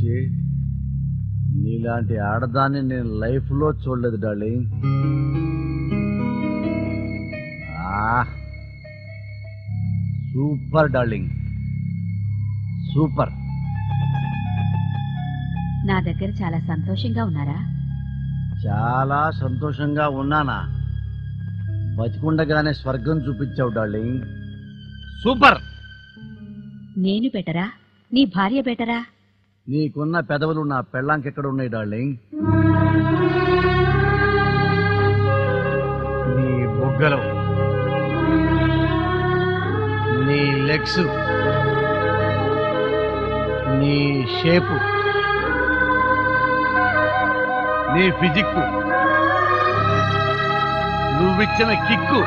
రుచి నీలాంటి ఆడదాన్ని నేను లైఫ్లో చూడలేదు డార్లింగ్ ఆ, సూపర్ డార్లింగ్ సూపర్ నా దగ్గర చాలా సంతోషంగా ఉన్నారా చాలా సంతోషంగా ఉన్నానా బతికుండగానే స్వర్గం చూపించావు డార్లింగ్ సూపర్ నేను బెటరా నీ భార్య బెటరా నీకున్న పెదవులు నా పెళ్ళాంకెక్కడ ఉన్నాయి డార్లింగ్ నీ బుగ్గలు నీ లెగ్స్ నీ షేపు నీ ఫిజిక్కు నువ్విచ్చిన కిక్కు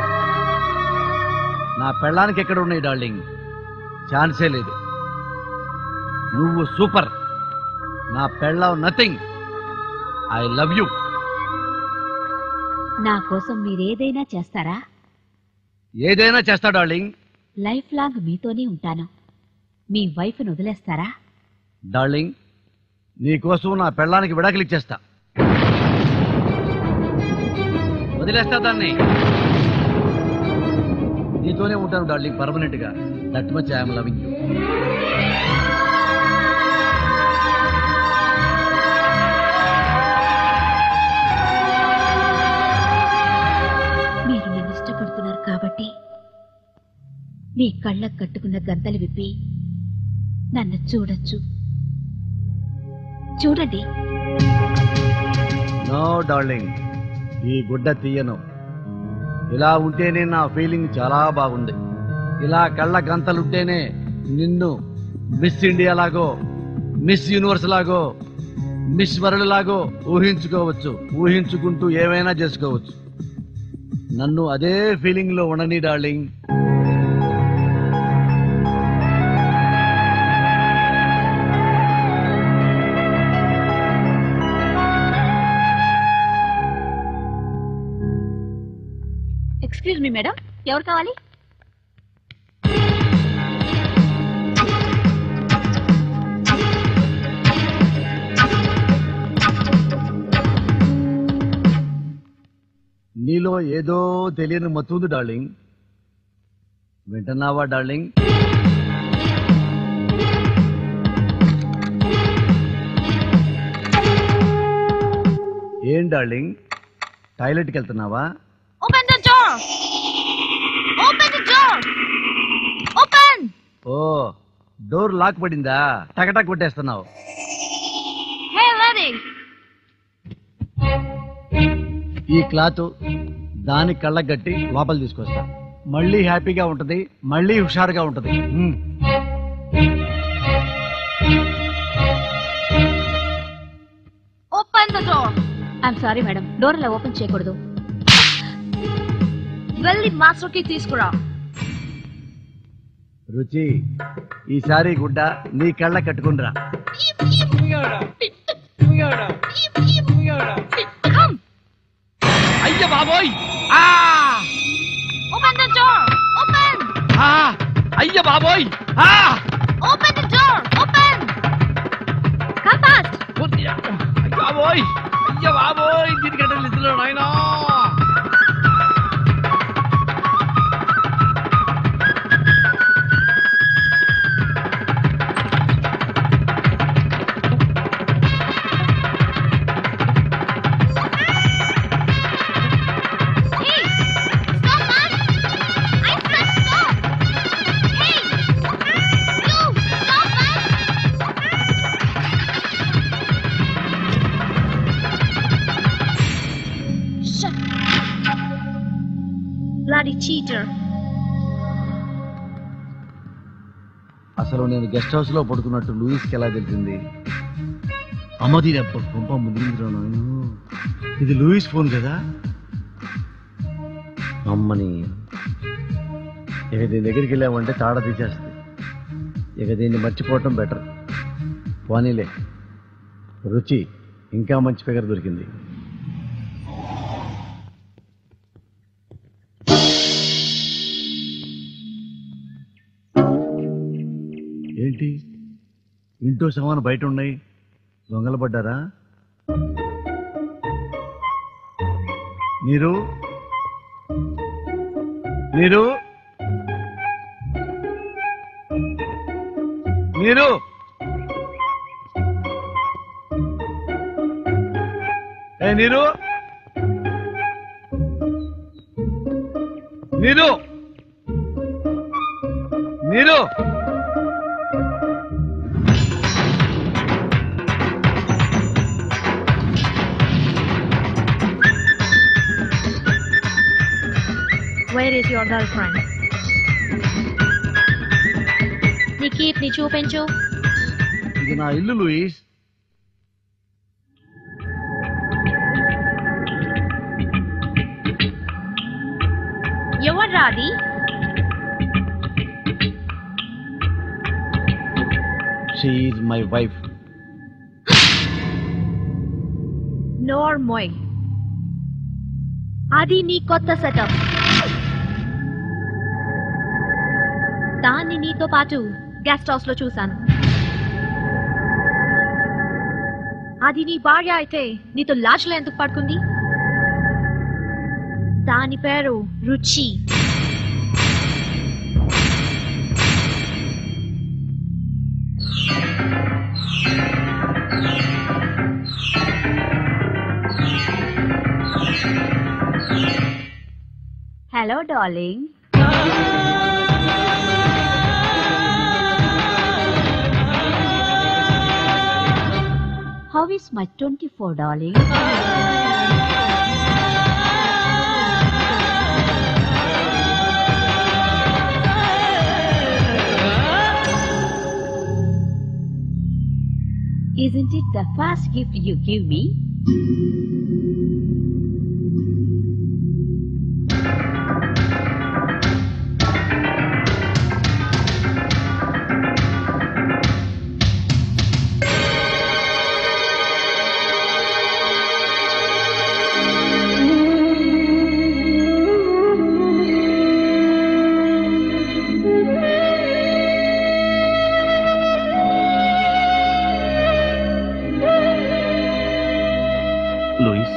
నా పెళ్ళానికి ఎక్కడ ఉన్నాయి డార్లింగ్ ఛాన్సే లేదు నువ్వు సూపర్ నా పెళ్ళావు నథింగ్ ఐ లవ్ యూ నా కోసం మీరేదైనా చేస్తారా ఏదైనా చేస్తా డార్లింగ్ లైఫ్ లాంగ్ మీతోనే ఉంటాను మీ వైఫ్ను వదిలేస్తారా డార్లింగ్ నీకోసం నా పెళ్ళానికి విడాకులు ఇచ్చేస్తా వదిలేస్తా దాన్ని నీతోనే ఉంటాను డార్లింగ్ పర్మనెంట్ గా that much I'm loving you మీరు నన్ను ఇష్టపడుతున్నారు కాబట్టి మీ కళ్ళకు కట్టుకున్న గంతలు విప్పి నన్ను చూడొచ్చు చూడండి నో డార్లింగ్ ఈ గుడ్డ తీయను ఇలా ఉంటేనే నా ఫీలింగ్ చాలా బాగుంది ఇలా కళ్ళ గంతలుంటేనే నిన్ను మిస్ ఇండియా లాగో మిస్ యూనివర్స్ లాగో మిస్ వరల్డ్ లాగో ఊహించుకోవచ్చు ఊహించుకుంటూ ఏమైనా చేసుకోవచ్చు నన్ను అదే ఫీలింగ్ లో ఉండని డార్లింగ్ ఎక్స్క్యూజ్ మీ మేడం ఎవరు కావాలి నీలో ఏదో తెలియని మత్తుంది డార్లింగ్ వింటున్నావా డార్లింగ్ ఏం డార్లింగ్ టాయిలెట్కి వెళ్తున్నావా open the door open the door open ఓ డోర్ లాక్ పడిందా టకటక్ కొట్టేస్తున్నావు హే లేడీ ఈ క్లాత్ దాని కళ్ళకు కట్టి లోపల తీసుకొస్తా మళ్ళీ హ్యాపీగా ఉంటది మళ్ళీ హుషారుగా ఉంటది hmm. Open the door I'm sorry madam door అలా ఓపెన్ చేయకూడదు వెళ్ళి మాస్టర్ కి తీసుకురా రుచి ఈసారి గుడ్డ నీ కళ్ళ కట్టుకునిరా అయ్య బాబోయ్ ఆ ఓపెన్ ద డోర్ ఓపెన్ ఆ అయ్య బాబోయ్ ఆ open the door open come fast అయ్య బాబోయ్ అయ్య బాబోయ్ దీనికంటే నిద్రలో నాయనా Shut Bloody cheater. అసలు నేను గెస్ట్ హౌస్ లో పడుకున్నట్టు లూయిస్కి ఎలా తెలిసింది అమ్మది దెబ్బ కొంప ముదిరిందిరా నాయన ఇది లూయిస్ ఫోన్ కదా అమ్మని ఇక దీని దగ్గరికి వెళ్ళామంటే తాడ తీసేస్తుంది ఇక దీన్ని మర్చిపోవటం బెటర్ పోనీలే రుచి ఇంకా మంచి ఫిగర్ దొరికింది ఏంటి ఇంటూ సమాను బయట ఉన్నాయి దొంగలు పడ్డారా మీరు మీరు మీరు ఏ Neeru Neeru Neeru where is your girlfriend నీ కీప్ ని చూపించు ఇది నా ఇల్లు లూయిస్ ఎవర్రా అది షీ ఈజ్ మై వైఫ్ నోర్ మోయ్ అది నీ కొత్త సెటప్ దాన్ని నీతో పాటు గెస్ట్ హౌస్ లో చూశాను అది నీ భార్య అయితే నీతో లాడ్జ్లో ఎందుకు పడుకుంది దాని పేరు Ruchi hello darling How is my 24, darling? Isn't it the first gift you give me? Louis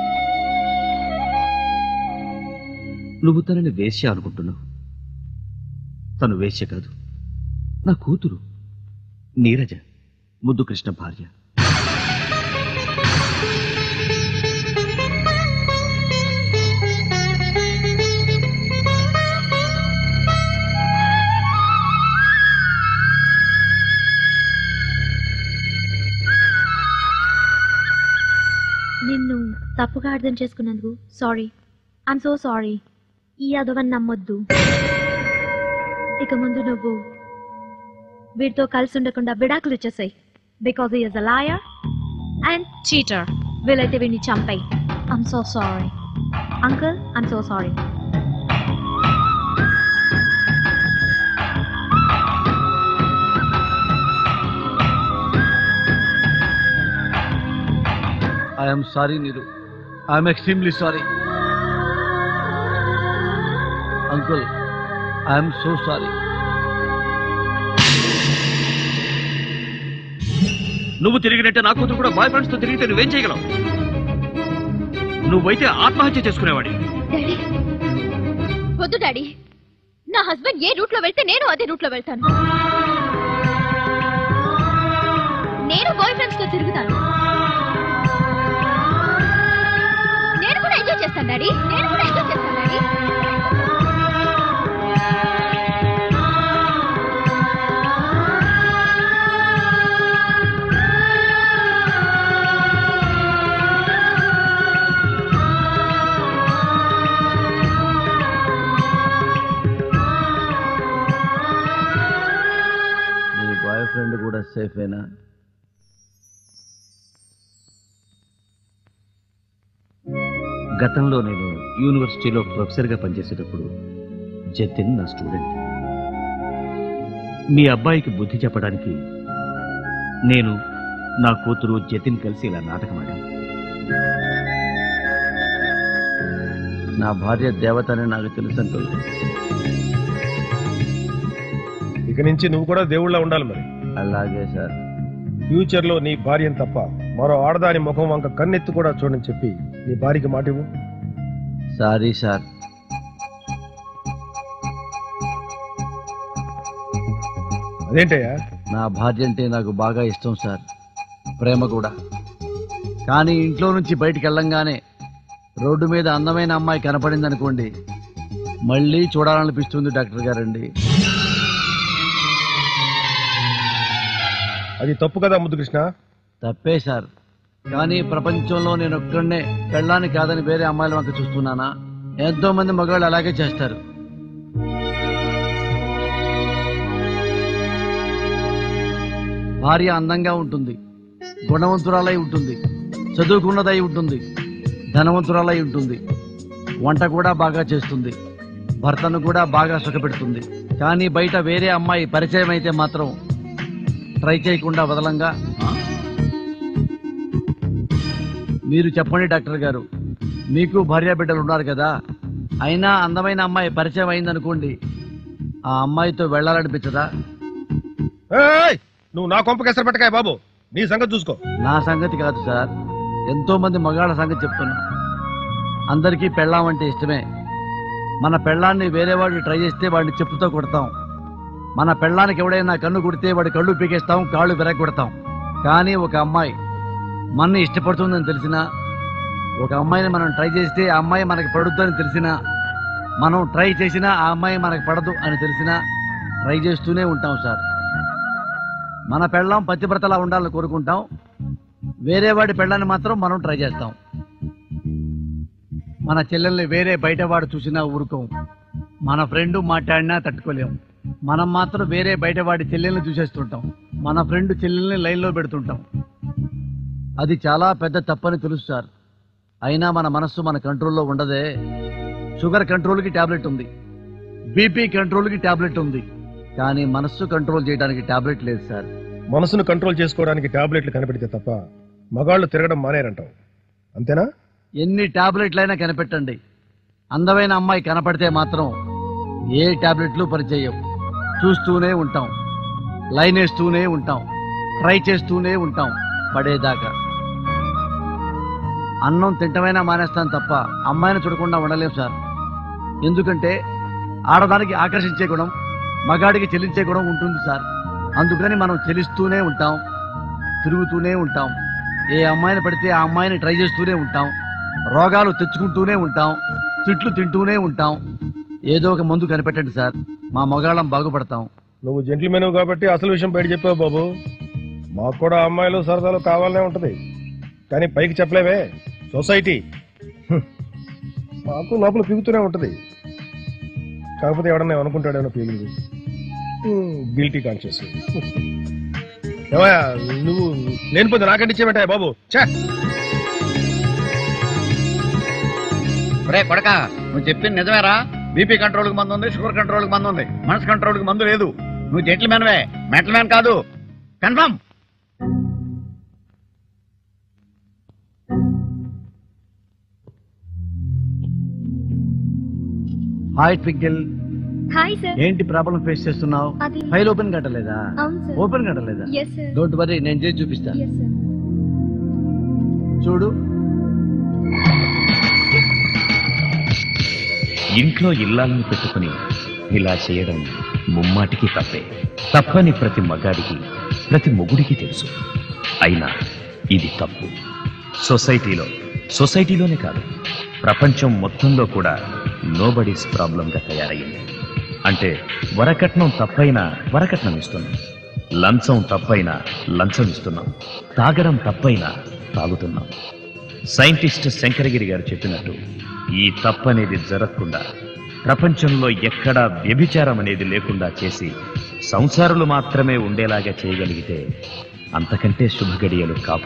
నువ్వు తనని వేశ్య అనుకుంటున్నావు తను వేశ్య కాదు నా కూతురు నీరజ ముద్దు కృష్ణ భార్య నిన్ను తప్పుగా అర్థం చేసుకున్నందుకు సారీ ఐఎమ్ సో సారీ ఈ అదవని నమ్మొద్దు ఇక ముందు నువ్వు వీడితో కలిసి ఉండకుండా విడాకులు ఇచ్చేసాయి because is a lawyer and cheater వీలైతే వీడిని చంపాయి I'm so sorry uncle I'm so sorry I'm sorry Neeru I'm extremely sorry uncle I'm so sorry నువ్వు తిరిగినట్టే నా కూతురు కూడా బాయ్ ఫ్రెండ్స్ తో తిరిగితే నువ్వేం చేయగలవు నువ్వైతే ఆత్మహత్య చేసుకునేవాడి డాడీ వద్దు డాడీ నా హస్బెండ్ ఏ రూట్ లో వెళ్తే నేను అదే రూట్ లో వెళ్తాను నేను బాయ్ ఫ్రెండ్స్ తో తిరుగుతాను నేను కూడా ఎంజాయ్ చేస్తాను డాడీ నేను కూడా ఎంజాయ్ చేస్తాను డాడీ నీ బాయ్ ఫ్రెండ్ కూడా సేఫేనా గతంలో నేను యూనివర్సిటీలో ప్రొఫెసర్గా పనిచేసేటప్పుడు జతిన్ నా స్టూడెంట్ మీ అబ్బాయికి బుద్ధి చెప్పడానికి నేను నా కూతురు జతిన్ కలిసి ఇలా నాటకం ఆడాం నా భార్య దేవత అని నాకు తెలుసు అంకుల్ ఇక నుంచి నువ్వు కూడా దేవుళ్ళ ఉండాలి మరి అలాగే సార్ ఫ్యూచర్ లో నీ భార్యను తప్ప మరో ఆడదాని ముఖం వంక కన్నెత్తి కూడా చూడని చెప్పి నీ భార్యకి మాట ఇవ్వు సారీ సార్ అదేంటయ్యా నా భార్య అంటే నాకు బాగా ఇష్టం సార్ ప్రేమ కూడా కానీ ఇంట్లో నుంచి బయటికి వెళ్ళంగానే రోడ్డు మీద అందమైన అమ్మాయి కనపడింది అనుకోండి మళ్ళీ చూడాలనిపిస్తుంది డాక్టర్ గారండి అది తప్పు కదా ముద్దు కృష్ణ తప్పే సార్ కానీ ప్రపంచంలో నేను ఒక్కడనే పెళ్ళాన్ని కాదని వేరే అమ్మాయిల వంక చూస్తున్నానా ఎంతో మంది మగవాళ్ళు అలాగే చేస్తారు భార్య అందంగా ఉంటుంది గుణవంతురాలై ఉంటుంది చదువుకున్నదై ఉంటుంది ధనవంతురాలై ఉంటుంది వంట కూడా బాగా చేస్తుంది భర్తను కూడా బాగా సుఖపెడుతుంది కానీ బయట వేరే అమ్మాయి పరిచయం అయితే మాత్రం ట్రై చేయకుండా వదలంగా మీరు చెప్పండి డాక్టర్ గారు మీకు భార్య బిడ్డలు ఉన్నారు కదా అయినా అందమైన అమ్మాయి పరిచయం అయిందనుకోండి ఆ అమ్మాయితో వెళ్ళాలనిపించదా ఏయ్! నువ్వు నా కొంపకేసరి పెట్టకాయ బాబు నీ సంగతి చూసుకో నా సంగతి కాదు సార్ ఎంతో మంది మగాళ్ళ సంగతి చెప్తున్నా అందరికీ పెళ్ళామంటే ఇష్టమే మన పెళ్ళాన్ని వేరే వాడిని ట్రై చేస్తే వాడిని చెప్పుతో కొడతాం మన పెళ్ళానికి ఎవడైనా కన్ను కుడితే వాడి కళ్ళు పీకేస్తాం కాళ్ళు విరగొడతాం కానీ ఒక అమ్మాయి మనని ఇష్టపడుతుందని తెలిసినా ఒక అమ్మాయిని మనం ట్రై చేస్తే ఆ అమ్మాయి మనకి పడుతుందని తెలిసినా మనం ట్రై చేసినా ఆ అమ్మాయి మనకు పడదు అని తెలిసినా ట్రై చేస్తూనే ఉంటాం సార్ మన పెళ్ళాం పతివ్రతలా ఉండాలని కోరుకుంటాం వేరే వాడి పెళ్ళాన్ని మాత్రం మనం ట్రై చేస్తాం మన చెల్లెల్ని వేరే బయటవాడు చూసినా ఊరుకోం మన ఫ్రెండ్ మాట్లాడినా తట్టుకోలేం మనం మాత్రం వేరే బయటవాడి చెల్లెల్ని చూసేస్తుంటాం మన ఫ్రెండ్ చెల్లెల్ని లైన్లో పెడుతుంటాం అది చాలా పెద్ద తప్పని తెలుసు సార్ అయినా మన మనస్సు మన కంట్రోల్లో ఉండదే షుగర్ కంట్రోల్కి టాబ్లెట్ ఉంది బీపీ కంట్రోల్కి టాబ్లెట్ ఉంది కానీ మనస్సు కంట్రోల్ చేయడానికి టాబ్లెట్ లేదు సార్ మనసును కంట్రోల్ చేసుకోవడానికి టాబ్లెట్లు కనిపెడితే తప్ప మగాళ్ళు తిరగడం మానేరంటావు అంతేనా ఎన్ని టాబ్లెట్లైనా కనిపెట్టండి అందమైన అమ్మాయి కనపడితే మాత్రం ఏ టాబ్లెట్లు పనిచేయవు చూస్తూనే ఉంటాం లైన్ వేస్తూనే ఉంటాం ట్రై చేస్తూనే ఉంటాం పడేదాకా అన్నం తింటమైనా మానేస్తాను తప్ప అమ్మాయిని చూడకుండా ఉండలేం సార్ ఎందుకంటే ఆడదానికి ఆకర్షించే గుణం మగాడికి చెల్లించే గుణం ఉంటుంది సార్ అందుకని మనం చెల్లిస్తూనే ఉంటాం తిరుగుతూనే ఉంటాం ఏ అమ్మాయిని పడితే ఆ అమ్మాయిని ట్రై చేస్తూనే ఉంటాం రోగాలు తెచ్చుకుంటూనే ఉంటాం తిట్లు తింటూనే ఉంటాం ఏదో ఒక మందు కనిపెట్టండి సార్ మా మగాళ్ళం బాగుపడతాం నువ్వు జెంట్లమెన్ కాబట్టి అసలు విషయం బయట చెప్పావు బాబు మాకు కూడా అమ్మాయిలు సరదాలు కావాలనే ఉంటది కానీ పైకి చెప్పలేవే సొసైటీ హ్మ్. మాకు లోపల పిగుతూనే ఉంటది కాకపోతే ఎవడన్నా అనుకుంటాడేమో ఫీలింగ్ గిల్టీ కాన్షియస్ ఏమయ్యా నువ్వు లేనిపోతే నాకంటే ఇచ్చేమంటాయా బాబు చా రే కొడక నువ్వు చెప్పింది నిజమేరా బీపీ కంట్రోల్కి మందు ఉంది షుగర్ కంట్రోల్కి మందు ఉంది మనసు కంట్రోల్కి మందు లేదు నువ్వు జెంట్ల మ్యాన్వే మెంటల్ మ్యాన్ కాదు confirm hi Twinkle hi sir ఏంటి ప్రాబ్లం ఫేస్ చేస్తున్నావు అది- ఫైల్ ఓపెన్ కట్టలేదా అవును సార్ ఓపెన్ కట్టలేదా ఎస్ సార్ డోంట్ వరీ నేను చేసి చూపిస్తా ఎస్ సార్ చూడు ఇంట్లో ఇల్లాలను పెట్టుకుని ఇలా చేయడం ముమ్మాటికి తప్పే తప్పని ప్రతి మగాడికి ప్రతి మొగుడికి తెలుసు అయినా ఇది తప్పు సొసైటీలో సొసైటీలోనే కాదు ప్రపంచం మొత్తంలో కూడా నోబడీస్ ప్రాబ్లంగా తయారయ్యింది అంటే వరకట్నం తప్పైనా వరకట్నం ఇస్తున్నాం లంచం తప్పైనా లంచం ఇస్తున్నాం తాగడం తప్పైనా తాగుతున్నాం సైంటిస్ట్ శంకరగిరి గారు చెప్పినట్టు ఈ తప్పనేది జరగకుండా ప్రపంచంలో ఎక్కడా వ్యభిచారం అనేది లేకుండా చేసి సంసారులు మాత్రమే ఉండేలాగా చేయగలిగితే అంతకంటే శుభగడియలు కాపు